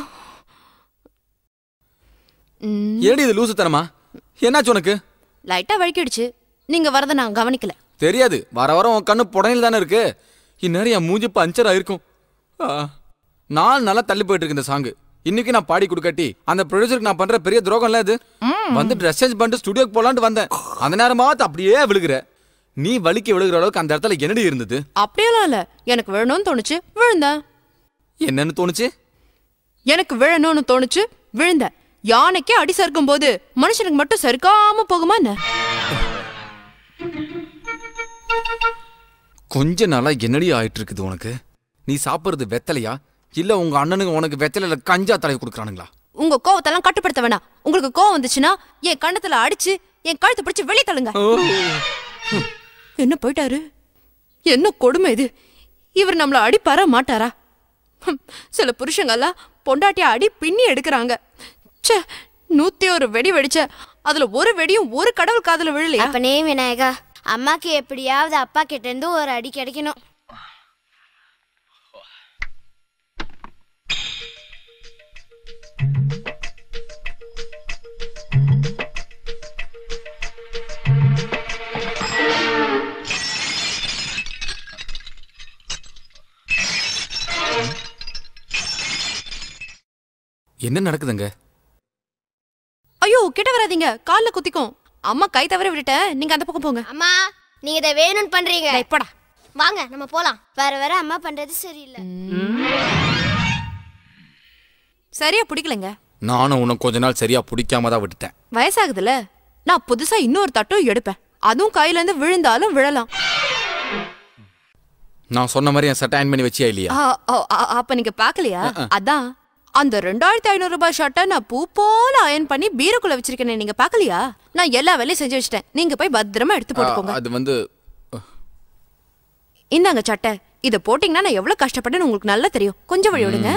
S2: ஏடி இது லூசுத்தனமா என்னாச்சு உனக்கு
S16: லைட்டா வழுக்கிடுச்சு நீங்க வரத நான் கவனிக்கல
S2: தெரியாது வர வர உன் கண்ணு புடனில் தானே இருக்கு இந்நேரம் என் மூஞ்சி பஞ்சர் ஆயிருக்கும் ஆ, நாள் நல்லா தள்ளி போயிட்டு இருக்கு இந்த சாங்கு இன்னைக்கு நான் பாடி கொடுக்காட்டி அந்த ப்ரொடியூசருக்கு நான் பண்ற பெரிய துரோகம்ல இது வந்து ட்ரெஸ் சேஞ்ச் பண்ணிட்டு ஸ்டுடியோக்கு போலான்ட்டு வந்தேன் அந்த நேரமாவது அப்படியே விழுகுற நீ வலிக்கு விழுகிற அளவுக்கு அந்த இடத்துல என்னடி இருந்தது
S16: அப்படியெல்லாம் இல்ல எனக்கு விழணும்னு தோணுச்சு விழுந்தேன்
S2: என்னன்னு தோணுச்சு
S16: எனக்கு விழணும்னு தோணுச்சு விழுந்தேன் யானைக்கே அடி சறுக்கும் போது மனுஷனுக்கு மட்டும் சறுக்காம போகுமா என்ன
S2: கொஞ்ச நாளா என்னடி ஆயிட்டு இருக்குது உனக்கு நீ சாப்பிடுறது வெத்தலையா இல்ல உங்க அண்ணனுக்கு உனக்கு வெத்தலையில கஞ்சா தலை கொடுக்குறானுங்களா
S16: உங்க கோவத்தெல்லாம் கட்டுப்படுத்த வேணாம் உங்களுக்கு கோவம் வந்துச்சுன்னா என் கண்ணத்துல அடிச்சு என் கழுத்தை பிடிச்சு வெளியே தள்ளுங்க என்ன போயிட்டாரு என்ன கொடுமை இது இவர் நம்மள அடிப்பாரா மாட்டாரா ஹம், சில புருஷங்கெல்லாம் பொண்டாட்டிய அடி பின்னி எடுக்கிறாங்க ச்சே நூத்தி ஒரு வெடி வெடிச்ச அதுல ஒரு வெடியும் ஒரு கடவுள் காதுல விழலையா
S12: அப்பனே விநாயகா அம்மாக்கு எப்படியாவது அப்பா கிட்ட இருந்து ஒரு அடி கிடைக்கணும்
S2: என்ன நடக்குதுங்க
S16: ஐயோ கிட்ட வராதீங்க கால்ல குத்திக்கும் அம்மா கை தவற விட்டுட்டேன் நீங்க அந்த பக்கம் போங்க
S12: அம்மா நீங்க இதை வேணும்னு பண்றீங்க
S16: இப்படா
S12: வாங்க நம்ம போலாம் வேற வேற அம்மா பண்றது சரியில்லை
S16: சரியா பிடிக்கலங்க
S2: நானும் உனக்கு கொஞ்ச நாள் சரியா பிடிக்காம தான் விட்டுட்டேன்
S16: வயசாகுதுல நான் புதுசா இன்னொரு தட்டும் எடுப்பேன் அதுவும் கையில இருந்து விழுந்தாலும் விழலாம்
S2: நான் சொன்ன மாதிரி என் சட்டை அயன் பண்ணி வச்சியா இல்லையா
S16: ஆ, ஆ, ஆ, அப்ப நீங்க பாக்கலையா
S2: அஹ்.
S16: அதான் அந்த ரெண்டாயிரத்தி ஐநூறு ரூபாய் ஷர்ட்டை நான் பூ போல அயன் பண்ணி பீரோக்குள்ள வச்சிருக்கேனே நீங்க பாக்கலையா நான் எல்லா வேலையும் செஞ்சு வச்சிட்டேன் நீங்க போய் பத்திரமா எடுத்து போட்டுக்கோங்க
S2: அது வந்து
S16: இந்தாங்க சட்டை இத போட்டீங்கன்னா நான் எவ்வளவு கஷ்டப்பட்டேன்னு உங்களுக்கு நல்லா தெரியும் கொஞ்சம் வழி விடுங்க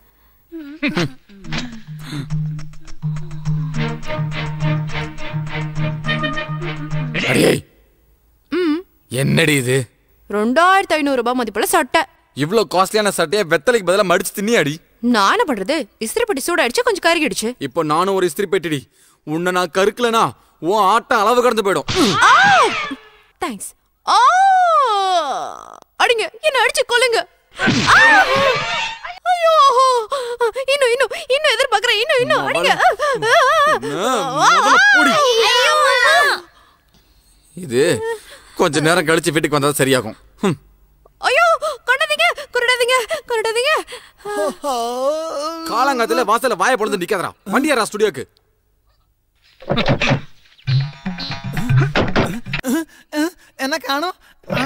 S2: அடியே
S16: ம்
S2: என்னடி இது
S16: ரெண்டாயிரத்தி ஐநூறு ரூபாய் மதிப்புள்ள சட்டை
S2: இவ்ளோ காஸ்ட்லியான சட்டையை வெத்தலைக்கு பதிலா மடிச்சு தின்னி அடி
S16: நான் என்ன பண்றது இஸ்திரி பெட்டி சூடாயிடுச்சு கொஞ்சம் கருகிடுச்சு
S2: இப்போ நானும் ஒரு இஸ்திரி பெட்டிடி உன்னை நான் கருக்கலனா உன் ஆட்டம் அளவு கடந்து போயிடும்
S16: தேங்க்ஸ் ஆ அடிங்க என்ன அடிச்சு கொல்லுங்க ஆ! ஐயோ இன்னும் இன்னும் இன்னும் எதிர்பார்க்கறேன் இன்னும் இன்னும் அடிங்க
S2: இது கொஞ்ச நேரம் கழிச்சு வீட்டுக்கு வந்தா சரியாகும் ஹம்.
S16: ஐயோ கொண்டாதீங்க கொண்டாதீங்க கொண்டாதீங்க
S2: காலாங்காத்துல வாசல்ல வாயை பொழுது நிக்காதடா வண்டியாரா ஸ்டுடியோக்கு
S1: என்ன காணும்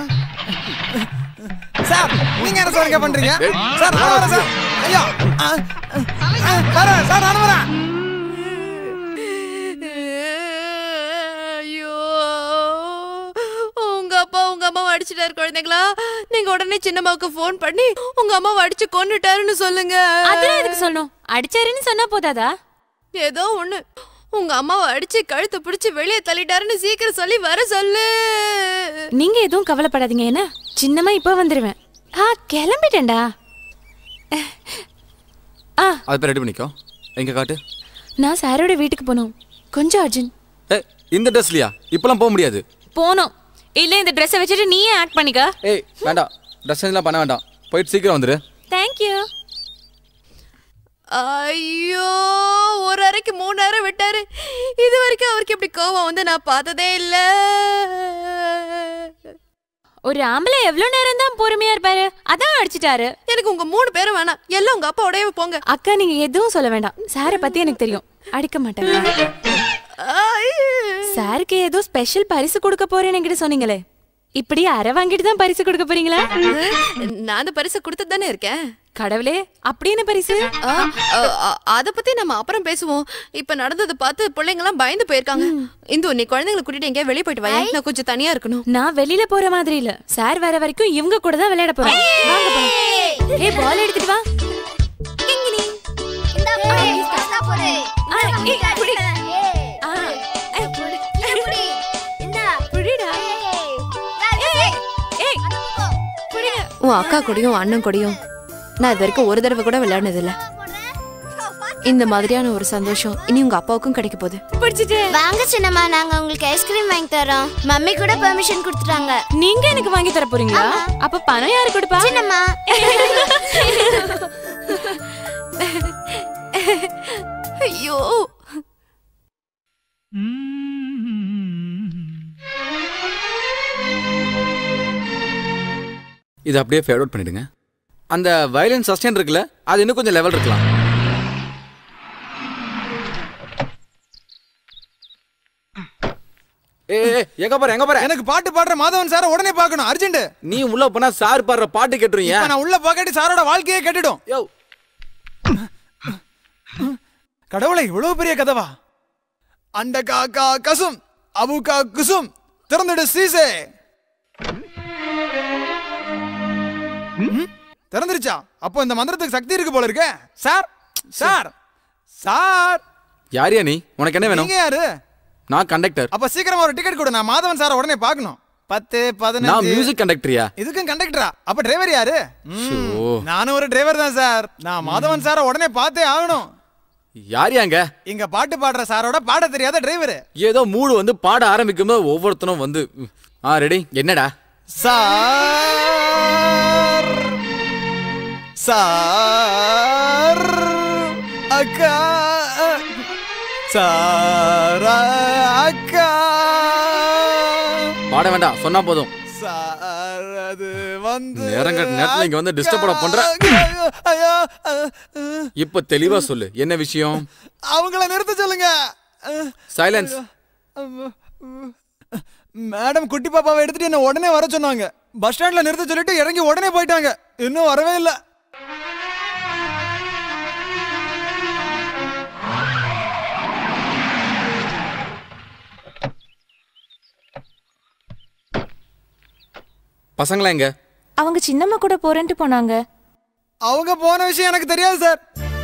S1: சார் நீங்க என்ன சார் இங்க பண்றீங்க சார் நான் வரேன் சார் ஐயோ ஆ, ஆ, வரேன் சார் நான் வரேன்
S16: ஐயோ உங்க அப்பா உங்க அம்மாவை அடிச்சிட்டாரு குழந்தைங்களா நீங்க உடனே சின்னம்மாவுக்கு ஃபோன் பண்ணி உங்க அம்மாவை அடிச்சு கொன்னுட்டாருன்னு சொல்லுங்க
S13: அதெல்லாம் எதுக்கு சொல்லணும் அடிச்சாருன்னு சொன்னா போதாதா
S16: ஏதோ ஒண்ணு உங்க அம்மாவை அடிச்சு கழுத்தை பிடிச்சு வெளியே தள்ளிட்டாருன்னு சீக்கிரம் சொல்லி வர சொல்லு
S13: நீங்க எதுவும் கவலைப்படாதீங்க என்ன சின்னமா இப்ப வந்துருவேன் ஆ கிளம்பிட்டேன்டா ஆ
S2: அது பேர் ரெடி பண்ணிக்கோ எங்க காட்டு
S13: நான் சாரோட வீட்டுக்கு போனோம் கொஞ்சம் அர்ஜுன்
S2: ஏ இந்த ட்ரெஸ்லயா இப்பெல்லாம் போக முடியாது
S13: போனோம் இல்ல இந்த ட்ரெஸ்ஸை வச்சுட்டு நீயே ஆக்ட் பண்ணிக்க
S2: ஏய் வேண்டாம் ட்ரெஸ் எல்லாம் பண்ண வேண்டாம் போயிட்டு சீக்கிரம் வந்துரு
S13: தேங்க்யூ
S16: ஐயோ ஒரு அறைக்கு மூணு அறை விட்டாரு இது வரைக்கும் அவருக்கு இப்படி கோவம் வந்து நான் பார்த்ததே இல்ல
S13: ஒரு ஆம்பளை எவ்வளவு நேரம் தான் பொறுமையா இருப்பாரு அதான் அடிச்சிட்டாரு
S16: எனக்கு உங்க மூணு பேரும் வேணாம் எல்லாம் உங்க அப்பா உடைய போங்க
S13: அக்கா நீங்க எதுவும் சொல்ல வேண்டாம் சாரை பத்தி எனக்கு தெரியும் அடிக்க மாட்டாங்க சாருக்கு ஏதோ ஸ்பெஷல் பரிசு கொடுக்க போறேன்னு என்கிட்ட சொன்னீங்களே இப்படி அரை வாங்கிட்டு தான் பரிசு கொடுக்க போறீங்களா
S16: நான் அந்த பரிசு கொடுத்துட்டு தானே இருக்கேன்
S13: கடவுளே அப்படி என்ன பரிசு
S16: ஆ, ஆ, ஆ, அத பத்தி நம்ம அப்புறம் பேசுவோம் இப்ப நடந்ததை பார்த்து பிள்ளைங்க எல்லாம் பயந்து போயிருக்காங்க இந்து நீ குழந்தைங்களை கூட்டிட்டு எங்கேயா வெளியே போயிட்டு வாயா நான் கொஞ்சம் தனியா இருக்கணும்
S13: நான் வெளியில போற மாதிரி இல்ல சார் வர வரைக்கும் இவங்க கூட தான் விளையாட போறேன் வாங்க போலாம் ஏய் பால் எடுத்துட்டு வா ஆ, ஏய், புடி. ஆ, ஏய், புடிடா. ஏய், ஏய், புடிங்க.
S15: உன் அக்கா கூடயும் அண்ணன் கூடயும் நான் இது வரைக்கும் ஒரு தடவை கூட விளையாடினது இல்ல இந்த மாதிரியான ஒரு சந்தோஷம் இனி உங்க அப்பாவுக்கும் கிடைக்க போகுது
S13: பிடிச்சிட்டு
S12: வாங்க சின்னம்மா நாங்க உங்களுக்கு ஐஸ்கிரீம் வாங்கி தரோம் மம்மி கூட பெர்மிஷன் கொடுத்துட்டாங்க
S13: நீங்க எனக்கு வாங்கி தர போறீங்களா அப்ப பணம் யாரு கொடுப்பா
S12: சின்னம்மா
S16: ஐயோ
S2: இதை அப்படியே ஃபேட் அவுட் பண்ணிடுங்க அந்த வயலின் சஸ்டெயின் இருக்குல்ல அது இன்னும் கொஞ்சம் லெவல் இருக்கலாம் ஏய், ஏய், எங்க போற எங்க போற
S1: எனக்கு பாட்டு பாடுற மாதவன் சார உடனே பார்க்கணும் அர்ஜென்ட்
S2: நீ உள்ள போனா சார் பாடுற பாட்டு கேட்டுருங்க
S1: இப்ப நான் உள்ள பாக்காட்டி சாரோட வாழ்க்கையே கெட்டுடும்
S2: யோ
S1: கடவுளை இவ்வளவு பெரிய கதவா அண்ட காக்கா கசும் அபுகா குசும் திறந்துடு சீசே ம், திறந்துருச்சா அப்போ இந்த மந்திரத்துக்கு சக்தி இருக்கு போல இருக்கே சார் சார் சார்
S2: யாரியா நீ உனக்கு என்ன வேணும்
S1: நீங்க யாரு
S2: நான் கண்டக்டர்
S1: அப்ப சீக்கிரமா ஒரு டிக்கெட் கொடு நான் மாதவன் சார உடனே பார்க்கணும் பத்து
S2: நான்
S1: பதினஞ்சு
S2: மியூசிக் கண்டக்டரியா
S1: இதுக்கும் கண்டக்டரா அப்ப டிரைவர் யாரு ம்,
S2: ஷோ.
S1: நானும் ஒரு டிரைவர் தான் சார் நான் மாதவன் சார உடனே பார்த்தே ஆகணும்
S2: யாரியாங்க
S1: இங்க பாட்டு பாடுற சாரோட பாட தெரியாத டிரைவர்
S2: ஏதோ மூடு வந்து பாட ஆரம்பிக்கும் போது ஒவ்வொருத்தனும் வந்து ம், ஆ ரெடி என்னடா
S1: சார் சார் அக்கா சார் அக்கா
S2: பாட வேண்டாம் சொன்னா போதும்
S1: சார் அது வந்து
S2: நேரங்கட்ட நேரத்துல இங்க வந்து டிஸ்டர்ப் பண்ண பண்ற
S1: ஐயோ, ஐயோ, அஹ், அஹ்.
S2: இப்ப தெளிவா சொல்லு என்ன விஷயம்
S1: அவங்கள நிறுத்த சொல்லுங்க அஹ்,
S2: சைலன்ஸ்
S1: மேடம் குட்டி பாப்பாவை எடுத்துட்டு என்ன உடனே வர சொன்னாங்க பஸ் ஸ்டாண்ட்ல நிறுத்த சொல்லிட்டு இறங்கி உடனே போயிட்டாங்க இன்னும் வரவே இல்ல
S2: பசங்களா எங்க
S13: அவங்க சின்னம்மா கூட போறேன்ட்டு போனாங்க
S1: அவங்க போன விஷயம் எனக்கு தெரியாது சார்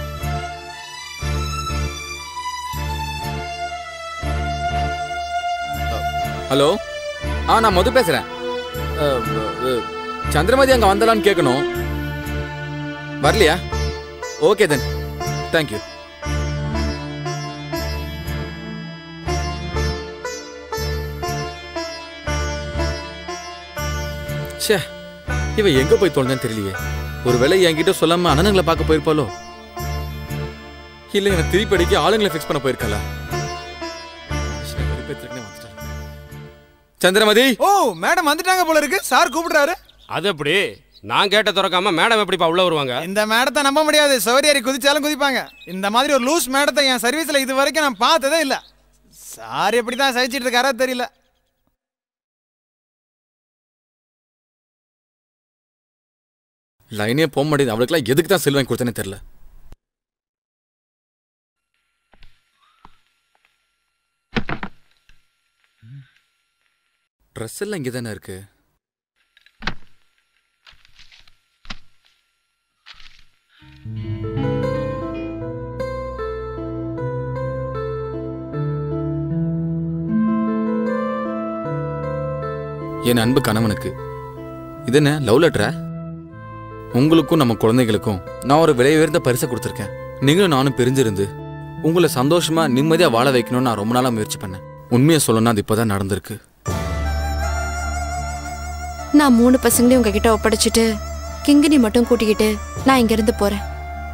S2: ஹலோ ஆ நான் மது பேசுறேன் அ, அ, சந்திரமதி அங்க வந்தலான்னு கேட்கணும் வரலையா ஓகே தென் தேங்க்யூ ச்சே இவ எங்க போய் தொலைஞ்சான்னு தெரியலையே ஒருவேளை என்கிட்ட சொல்லாம அண்ணனுங்களை பார்க்க போயிருப்பாளோ இல்ல எனக்கு திருப்பி அடிக்க ஆளுங்களை ஃபிக்ஸ் பண்ண போயிருக்கல சந்திரமதி
S1: ஓ மேடம் வந்துட்டாங்க போல இருக்கு சார் கூப்பிடுறாரு
S4: அது எப்படி நான் கேட்ட திறக்காம மேடம் எப்படிப்பா உள்ள வருவாங்க
S1: இந்த மேடத்தை நம்ப முடியாது சௌரியரி குதிச்சாலும் குதிப்பாங்க இந்த மாதிரி ஒரு லூஸ் மேடத்தை என் சர்வீஸ்ல இது வரைக்கும் நான் பார்த்ததே இல்ல சார் எப்படி தான் சகிச்சிட்டு இருக்காரோ தெரியல
S2: லைனே போக மாட்டேங்குது அவளுக்குலாம் எதுக்கு தான் செல் வாங்கி கொடுத்தேனே தெரியல ட்ரெஸ் எல்லாம் இங்கே தானே இருக்கு என் அன்பு கணவனுக்கு இது என்ன லவ் லெட்டரா உங்களுக்கும் நம்ம குழந்தைகளுக்கும் நான் ஒரு விலை உயர்ந்த பரிசை கொடுத்துருக்கேன் நீங்களும் நானும் பிரிஞ்சிருந்து உங்களை சந்தோஷமா நிம்மதியா வாழ வைக்கணும்னு நான் ரொம்ப நாளா முயற்சி பண்ணேன் உண்மையை சொல்லணும்னா அது இப்போதான் நடந்திருக்கு
S15: நான் மூணு பசங்களையும் உங்ககிட்ட ஒப்படைச்சிட்டு கிங்கினி மட்டும் கூட்டிக்கிட்டு நான் இங்கிருந்து போறேன்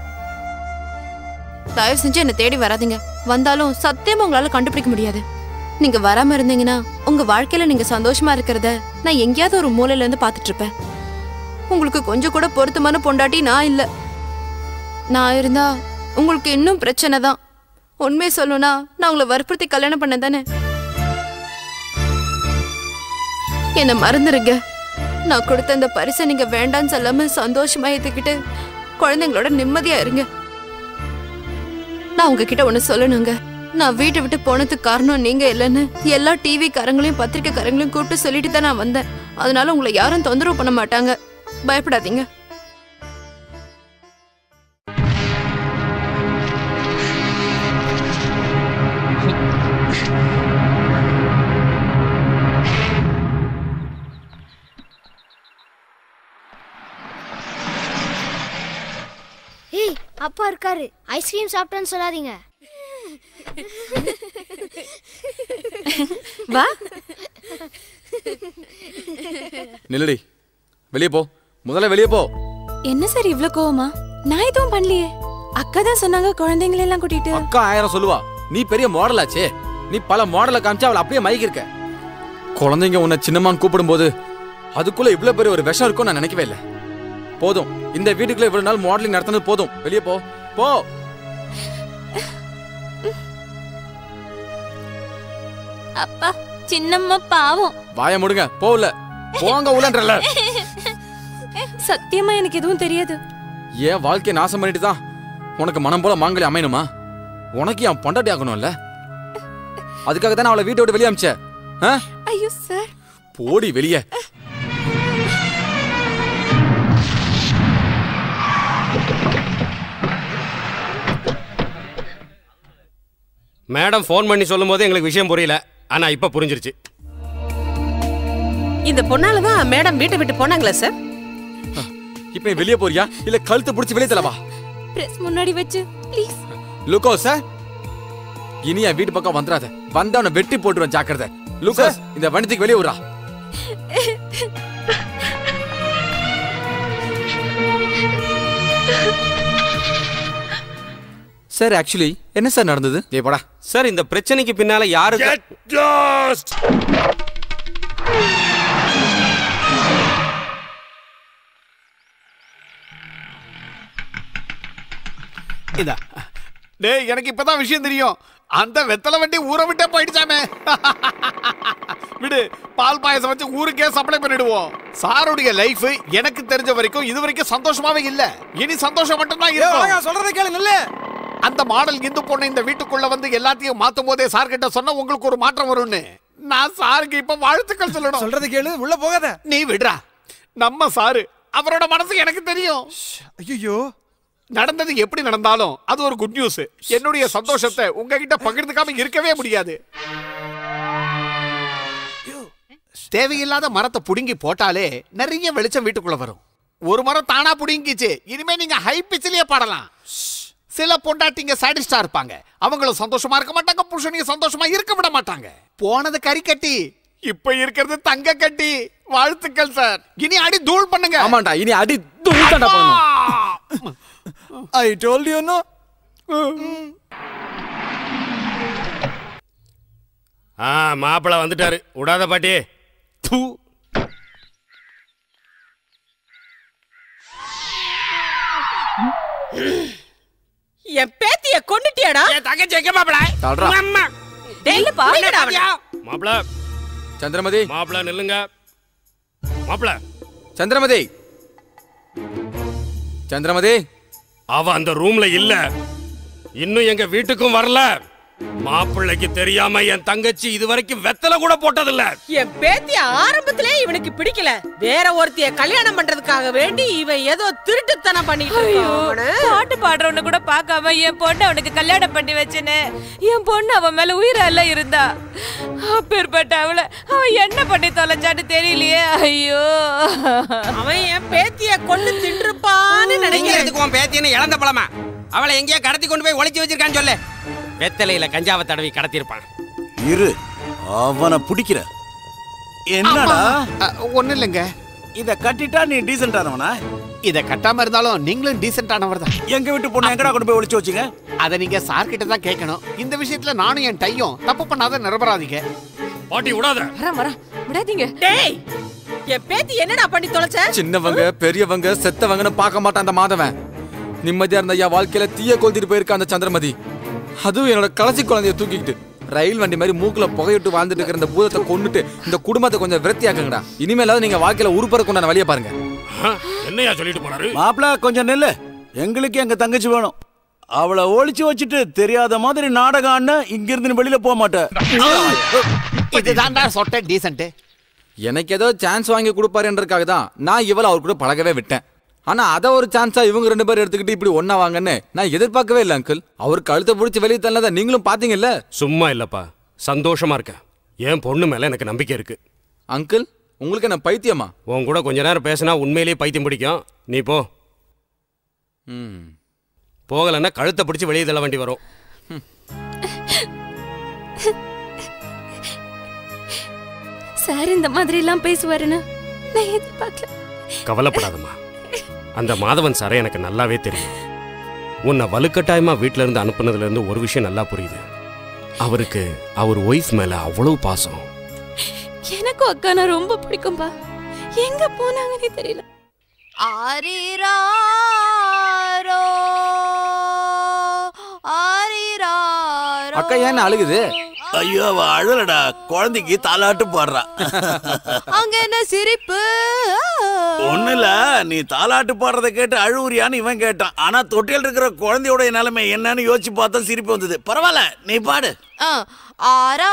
S15: தயவு செஞ்சு என்னை தேடி வராதீங்க வந்தாலும் சத்தியமா உங்களால கண்டுபிடிக்க முடியாது நீங்க வராம இருந்தீங்கன்னா உங்க வாழ்க்கையில நீங்க சந்தோஷமா இருக்கிறத நான் எங்கேயாவது ஒரு மூலையில இருந்து பார்த்துட்டு இருப்பேன் உங்களுக்கு கொஞ்சம் கூட பொருத்தமான பொண்டாட்டி நான் இல்ல நான் இருந்தா உங்களுக்கு இன்னும் பிரச்சனை தான் உண்மையை சொல்லணும்னா நான் உங்களை வற்புறுத்தி கல்யாணம் பண்ண தானே
S16: என்ன மறந்துருங்க நான் கொடுத்த இந்த பரிசை நீங்க வேண்டாம்னு சொல்லாம சந்தோஷமா ஏத்துக்கிட்டு குழந்தைங்களோட நிம்மதியா இருங்க நான் உங்ககிட்ட ஒண்ணு சொல்லணுங்க நான் வீட்டை விட்டு போனதுக்கு காரணம் நீங்க இல்லைன்னு எல்லா டிவி காரங்களையும் பத்திரிக்கை காரங்களையும் கூப்பிட்டு சொல்லிட்டு தான் நான் வந்தேன் அதனால உங்களை யாரும் தொந்தரவு பண்ண மாட்டாங்க பயப்படாதீங்க
S12: ஏய் அப்பா இருக்காரு ஐஸ்கிரீம் சாப்பிட்டேன்னு சொல்லாதீங்க
S16: வா
S2: நில்லுடி வெளியே போ முதல்ல வெளியே போ
S13: என்ன சார் இவ்ளோ கோவமா நான் எதுவும் பண்ணலையே அக்கா தான் சொன்னாங்க குழந்தைங்களை எல்லாம் கூட்டிட்டு
S2: அக்கா ஆயிரம் சொல்லுவா நீ பெரிய மாடல் ஆச்சே நீ பல மாடலை காமிச்சு அவளை அப்படியே மயக்கி இருக்க குழந்தைங்க உன்னை சின்னமான்னு கூப்பிடும்போது அதுக்குள்ள இவ்வளவு பெரிய ஒரு விஷம் இருக்கும் நான் நினைக்கவே இல்லை போதும் இந்த வீட்டுக்குள்ள இவ்வளவு நாள் மாடலிங் நடத்தினது போதும் வெளியே போ போ
S13: அப்பா சின்னம்மா பாவம்
S2: வாய முடுங்க போகல போங்க உள்ளன்றல
S13: சத்தியமா எனக்கு எதுவும் தெரியாது
S2: ஏன் வாழ்க்கையை நாசம் பண்ணிட்டு தான் உனக்கு மனம் போல மாங்கலி அமையணுமா உனக்கு என் பொண்டாட்டி ஆகணும்ல அதுக்காக தானே அவளை வீட்டை விட்டு வெளியே அமிச்ச ஆ?
S13: ஐயோ சார்
S2: போடி வெளியே
S4: மேடம் ஃபோன் பண்ணி சொல்லும்போது எங்களுக்கு விஷயம் புரியல ஆனா இப்ப புரிஞ்சிருச்சு
S17: இந்த பொண்ணால தான் மேடம் வீட்டை விட்டு போனாங்களா சார்
S2: இப்ப நீ வெளியே போறியா இல்ல கழுத்து பிடிச்சி வெளியே தலவா
S13: பிரஸ் முன்னாடி வச்சு ப்ளீஸ்
S2: லூக்கோஸ் சார் இனி என் வீட்டு பக்கம் வந்துடாத வந்தா அவனை வெட்டி போட்டுருவேன் ஜாக்கிரதை லூக்கோஸ் இந்த வண்டிக்கு வெளியே விடுறா சார் ஆக்சுவலி என்ன சார் நடந்தது ஏ படா
S4: சார் இந்த பிரச்சனைக்கு பின்னால யாருக்கு
S10: இதா டேய் எனக்கு இப்பதான் விஷயம் தெரியும் அந்த வெத்தலை வண்டி ஊரை விட்டே போயிடுச்சாமே விடு பால் பாயசம் வச்சு ஊருக்கே சப்ளை பண்ணிடுவோம் சாருடைய லைஃப் எனக்கு தெரிஞ்ச வரைக்கும் இது வரைக்கும் சந்தோஷமாவே இல்ல இனி சந்தோஷம் மட்டும்தான் இருக்கும்
S1: சொல்றதை கேளு நல்ல
S10: அந்த மாடல் இந்து பொண்ணு இந்த வீட்டுக்குள்ள வந்து எல்லாத்தையும் மாத்தும் போதே சார் கிட்ட சொன்னா உங்களுக்கு ஒரு மாற்றம் வரும்னு நான் சாருக்கு இப்ப வாழ்த்துக்கள் சொல்லணும்
S1: சொல்றது கேளு உள்ள போகாத
S10: நீ விடுறா நம்ம சாரு அவரோட மனசு எனக்கு தெரியும்
S1: ஐயோ
S10: நடந்தது எப்படி நடந்தாலும் அது ஒரு குட் நியூஸ் என்னுடைய சந்தோஷத்தை உங்ககிட்ட பகிர்ந்துக்காம இருக்கவே முடியாது தேவையில்லாத மரத்தை புடுங்கி போட்டாலே நிறைய வெளிச்சம் வீட்டுக்குள்ள வரும் ஒரு மரம் தானா புடுங்கிச்சு இனிமே நீங்க ஹை பிச்சிலேயே பாடலாம் சில பொண்டாட்டிங்க சாடிஸ்டா இருப்பாங்க அவங்களும் சந்தோஷமா இருக்க மாட்டாங்க புருஷனையும் சந்தோஷமா இருக்க விட மாட்டாங்க போனது கறி கட்டி இப்ப இருக்கிறது தங்க கட்டி வாழ்த்துக்கள் சார் இனி அடி தூள் பண்ணுங்க
S2: ஆமாண்டா இனி அடி தூள் தாண்டா பண்ணணும்
S1: ஐ டோல்ட் யூ நோ
S4: ஆ மாப்பிள வந்துட்டாரு விடாத பாட்டி தூ
S17: என் பேத்திய கொண்டுட்டியாடா
S9: தங்கச்சி எங்க மாப்பிள
S2: தள்ளுறா.
S9: அம்மா
S17: டேய் பாருங்கடா அவனை.
S4: மாப்பிள
S2: சந்திரமதி
S4: மாப்பிள நில்லுங்க மாப்பிள
S2: சந்திரமதி சந்திரமதி
S4: அவ அந்த ரூம்ல இல்ல இன்னும் எங்க வீட்டுக்கும் வரல மாப்பிள்ளைக்கு தெரியாம என் தங்கச்சி இது வரைக்கும் வெத்தலை கூட போட்டதில்ல
S17: என் பேத்திய ஆரம்பத்திலே இவனுக்கு பிடிக்கல வேற ஒருத்திய கல்யாணம் பண்றதுக்காக வேண்டி இவன் ஏதோ திருட்டுத்தனம் பண்ணிட்டு
S7: ஐயோ
S17: இருக்கான் அவனு.
S7: பாட்டு பாடுறவனு கூட பார்க்காம என் பொண்ணு அவனுக்கு கல்யாணம் பண்ணி வச்சேனே என் பொண்ணு அவன் மேல உயிரால இருந்தா அப்பேற்பட்ட அவளை அவன் என்ன பண்ணி தொலைஞ்சான்னு தெரியலையே ஐயோ
S17: அவன் என் பேத்திய கொண்டு தின்றுப்பான்னு நினைக்கிறேன்
S9: நினைக்கிறதுக்கு உன் பேத்தின்னு இழந்த பழமா அவளை எங்கேயோ கடத்தி கொண்டு போய் ஒளிச்சு வச்சிருக்கான்னு சொல்லு வெத்தலையில கஞ்சாவை தடவி கடத்திருப்பான்
S5: இரு அவனை பிடிக்கிற என்னடா
S10: ஒண்ணு இல்லைங்க
S5: இத கட்டிட்டா நீ டீசென்டானவனா
S10: இத கட்டாம இருந்தாலும் நீங்களும் டீசென்டானவர் தான்
S5: எங்க வீட்டு பொண்ணு எங்கடா கொண்டு போய் ஒளிச்சு வச்சீங்க
S10: அத நீங்க சார் கிட்ட தான் கேட்கணும் இந்த விஷயத்துல நானும் என் டையும் தப்பு பண்ணாத நிரபராதிங்க
S4: பாட்டி விடாத
S7: வரேன் வரேன் விடாதீங்க
S17: டேய் என் பேத்தி என்னடா பண்ணி தொலைச்ச
S2: சின்னவங்க பெரியவங்க செத்தவங்கன்னு பார்க்க மாட்டான் அந்த மாதவன் நிம்மதியா இருந்த ஐயா வாழ்க்கையில தீய கொளுத்திட்டு போயிருக்க அந்த சந்திரமதி அதுவும் என்னோட கடைசி குழந்தைய தூக்கிக்கிட்டு ரயில் வண்டி மாதிரி மூக்குல புகையிட்டு வாழ்ந்துட்டு இருக்கிற இந்த பூதத்தை கொண்டுட்டு இந்த குடும்பத்தை கொஞ்சம் விரத்தியாக்குங்கடா இனிமேலாவது நீங்க வாழ்க்கையில உருப்பறக்கு உண்டான வழியை பாருங்க
S4: என்னையா சொல்லிட்டு போனாரு
S5: மாப்பிள கொஞ்சம் நெல்லு எங்களுக்கு எங்க தங்கச்சி வேணும் அவளை ஒளிச்சு வச்சுட்டு தெரியாத மாதிரி நாடகம் ஆடின இங்க இருந்து நீ வெளியில போக மாட்டேன்
S10: இதுதான்டா சொட்ட டீசன்ட்
S2: எனக்கு ஏதோ சான்ஸ் வாங்கி கொடுப்பாருன்றதுக்காக தான் நான் இவளை அவர் கூட பழகவே விட்டேன் ஆனா அதை ஒரு சான்ஸா இவங்க ரெண்டு பேரும் எடுத்துக்கிட்டு இப்படி ஒண்ணா வாங்கன்னு நான் எதிர்பார்க்கவே இல்லை அங்கிள் அவர் கழுத்தை பிடிச்சி வெளியே தள்ளதை நீங்களும் பாத்தீங்கல்ல
S4: சும்மா இல்லப்பா சந்தோஷமா இருக்கேன் என் பொண்ணு மேல எனக்கு நம்பிக்கை இருக்கு
S2: அங்கிள் உங்களுக்கு என்ன பைத்தியமா
S4: உன் கூட கொஞ்ச நேரம் பேசினா உண்மையிலேயே பைத்தியம் பிடிக்கும் நீ போ
S2: ம்
S4: போகலைன்னா கழுத்தை பிடிச்சி வெளியே தள்ள வேண்டி வரும்
S13: சார் இந்த மாதிரி எல்லாம் பேசுவாருன்னு நான் எதிர்பார்க்கல
S4: கவலைப்படாதம்மா அந்த மாதவன் சாரை எனக்கு நல்லாவே தெரியும் உன்னை வலுக்கட்டாயமா வீட்ல இருந்து அனுப்புனதுல இருந்து ஒரு விஷயம் நல்லா புரியுது அவருக்கு அவர் ஒய்ஃப் மேல அவ்வளவு பாசம்
S13: எனக்கும் அக்கானா ரொம்ப பிடிக்கும்பா எங்க போனாங்கன்னே தெரியல
S15: ஆரிராரோ ஆரிராரோ
S2: அக்கா ஏன் அழுகுது
S5: ஐயோ அவ அழலடா குழந்தைக்கு தாலாட்டு பாடுறா
S15: அங்க என்ன சிரிப்பு
S5: ஒண்ணு இல்ல நீ தாலாட்டு பாடுறத கேட்டு அழுவுறியான்னு இவன் கேட்டான் ஆனா தொட்டில் இருக்கிற குழந்தையோட நிலைமை என்னன்னு யோசிச்சு பார்த்தா சிரிப்பு வந்தது பரவாயில்ல நீ பாடு
S15: ஆ, ஆரா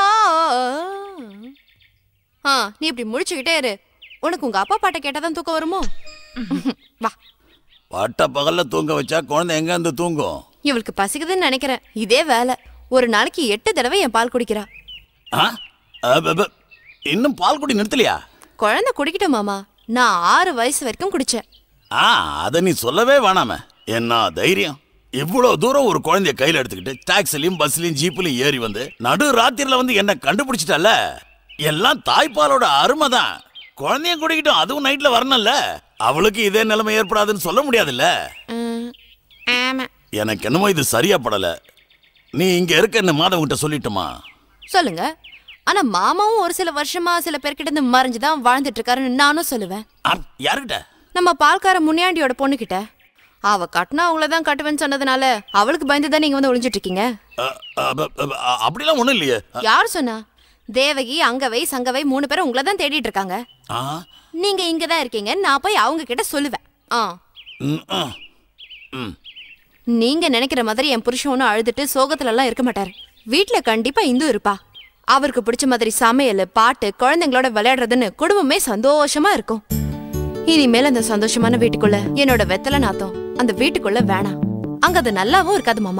S15: ஆ நீ இப்படி முழிச்சுக்கிட்டே இரு உனக்கு உங்க அப்பா பாட்டை கேட்டாதான் தூக்கம் வருமோ வா
S5: பட்ட பகல்ல தூங்க வச்சா குழந்தை எங்க இருந்து தூங்கும்
S15: இவளுக்கு பசிக்குதுன்னு நினைக்கிறேன் இதே வேலை ஒரு நாளைக்கு எட்டு தடவை என் பால் குடிக்கிறா
S5: ஆ? அப, அப. இன்னும் பால் குடி நிறுத்தலையா
S15: குழந்தை குடிக்கட்டும் மாமா நான் ஆறு வயசு வரைக்கும் குடிச்சேன்
S5: ஆ அத நீ சொல்லவே வேணாமே என்ன தைரியம் இவ்வளவு தூரம் ஒரு குழந்தைய கையில எடுத்துக்கிட்டு டாக்ஸிலையும் பஸ்லயும் ஜீப்லயும் ஏறி வந்து நடு ராத்திரில வந்து என்ன கண்டுபிடிச்சிட்டல எல்லாம் தாய்ப்பாலோட அருமை தான் குழந்தைய குடிக்கிட்டும் அதுவும் நைட்ல வரணும்ல அவளுக்கு இதே நிலைமை ஏற்படாதுன்னு சொல்ல முடியாதுல்ல
S15: ஆமா
S5: எனக்கு என்னமோ இது சரியா படல நீ இங்க இருக்க மாதவங்கிட்ட சொல்லிட்டுமா
S15: சொல்லுங்க ஆனா மாமாவும் ஒரு சில வருஷமா சில பேர்கிட்ட இருந்து மறைஞ்சுதான் வாழ்ந்துட்டு இருக்காருன்னு நானும் சொல்லுவேன்
S5: யாருகிட்ட
S15: நம்ம பால்கார முனியாண்டியோட பொண்ணுகிட்ட அவ கட்டினா அவங்கள தான் கட்டுவேன்னு சொன்னதுனால அவளுக்கு பயந்து தான் நீங்க வந்து ஒளிஞ்சிட்டு இருக்கீங்க
S5: அ, அப, அப, அ- அப்படிலாம் ஒண்ணும் இல்லையே
S15: யார் சொன்னா தேவகி அங்கவை சங்கவை மூணு பேரும் உங்களை தான் தேடிட்டு இருக்காங்க
S5: ஆ
S15: நீங்க இங்க தான் இருக்கீங்க நான் போய் அவங்க கிட்ட சொல்லுவேன் ஆ
S5: ம், ஆ. ம்
S15: நீங்க நினைக்கிற மாதிரி என் புருஷன் ஒன்றும் அழுதுட்டு சோகத்துல எல்லாம் இருக்க மாட்டாரு வீட்ல கண்டிப்பா இந்து இருப்பா அவருக்கு பிடிச்ச மாதிரி சமையல் பாட்டு குழந்தைங்களோட விளையாடுறதுன்னு குடும்பமே சந்தோஷமா இருக்கும் இனிமேல் அந்த சந்தோஷமான வீட்டுக்குள்ள என்னோட வெத்தலை நாத்தம் அந்த வீட்டுக்குள்ள வேணாம் அங்க அது நல்லாவும் இருக்காது மாமா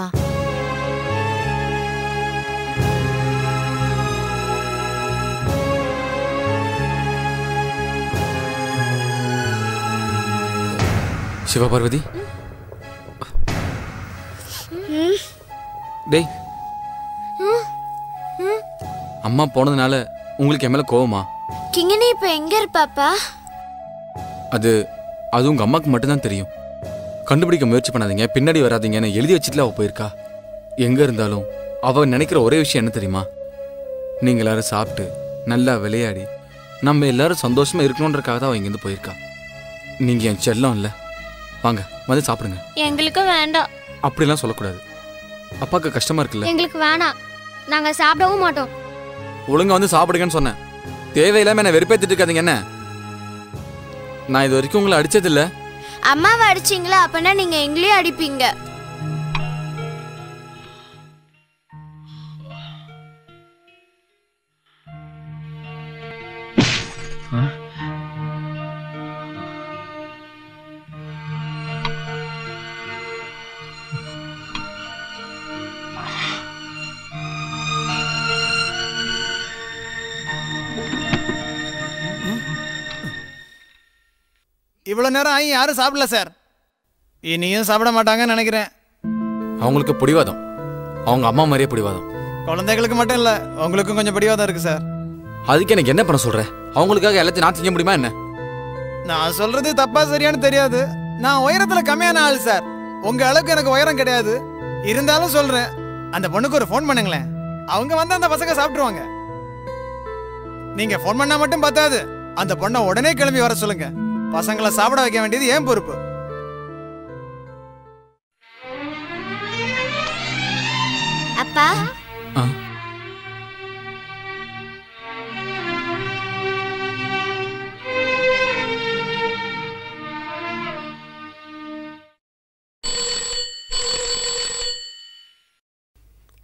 S2: சிவபார்வதி டேய் அம்மா போனதுனால உங்களுக்கு என் மேல கோவமா
S12: கிங்கனி இப்ப எங்க இருப்பாப்பா
S2: அது அது உங்க அம்மாக்கு மட்டும்தான் தெரியும் கண்டுபிடிக்க முயற்சி பண்ணாதீங்க பின்னாடி வராதீங்கன்னு எழுதி வச்சுட்டுல அவ போயிருக்கா எங்க இருந்தாலும் அவ நினைக்கிற ஒரே விஷயம் என்ன தெரியுமா நீங்க எல்லாரும் சாப்பிட்டு நல்லா விளையாடி நம்ம எல்லாரும் சந்தோஷமா இருக்கணுன்றக்காக தான் அவ இங்கேருந்து போயிருக்கா நீங்க என் செல்லம் இல்ல வாங்க வந்து சாப்பிடுங்க
S12: எங்களுக்கும் வேண்டாம்
S2: அப்படிலாம் சொல்லக்கூடாது அப்பாவுக்கு கஷ்டமா இருக்குல்ல
S12: எங்களுக்கு வேணாம் நாங்க சாப்பிடவும் மாட்டோம்
S2: ஒழுங்கா வந்து சாப்பிடுங்கன்னு சொன்னேன் தேவையில்லாம என்ன வெறுப்பேத்திட்டு இருக்காதீங்க என்ன நான் இது வரைக்கும் உங்களை அடிச்சது இல்ல
S12: அம்மாவை அடிச்சீங்களா அப்பனா நீங்க எங்களையும் அடிப்பீங்க
S1: இவ்வளவு நேரம் ஆகி யாரும் சாப்பிடல சார் இனியும் சாப்பிட மாட்டாங்கன்னு நினைக்கிறேன்
S2: அவங்களுக்கு பிடிவாதம் அவங்க அம்மா மாதிரியே பிடிவாதம்
S1: குழந்தைகளுக்கு மட்டும் இல்ல உங்களுக்கும் கொஞ்சம் பிடிவாதம் இருக்கு சார்
S2: அதுக்கு எனக்கு என்ன பண்ண சொல்ற அவங்களுக்காக எல்லாத்தையும் நான் செய்ய முடியுமா என்ன
S1: நான் சொல்றது தப்பா சரியான்னு தெரியாது நான் உயரத்துல கம்மியான ஆள் சார் உங்க அளவுக்கு எனக்கு உயரம் கிடையாது இருந்தாலும் சொல்றேன் அந்த பொண்ணுக்கு ஒரு ஃபோன் பண்ணுங்களேன் அவங்க வந்து அந்த பசங்க சாப்பிட்டுருவாங்க நீங்க ஃபோன் பண்ணா மட்டும் பத்தாது அந்த பொண்ணை உடனே கிளம்பி வர சொல்லுங்க பசங்களை சாப்பிட வைக்க வேண்டியது ஏன் பொறுப்பு
S12: அப்பா
S2: ஆ.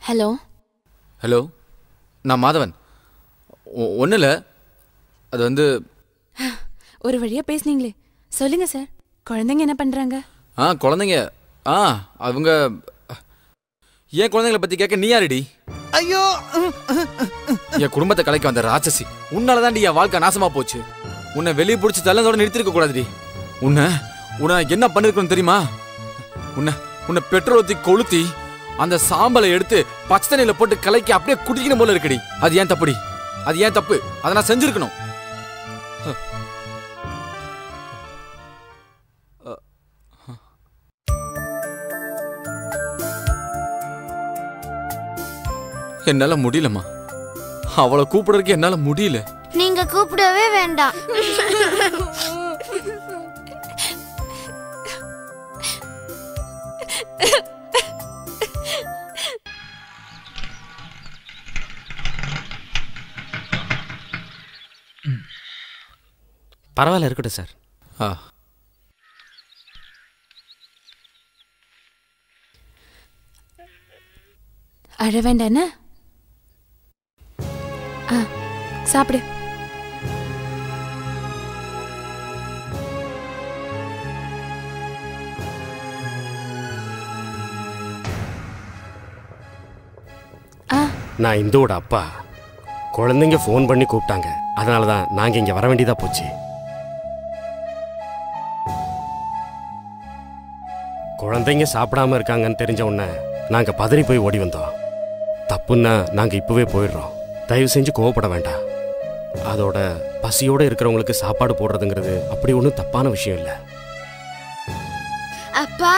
S13: ஹலோ
S2: ஹலோ நான் மாதவன் ஒன்றும் இல்லை அது வந்து
S13: ஒரு வழியா பேசுனீங்களே சொல்லுங்க சார் குழந்தைங்க என்ன பண்றாங்க
S2: ஆ குழந்தைங்க ஆ அவங்க என் குழந்தைங்கள பற்றி கேட்க நீ யாருடி
S1: ஐயோ
S2: என் குடும்பத்தை கலைக்க வந்த ராட்சசி உன்னால தாண்டி என் வாழ்க்கை நாசமா போச்சு உன்னை வெளியே பிடிச்சி தள்ளதோட நிறுத்திருக்க கூடாதுடி உன்னை உன்னை நான் என்ன பண்ணிருக்கணும் தெரியுமா உன்னை உன்னை பெட்ரோல் ஊத்தி கொளுத்தி அந்த சாம்பலை எடுத்து பச்சை தண்ணியில போட்டு கலக்கி அப்படியே குடிக்கணும் போல இருக்குடி அது ஏன் தப்புடி அது ஏன் தப்பு அதை நான் செஞ்சிருக்கணும் என்னால முடியலம்மா அவளை கூப்பிடுறதுக்கு என்னால முடியல
S12: நீங்க கூப்பிடவே வேண்டாம்
S4: பரவாயில்ல இருக்கட்டும் சார்
S2: ஆ
S13: அழ வேண்டானே ஆ சாப்பிடு
S4: நான் இந்துவோட அப்பா குழந்தைங்க ஃபோன் பண்ணி கூப்பிட்டாங்க அதனால தான் நாங்கள் இங்கே வர வேண்டியதா போச்சு குழந்தைங்க சாப்பிடாம இருக்காங்கன்னு தெரிஞ்ச உடனே நாங்கள் பதறி போய் ஓடி வந்தோம் தப்புன்னா நாங்கள் இப்போவே போயிடுறோம் தயவு செஞ்சு கோவப்பட வேண்டாம் அதோட பசியோடு இருக்கிறவங்களுக்கு சாப்பாடு போடுறதுங்கிறது அப்படி ஒன்றும் தப்பான விஷயம் இல்லை
S12: அப்பா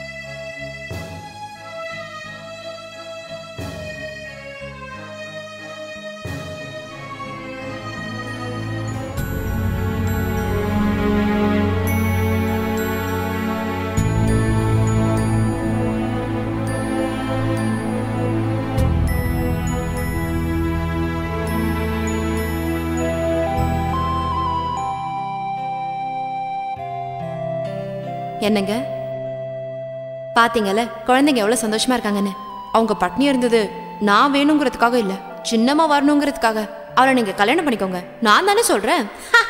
S15: என்னங்க பாத்தீங்கல்ல குழந்தைங்க எவ்வளவு சந்தோஷமா இருக்காங்கன்னு அவங்க பட்னி இருந்தது நான் வேணுங்கிறதுக்காக இல்ல சின்னமா வரணுங்கிறதுக்காக அவளை நீங்க கல்யாணம் பண்ணிக்கோங்க நான் தானே சொல்றேன்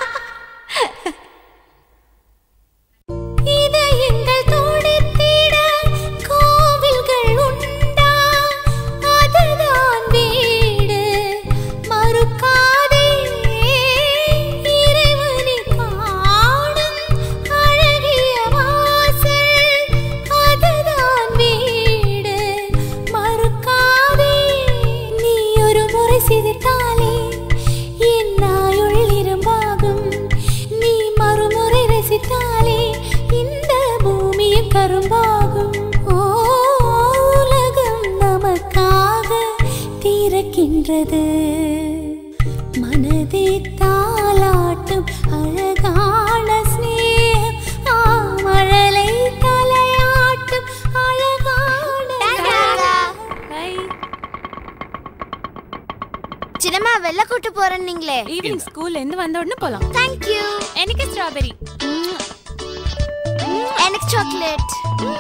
S14: இதயங்கள் துடித்திட கோவில்கள் உண்டா அதுதான் வீடு மறுக்காதே இறைவனை காணும் அழகிய வாசல் அதுதான் வீடு மறுக்காதே நீ ஒரு முறை சிரித்தாலே என் நாயுள் இரும்பாகும் நீ மறுமுறை ரசித்தாலே இந்த பூமியும் கரும்பாகும் ஓ உலகம் நமக்காக திறக்கின்றது மனதை தாளாட்டும் அழகான ஸ்நேகம் ஆ, மழலை தலையாட்டும் அழகான
S12: சின்னம்மா வெளில கூட்டு போறேன்னீங்களே
S13: ஈவினிங் ஸ்கூல்ல இருந்து வந்த உடனே போலாம்
S12: தேங்க் யூ
S13: எனக்கு ஸ்ட்ராபெரி
S12: எனக்கு சாக்லேட்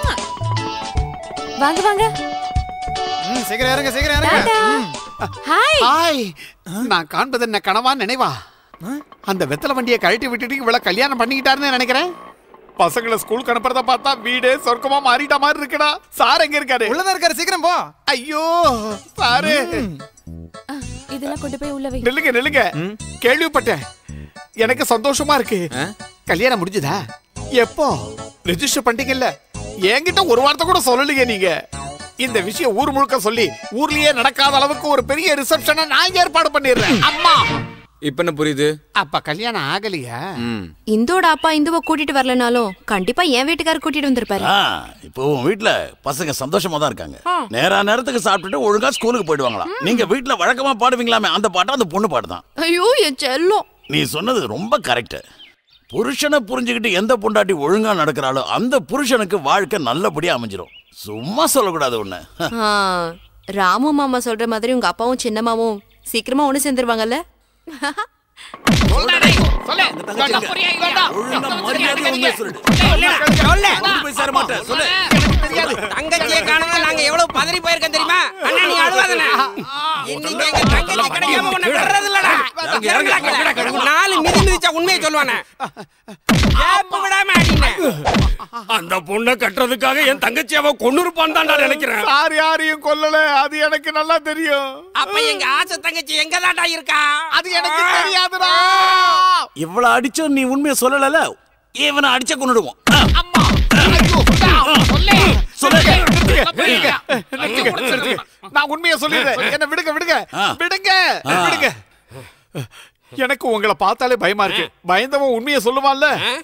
S13: வாங்க வாங்க
S1: ம், சீக்கிரம் இறங்க சீக்கிரம் இறங்க ம்.
S13: ஹாய்
S10: ஹாய் நான் காண்பது என்ன கனவா நினைவா அந்த வெத்தலை வண்டியை கழட்டி விட்டுட்டு இவ்வளவு கல்யாணம் பண்ணிக்கிட்டாருன்னு நினைக்கிறேன் பசங்களை ஸ்கூலுக்கு அனுப்புறத பார்த்தா வீடே சொர்க்கமா மாறிட்ட மாதிரி இருக்குடா சார் எங்க இருக்காரு
S1: உள்ளதான் இருக்காரு சீக்கிரம் போ
S10: ஐயோ சாரு
S13: இதெல்லாம் கொண்டு போய் உள்ள வை
S10: நில்லுங்க நில்லுங்க கேள்விப்பட்டேன் எனக்கு சந்தோஷமா இருக்கு கல்யாணம் முடிஞ்சுதா எப்போ ரெஜிஸ்டர் பண்ணிட்டீங்கல்ல என்கிட்ட ஒரு வார்த்தை கூட சொல்லலையே நீங்க இந்த விஷயம் ஊர் முழுக்க சொல்லி ஊர்லயே நடக்காத அளவுக்கு ஒரு பெரிய ரிசப்ஷனை நான் ஏற்பாடு பண்ணிடுறேன் அம்மா
S2: இப்ப என்ன புரியுது
S10: அப்ப கல்யாணம் ஆகலையா
S2: ம்
S15: இந்தோட அப்பா இந்துவை கூட்டிட்டு வரலனாலும் கண்டிப்பா என் வீட்டுக்காரர் கூட்டிட்டு வந்திருப்பாரு
S5: ஆ இப்போ உன் வீட்ல பசங்க சந்தோஷமா தான் இருக்காங்க நேரா நேரத்துக்கு சாப்பிட்டுட்டு ஒழுங்கா ஸ்கூலுக்கு போயிடுவாங்களாம் நீங்க வீட்ல வழக்கமா பாடுவீங்களாமே அந்த பாட்டை அந்த பொண்ணு பாடுதான்
S15: ஐயோ என் செல்லம்
S5: நீ சொன்னது ரொம்ப கரெக்ட் புருஷனை புரிஞ்சுக்கிட்டு எந்த பொண்டாட்டி ஒழுங்கா நடக்கிறாளோ அந்த புருஷனுக்கு வாழ்க்கை நல்லபடியா அமைஞ்சிரும் சும்மா சொல்லக்கூடாது ஒண்ணு
S15: ஆ, ராமு மாமா சொல்ற மாதிரி உங்க அப்பாவும் சின்னம்மாவும் சீக்கிரமா ஒண்ணு சேர்ந்துருவாங்கல்ல
S9: தங்கச்சியை காணாம நாங்க எவ்வளவு பதறி போயிருக்கோம் தெரியுமா அண்ணா நீ விடாதண்ணே. இன்னைக்கு எங்க தங்கச்சி கிடைக்காம உன்னை விடுறது இல்லடா. இறங்குடா கீழே. நாலு மிதி மிதிச்சா உண்மையை சொல்லுவானே கேப் விடாம அடினே
S4: அந்த பொண்ணை கட்டுறதுக்காக என் தங்கச்சி அவ கொண்டு இருப்பான் தான்டா நினைக்கிறேன்
S10: யார் யாரையும் கொல்லல அது எனக்கு நல்லா தெரியும்
S9: அப்ப எங்க ஆசை தங்கச்சி எங்க தான்டா இருக்கா
S10: அது எனக்கு தெரியாதுடா
S5: இவ்வளவு அடிச்சும் நீ உண்மையை சொல்லல இவனை அடிச்ச கொண்டுடுவோம்
S10: நிறுத்துங்க, நிறுத்துங்க. நான் உண்மையை சொல்லிடுறேன் என்ன விடுங்க விடுங்க விடுங்க
S5: ஆ.
S10: விடுங்க எனக்கு உங்களை பார்த்தாலே பயமா இருக்கு பயந்தவன் உண்மையை சொல்லுவான்ல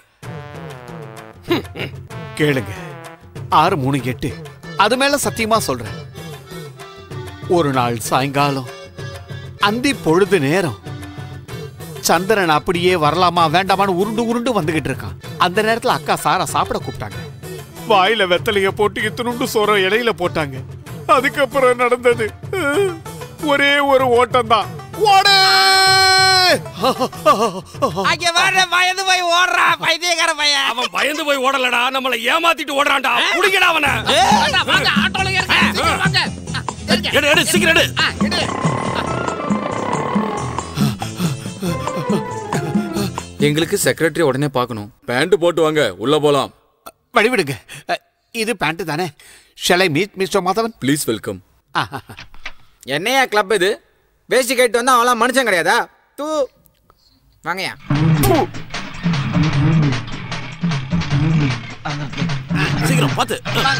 S10: கேளுங்க ஆறு மூணு எட்டு அது மேல சத்தியமா சொல்றேன் ஒரு நாள் சாயங்காலம் அந்தி பொழுது நேரம் சந்திரன் அப்படியே வரலாமா வேண்டாமான்னு உருண்டு உருண்டு வந்துகிட்டு இருக்கான் அந்த நேரத்துல அக்கா சாரா சாப்பிட கூப்பிட்டாங்க வாயில வெத்தலைய போட்டு இத்தினுண்டு சோற இலையில போட்டாங்க அதுக்கப்புறம் நடந்தது அஹ், ஒரே ஒரு ஓட்டம் தான் ஓடு
S9: அங்க வர பயந்து போய் ஓடுறா பைத்தியக்கார பையன்
S4: அவன் பயந்து போய் ஓடலடா நம்மளை ஏமாத்திட்டு ஓடுறான்டா புடிக்கடா அவனை
S5: எடு எடு சீக்கிரம் எடு
S2: எங்களுக்கு செக்ரட்டரி உடனே பார்க்கணும் பேண்ட் போட்டு வாங்க உள்ள போலாம்
S10: வழிவிடுங்க அஹ், இது பேண்ட் தானே ஷலை meet mister Madhavan
S2: please welcome
S18: என்னையா கிளப் இது வேஷ்டி கேட்டு வந்தா அவன்லாம் மனுஷன் கிடையாதா தூ வாங்கயா
S5: சீக்கிரம் பார்த்து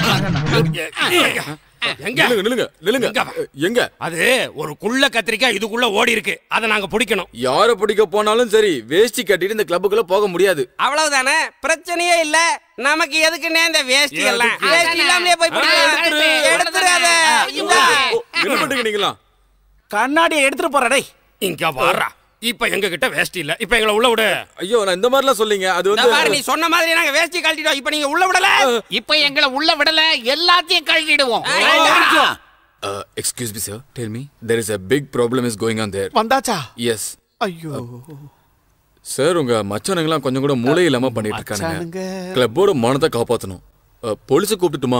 S4: எங்க
S2: நில்லுங்க நில்லுங்க நில்லுங்க எங்க
S4: அது ஒரு குள்ள கத்திரிக்காய் இதுக்குள்ள ஓடி இருக்கு அதை நாங்க பிடிக்கணும்
S2: யார பிடிக்க போனாலும் சரி வேஷ்டி கட்டிட்டு இந்த கிளப்புக்குள்ள போக முடியாது
S9: அவ்வளவுதானே பிரச்சனையே இல்ல நமக்கு எதுக்குன்னே இந்த வேஷ்டி எல்லாம்
S2: எதுக்கு?
S9: வேஷ்டி இல்லாமலே போய் பிடிக்கலாம். எடுத்துரு அதை. இந்தா.
S2: என்ன பண்றீங்க நீங்களாம்
S5: கண்ணாடியை எடுத்துட்டு போற டேய்
S4: இங்க வாரா இப்ப எங்க கிட்ட வேஷ்டி இல்ல இப்ப எங்களை உள்ள விடு
S2: ஐயோ நான் இந்த மாதிரிலாம் சொல்லிங்க அது
S9: இந்த பாரு நீ சொன்ன மாதிரி நாங்க வேஷ்டி கழட்டிட்டோம் இப்ப நீங்க உள்ள விடல
S8: இப்ப எங்களை உள்ள விடல எல்லாத்தையும் கழட்டிடுவோம்
S2: excuse me sir tell me there is a big problem is going on there
S10: வந்தாச்சா
S2: எஸ்
S10: ஐயோ
S2: சார் உங்க மச்சானுங்களாம் கொஞ்சம் கூட மூளை இல்லாம பண்ணிட்டு இருக்கானுங்க
S10: மச்சானுங்க.
S2: கிளப்போட மானத்தை காப்பாத்தணும் போலீஸை கூப்பிட்டுட்டுமா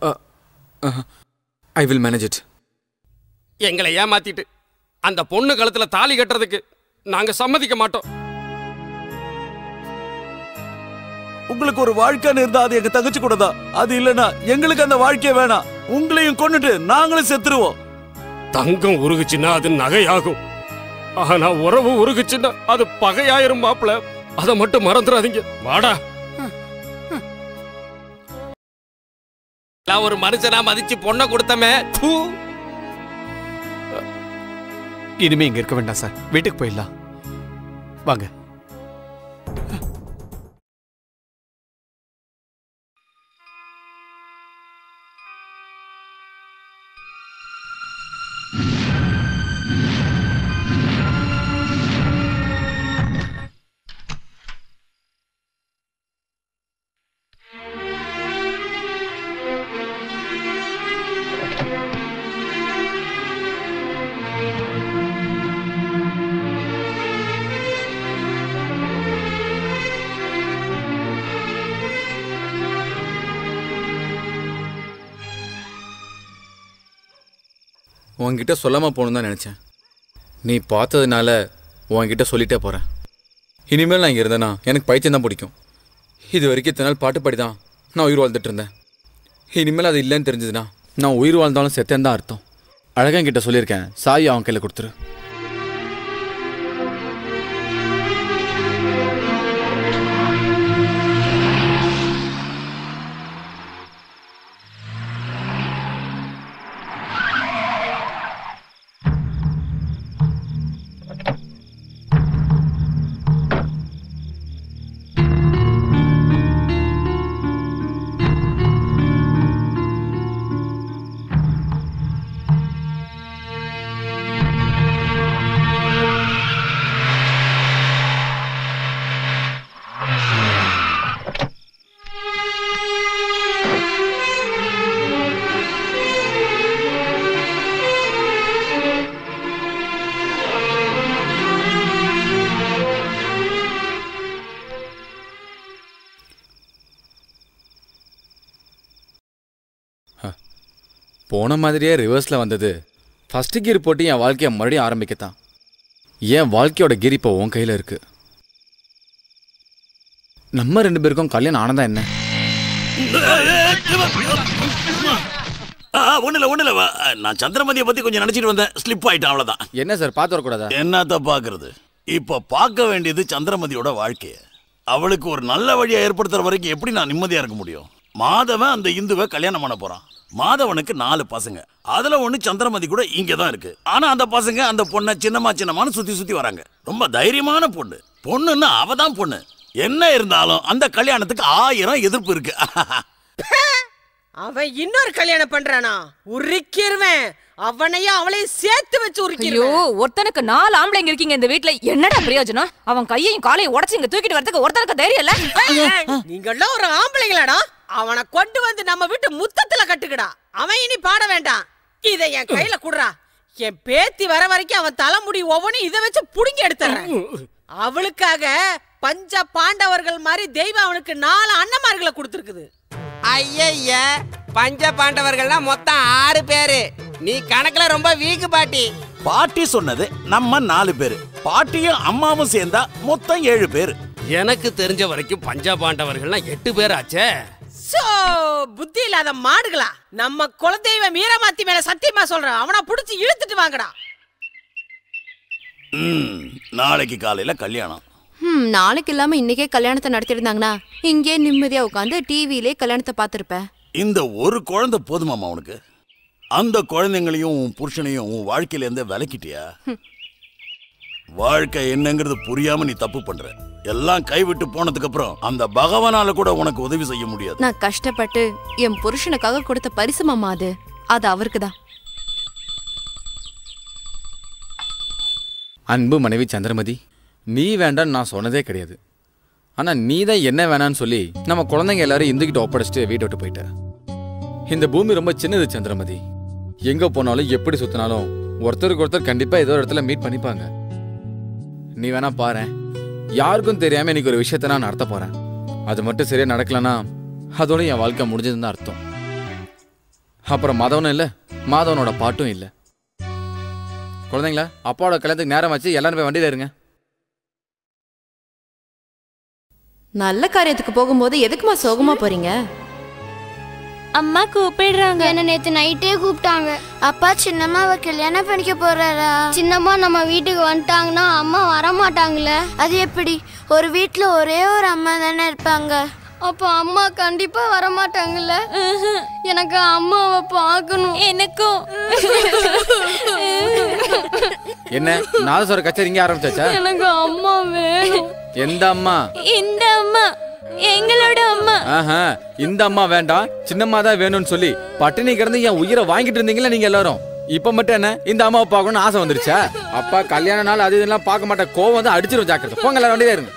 S2: ஐ வில் மேனேஜ் இட்
S4: எங்களை ஏமாத்திட்டு அந்த பொண்ணு கழுத்துல தாலி கட்டுறதுக்கு நாங்க சம்மதிக்க மாட்டோம்
S5: உங்களுக்கு ஒரு வாழ்க்கைன்னு இருந்தா அது எங்க தங்கச்சி கூட தான் அது இல்லனா எங்களுக்கு அந்த வாழ்க்கைய வேணாம் உங்களையும் கொன்னுட்டு நாங்களும் செத்துருவோம்
S4: தங்கம் உருகுச்சுன்னா அது நகையாகும் ஆனா உறவு உருகுச்சுன்னா அது பகையாயிரும் மாப்பிள அதை மட்டும் மறந்துடாதீங்க வாடா
S9: எல்லாம் ஒரு மனுஷனா மதிச்சு பொண்ணை கொடுத்தமே தூ.
S10: இனிமே இங்க இருக்க வேண்டாம் சார் வீட்டுக்கு போயிடலாம் வாங்க
S2: உன்கிட்ட சொல்லாம போகணும் தான் நினைச்சேன் நீ பார்த்ததுனால உன்கிட்ட சொல்லிட்டே போறேன் இனிமேல் நான் இங்கே இருந்தேனா எனக்கு பைத்தியம் தான் பிடிக்கும் இது வரைக்கும் இத்தனை நாள் பாட்டு பாடி தான் நான் உயிர் வாழ்ந்துட்டு இருந்தேன் இனிமேல் அது இல்லைன்னு தெரிஞ்சதுன்னா நான் உயிர் வாழ்ந்தாலும் செத்தேன் தான் அர்த்தம் அழகா என்கிட்ட சொல்லியிருக்கேன் சாய் அவன் கையில் கொடுத்துரு போன மாதிரியே ரிவர்ஸில் வந்தது ஃபர்ஸ்ட் கியர் போட்டு என் வாழ்க்கையை மறுபடியும் ஆரம்பிக்கத்தான் என் வாழ்க்கையோட கியர் இப்போ உன் கையில் இருக்கு நம்ம ரெண்டு பேருக்கும் கல்யாணம் ஆனதா என்ன
S5: ஒண்ணுல ஒண்ணுல வா. நான் சந்திரமதியை பத்தி கொஞ்சம் நினைச்சிட்டு வந்தேன் ஸ்லிப் ஆயிட்டேன் அவ்வளவுதான்
S2: என்ன சார் பார்த்து வரக்கூடாதா
S5: என்னத்த பாக்குறது இப்ப பார்க்க வேண்டியது சந்திரமதியோட வாழ்க்கைய அவளுக்கு ஒரு நல்ல வழியை ஏற்படுத்துற வரைக்கும் எப்படி நான் நிம்மதியா இருக்க முடியும் மாதவன் அந்த இந்துவை கல்யாணம் பண்ண போறான் மாதவனுக்கு நாலு பசங்க அதுல ஒண்ணு சந்திரமதி கூட இங்க தான் இருக்கு ஆனா அந்த பசங்க அந்த பொண்ணை சின்னமா சின்னமான்னு சுத்தி சுத்தி வராங்க ரொம்ப தைரியமான பொண்ணு பொண்ணுன்னா அவ தான் பொண்ணு என்ன இருந்தாலும் அந்த கல்யாணத்துக்கு ஆயிரம் எதிர்ப்பு இருக்கு
S17: அவன் இன்னொரு கல்யாணம் பண்றானா உரிக்கிருவேன் அவனையும் அவளையும் சேர்த்து வச்சு
S7: ஐயோ
S17: உரிக்கிருவேன்
S7: ஒருத்தனுக்கு நாலு ஆம்பளைங்க இருக்கீங்க இந்த வீட்ல என்னடா பிரயோஜனம் அவன் கையையும் காலையும் உடைச்சு இங்க தூக்கிட்டு வரதுக்கு ஒருத்தனுக்கு தைரியம் இல்ல
S17: நீங்கெல்லாம் ஒரு ஆம்பளைங்களாடா அவனை கொண்டு வந்து நம்ம வீட்டு முத்தத்துல கட்டுக்கடா அவன் இனி பாட வேண்டாம் இதை என் கையில குடுறா என் பேத்தி வர வரைக்கும் அவன் தலைமுடி ஒவ்வொன்றும் இதை வச்சு புடுங்கி எடுத்துறேன் அவளுக்காக பஞ்ச பாண்டவர்கள் மாதிரி தெய்வம் அவனுக்கு நாலு அண்ணமார்களை கொடுத்துருக்குது
S9: ஐயய்ய பஞ்ச பாண்டவர்கள்லாம் மொத்தம் ஆறு பேரு நீ கணக்குல ரொம்ப வீக்கு பாட்டி
S5: பாட்டி சொன்னது நம்ம நாலு பேரு பாட்டியும் அம்மாவும் சேர்ந்தா மொத்தம் ஏழு பேர்
S4: எனக்கு தெரிஞ்ச வரைக்கும் பஞ்சபாண்டவர்கள்லாம் எட்டு பேர் ஆச்சே
S17: சோ புத்தி இல்லாத மாடுகளா நம்ம குலதெய்வ மீரமாத்தி மேல சத்தியமா சொல்றேன் அவனை புடிச்சு இழுத்துட்டு வாங்கடா
S5: ம், நாளைக்கு காலையில கல்யாணம்
S16: ஹம் நாளைக்கு இல்லாம இன்னைக்கே கல்யாணத்தை நடத்திருந்தாங்கன்னா இங்கே நிம்மதியா உட்காந்து டிவிலே கல்யாணத்தை பார்த்திருப்பேன்
S5: இந்த ஒரு குழந்தை போதுமாமா உனக்கு அந்த குழந்தைங்களையும் உன் புருஷனையும் உன் வாழ்க்கையில இருந்து விலக்கிட்டியா வாழ்க்கை என்னங்கிறது புரியாம நீ தப்பு பண்ற எல்லாம் கைவிட்டு போனதுக்கு அப்புறம் அந்த பகவானால கூட உனக்கு உதவி செய்ய முடியாது
S16: நான் கஷ்டப்பட்டு என் புருஷனுக்காக கொடுத்த பரிசு மாமா அது அது அவருக்கு தான்
S2: அன்பு மனைவி சந்திரமதி நீ வேண்டான்னு நான் சொன்னதே கிடையாது ஆனா நீ தான் என்ன வேணான்னு சொல்லி நம்ம குழந்தைங்க எல்லாரும் இந்துக்கிட்ட ஒப்படைச்சிட்டு வீட்டை விட்டு போயிட்ட இந்த பூமி ரொம்ப சின்னது சந்திரமதி எங்க போனாலும் எப்படி சுத்தினாலும் ஒருத்தருக்கு ஒருத்தர் கண்டிப்பா ஏதோ ஒரு இடத்துல மீட் பண்ணிப்பாங்க நீ வேணா பாரேன் யாருக்கும் தெரியாம இன்னைக்கு ஒரு விஷயத்த நான் நடத்த போறேன் அது மட்டும் சரியா நடக்கலனா அதோட என் வாழ்க்கை முடிஞ்சதுன்னு தான் அர்த்தம் அப்புறம் மாதவனும் இல்ல மாதவனோட பாட்டும் இல்ல குழந்தைங்களா அப்பாவோட கல்யாணத்துக்கு நேரம் வச்சு எல்லாரும் போய் வண்டியில இருங்க
S16: நல்ல காரியத்துக்கு போகும்போது எதுக்குமா சோகமா போறீங்க
S12: அம்மா கூப்பிடுறாங்க என்ன நேத்து நைட்டே கூப்பிட்டாங்க அப்பா சின்னம்மாவை கல்யாணம் பண்ணிக்க போறாரா சின்னம்மா நம்ம வீட்டுக்கு வந்துட்டாங்கன்னா அம்மா வர மாட்டாங்களே அது எப்படி ஒரு வீட்ல ஒரே ஒரு அம்மா தானே இருப்பாங்க அப்போ அம்மா கண்டிப்பா வர மாட்டாங்கல்ல எனக்கு அம்மாவை பார்க்கணும் எனக்கும்
S2: என்ன நாதஸ்வர கச்சேரி இங்கே ஆரம்பிச்சாச்சா
S12: எனக்கு அம்மா வேணும்
S2: எந்த அம்மா
S12: இந்த அம்மா எங்களோட அம்மா
S2: ஆஹா இந்த அம்மா வேண்டாம் சின்னம்மா தான் வேணும்னு சொல்லி பட்டினி கிடந்து என் உயிரை வாங்கிட்டு இருந்தீங்களா நீங்க எல்லாரும் இப்ப மட்டும் என்ன இந்த அம்மாவை பார்க்கணும்னு ஆசை வந்துருச்சா அப்பா கல்யாண நாள் அது இதெல்லாம் பார்க்க மாட்டேன் கோவம் வந்து அடிச்சிரும் ஜாக்கிரதை போங்க எல்லாரும் வண்டியில இருங்க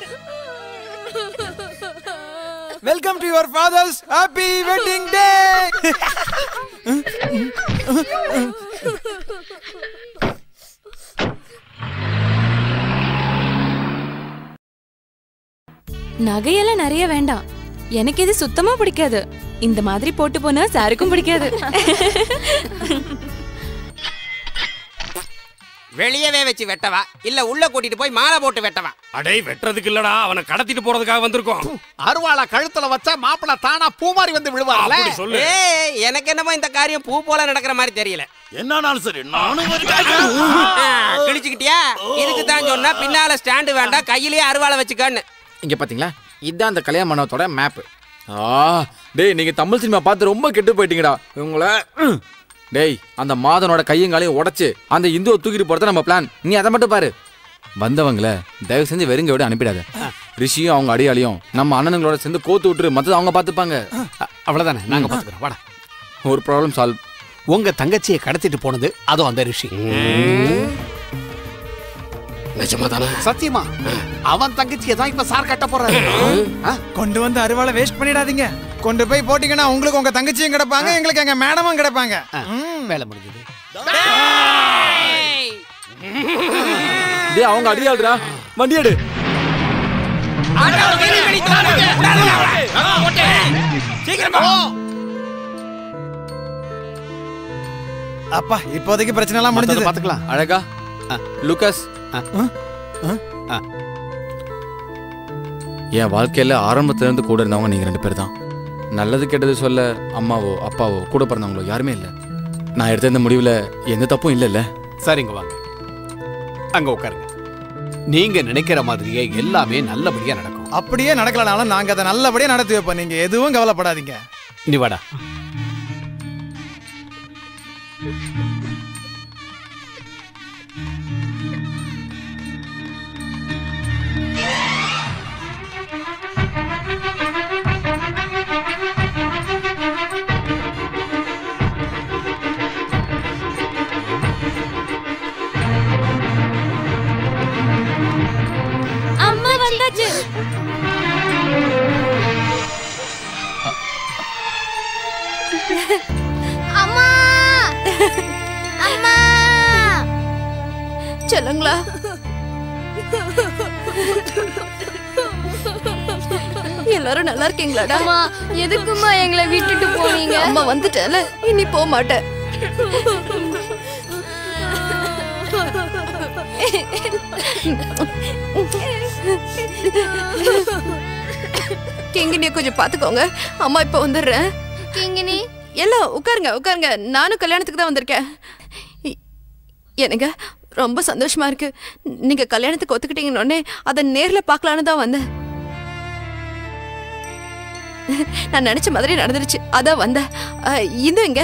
S1: welcome to your father's happy wedding day
S13: நகையெல்லாம் நிறைய வேண்டாம் எனக்கு இது சுத்தமா பிடிக்காது இந்த மாதிரி போட்டு போனா சாருக்கும் பிடிக்காது
S9: வெளியவே வச்சு வெட்டவா இல்ல உள்ள கூட்டிட்டு போய் மாலை போட்டு வெட்டவா
S4: அடே வெட்டுறதுக்கு இல்லடா அவனை கடத்திட்டு போறதுக்காக வந்திருக்கோம்
S10: அருவாளை கழுத்துல வச்சா மாப்பிள தானா பூ மாதிரி வந்து விழுவார்ல
S4: அப்படி சொல்லு
S9: ஏய் எனக்கு என்னமோ இந்த காரியம் பூ போல நடக்கிற மாதிரி தெரியல
S5: என்னாலும் சரி நானும்
S9: ஆ, கிழிச்சுக்கிட்டியா இதுக்கு தான் சொன்னா பின்னால ஸ்டாண்டு வேண்டாம் கையிலேயே அருவாளை வச்சுக்கன்னு
S2: இங்க பாத்தீங்களா இதான் அந்த கல்யாண மண்டபத்தோட மேப் ஆ டேய் நீங்க தமிழ் சினிமா பார்த்து ரொம்ப கெட்டு போயிட்டீங்கடா உங்களை ம். டேய் அந்த மாதனோட கையும் காலையும் உடைச்சு அந்த இந்துவை தூக்கிட்டு போறத நம்ம பிளான் நீ அதை மட்டும் பாரு வந்தவங்கள தயவு செஞ்சு வெறுங்க விட அனுப்பிடாத ரிஷியும் அவங்க அடியாளியும் நம்ம அண்ணனுங்களோட சேர்ந்து கோத்து விட்டுரு மத்தது அவங்க பார்த்துப்பாங்க
S10: அவ்வளவுதானே நாங்க பாத்துக்கிறோம் வாடா
S2: ஒரு ப்ராப்ளம் சால்வ்
S10: உங்க தங்கச்சியை கடத்திட்டு போனது அதுவும் அந்த ரிஷி
S4: நிஜமா தானே
S10: சத்தியமா அவன் தங்கச்சியை தான் இப்ப சார் கட்ட போறாரு ஆ?
S1: கொண்டு வந்து அருவாளை வேஸ்ட் பண்ணிடாதீங்க கொண்டு போய் போட்டீங்கன்னா உங்களுக்கு உங்க தங்கச்சியும் கிடப்பாங்க எங்களுக்கு எங்க மேடமும் கிடப்பாங்க
S10: வேலை முடிஞ்சது
S2: டேய் அவங்க அடியாளுடா வண்டி எடு
S1: அப்பா இப்போதைக்கு பிரச்சனை எல்லாம் முடிஞ்சது
S10: பாத்துக்கலாம்
S2: அழகா லுகஸ் என் வாழ்க்கையில ஆரம்பத்துல இருந்து கூட இருந்தவங்க நீங்க ரெண்டு பேர் தான் நல்லது கெட்டது சொல்ல அம்மாவோ அப்பாவோ கூட பிறந்தவங்களோ யாருமே இல்லை நான் எடுத்த இந்த முடிவுல எந்த தப்பும் இல்லைல்ல
S10: சரிங்க வாங்க அங்க உட்காருங்க நீங்க நினைக்கிற மாதிரியே எல்லாமே நல்லபடியா நடக்கும்
S1: அப்படியே நடக்கலனாலும் நாங்க அதை நல்லபடியா நடத்தி வைப்போம் நீங்க எதுவும் கவலைப்படாதீங்க
S10: நீ வாடா
S14: அம்மா வந்தாச்சு
S12: அம்மா அம்மா
S16: சொல்லுங்களா எல்லாரும் நல்லா இருக்கீங்களாடா
S12: அம்மா எதுக்குமா எங்களை விட்டுட்டு போனீங்க
S16: அம்மா வந்துட்டேல இனி போக மாட்டேன் கிங்கினிய கொஞ்சம் பாத்துக்கோங்க அம்மா இப்ப வந்துடுறேன்
S12: கிங்கினி
S16: எல்லாம் உட்காருங்க உட்காருங்க நானும் கல்யாணத்துக்கு தான் வந்திருக்கேன் இ- எனக்கு ரொம்ப சந்தோஷமா இருக்கு நீங்க கல்யாணத்துக்கு ஒத்துக்கிட்டீங்கன்னு அதை நேர்ல பார்க்கலான்னு தான் வந்தேன் நான் நினைச்ச மாதிரி நடந்துருச்சு அதான் வந்தேன் அஹ், இந்து எங்க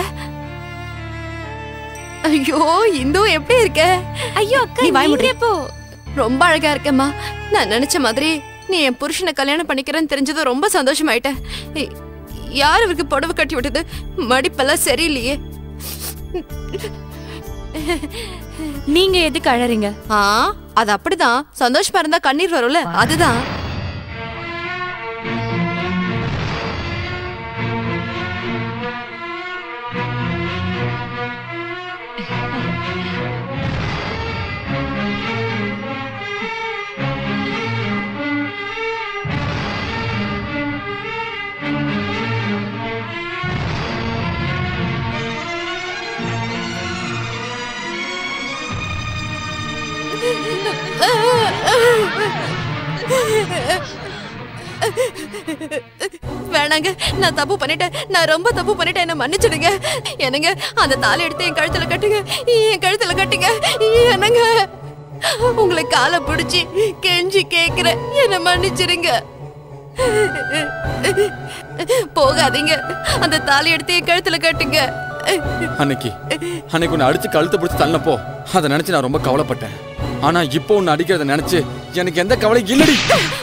S16: ஐயோ இந்து எப்படி இருக்க ஐயோ அக்கா நீ வாய் மூடு. ரொம்ப அழகா இருக்கேம்மா நான் நினைச்ச மாதிரி நீ என் புருஷனை கல்யாணம் பண்ணிக்கிறேன்னு தெரிஞ்சது ரொம்ப சந்தோஷமாயிட்டேன் இ- யார் இவருக்கு புடவை கட்டி விட்டது மடிப்பெல்லாம் சரியில்லையே
S13: நீங்க எதுக்கு அழறீங்க
S16: ஆ அது அப்படிதான் சந்தோஷமா இருந்தா கண்ணீர் வரும்ல அதுதான் வேணாங்க நான் தப்பு பண்ணிட்டேன் நான் ரொம்ப தப்பு பண்ணிட்டேன் என்ன மன்னிச்சிடுங்க என்னங்க அந்த தாலி எடுத்து என் கழுத்துல கட்டுங்க என் கழுத்துல கட்டுங்க என்னங்க உங்களை காலை பிடிச்சி கெஞ்சி கேக்குறேன் என்ன மன்னிச்சிடுங்க போகாதீங்க அந்த தாலி எடுத்து என் கழுத்துல கட்டுங்க
S2: அன்னைக்கு அன்னைக்கு உன்னை அடிச்சு கழுத்தை பிடிச்சி தள்ளப்போ அதை நினைச்சு நான் ரொம்ப கவலைப்பட்டேன் ஆனா இப்போ உன்னை அடிக்கிறத நினைச்சு எனக்கு எந்த கவலையும் இல்லடி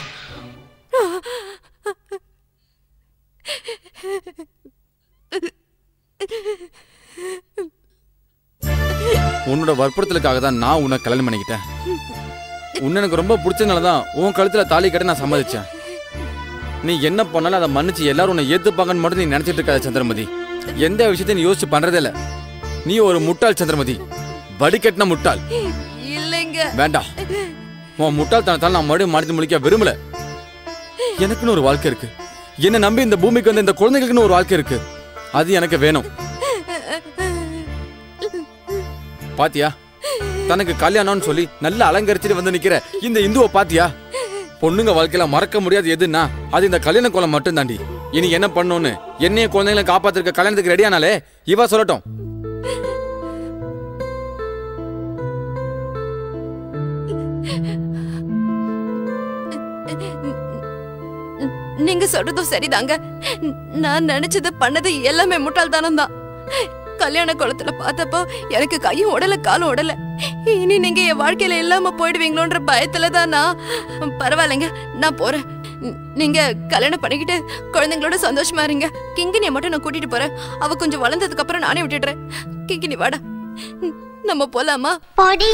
S2: உன்னோட வற்புறுத்தலுக்காக தான் நான் உன்னை கல்யாணம் பண்ணிக்கிட்டேன் உன்னை எனக்கு ரொம்ப பிடிச்சதுனால தான் உன் கழுத்துல தாலி கட்ட நான் சம்மதிச்சேன் நீ என்ன பண்ணாலும் அதை மன்னிச்சு எல்லாரும் உன்னை ஏத்துப்பாங்கன்னு மட்டும் நீ நினைச்சிட்டு இருக்காத சந்திரமதி எந்த விஷயத்தையும் நீ யோசிச்சு பண்றதே இல்ல நீ ஒரு முட்டாள் சந்திரமதி வடிகட்டின முட்டாள்
S16: இல்லைங்க
S2: வேண்டாம் உன் முட்டாள்தனத்தால் நான் மறுபடியும் மறைத்து முழிக்க விரும்பல எனக்குன்னு ஒரு வாழ்க்கை இருக்கு என்ன நம்பி இந்த பூமிக்கு வந்த இந்த குழந்தைகளுக்குன்னு ஒரு வாழ்க்கை இருக்கு அது எனக்கு வேணும் பாத்தியா தனக்கு கல்யாணம்னு சொல்லி நல்லா அலங்கரிச்சுட்டு வந்து நிக்கிற இந்த இந்துவை பாத்தியா பொண்ணுங்க வாழ்க்கையில மறக்க முடியாது எதுன்னா அது இந்த கல்யாண கோலம் மட்டும் தாண்டி இனி என்ன பண்ணணும்னு என்னைய குழந்தைகளை காப்பாத்திருக்க கல்யாணத்துக்கு ரெடியானாலே இவ சொல்லட்டும்
S16: நீங்க சொல்றதும் சரிதாங்க நான் நினைச்சது பண்ணது எல்லாமே முட்டாள்தானம் தான் கல்யாண குளத்துல பார்த்தப்போ எனக்கு கையும் உடல காலும் உடல இனி நீங்க என் வாழ்க்கையில இல்லாம போயிடுவீங்களோன்ற பயத்துல தான் நான் பரவாயில்லைங்க நான் போறேன் ந- நீங்க கல்யாணம் பண்ணிக்கிட்டு குழந்தைங்களோட சந்தோஷமா இருங்க கிங்கினிய மட்டும் நான் கூட்டிட்டு போறேன் அவ கொஞ்சம் வளர்ந்ததுக்கு அப்புறம் நானே விட்டுடுறேன் கிங்கினி வாடா ந- நம்ம போலாமா
S12: போடி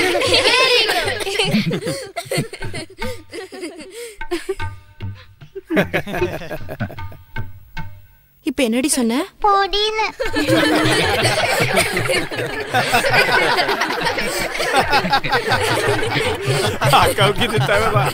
S16: இப்ப என்னடி சொன்ன
S12: போடின்னு
S10: அக்காவுக்கு இது தேவைதான்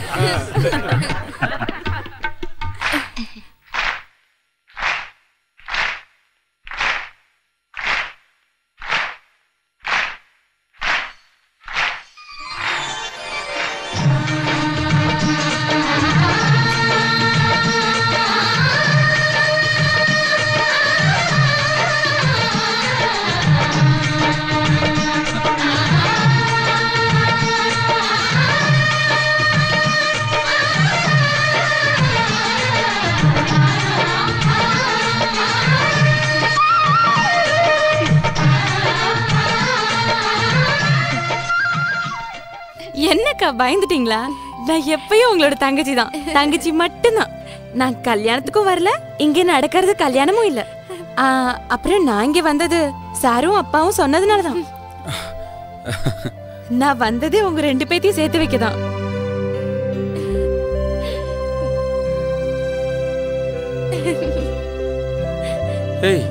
S13: என்னக்கா பயந்துட்டீங்களா நான் எப்பயும் உங்களோட தங்கச்சி தான் தங்கச்சி மட்டும்தான் நான் கல்யாணத்துக்கும் வரல இங்க நடக்கிறது கல்யாணமும் இல்ல ஆ, அப்புறம் நான் இங்க வந்தது சாரும் அப்பாவும் சொன்னதுனால தான் நான் வந்ததே உங்க ரெண்டு பேத்தையும் சேர்த்து வைக்க தான்
S2: ஏய்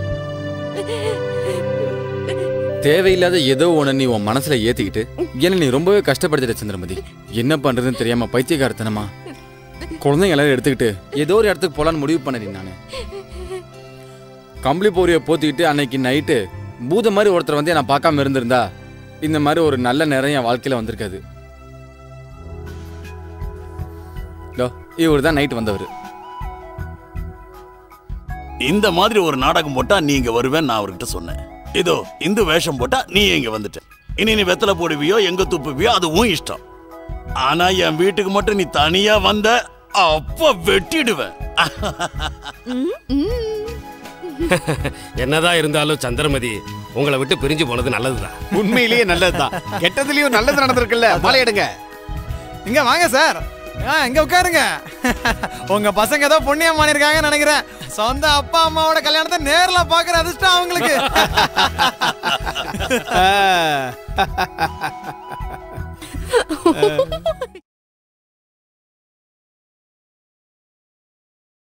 S2: தேவையில்லாத ஏதோ ஒன்று நீ உன் மனசுல ஏத்திக்கிட்டு என்ன நீ ரொம்பவே கஷ்டப்படுத்திட்ட சந்திரமதி என்ன பண்றதுன்னு தெரியாம பைத்தியக்காரத்தனமா குழந்தைங்க எல்லாரும் எடுத்துக்கிட்டு ஏதோ ஒரு இடத்துக்கு போலான்னு முடிவு பண்ணேன் நான் கம்பளி போரியை போத்திக்கிட்டு அன்னைக்கு நைட்டு பூத மாதிரி ஒருத்தர் வந்து நான் பார்க்காம இருந்திருந்தா இந்த மாதிரி ஒரு நல்ல நேரம் என் வாழ்க்கையில வந்திருக்காது இவர் தான் நைட் வந்தவர்
S5: இந்த மாதிரி ஒரு நாடகம் போட்டா நீ இங்க வருவேன் நான் அவர்கிட்ட சொன்னேன் இதோ இந்த வேஷம் போட்டா நீ இங்க வந்துட்ட இனி நீ வெத்தலை போடுவியோ எங்க துப்புவியோ அது உன் இஷ்டம் ஆனா என் வீட்டுக்கு மட்டும் நீ தனியா வந்த அப்ப வெட்டிடுவேன்
S4: என்னதான் இருந்தாலும் சந்திரமதி உங்களை விட்டு பிரிஞ்சு போனது நல்லதுதான்
S10: உண்மையிலேயே நல்லதுதான் கெட்டதுலயும் நல்லது நடந்திருக்குல்ல மாலை எடுங்க
S1: இங்க வாங்க சார் ஆ இங்க உட்காருங்க உங்க பசங்க ஏதோ புண்ணியம் பண்ணிருக்காங்கன்னு நினைக்கிறேன் சொந்த அப்பா அம்மாவோட கல்யாணத்தை நேர்ல பாக்குற அதிர்ஷ்டம் அவங்களுக்கு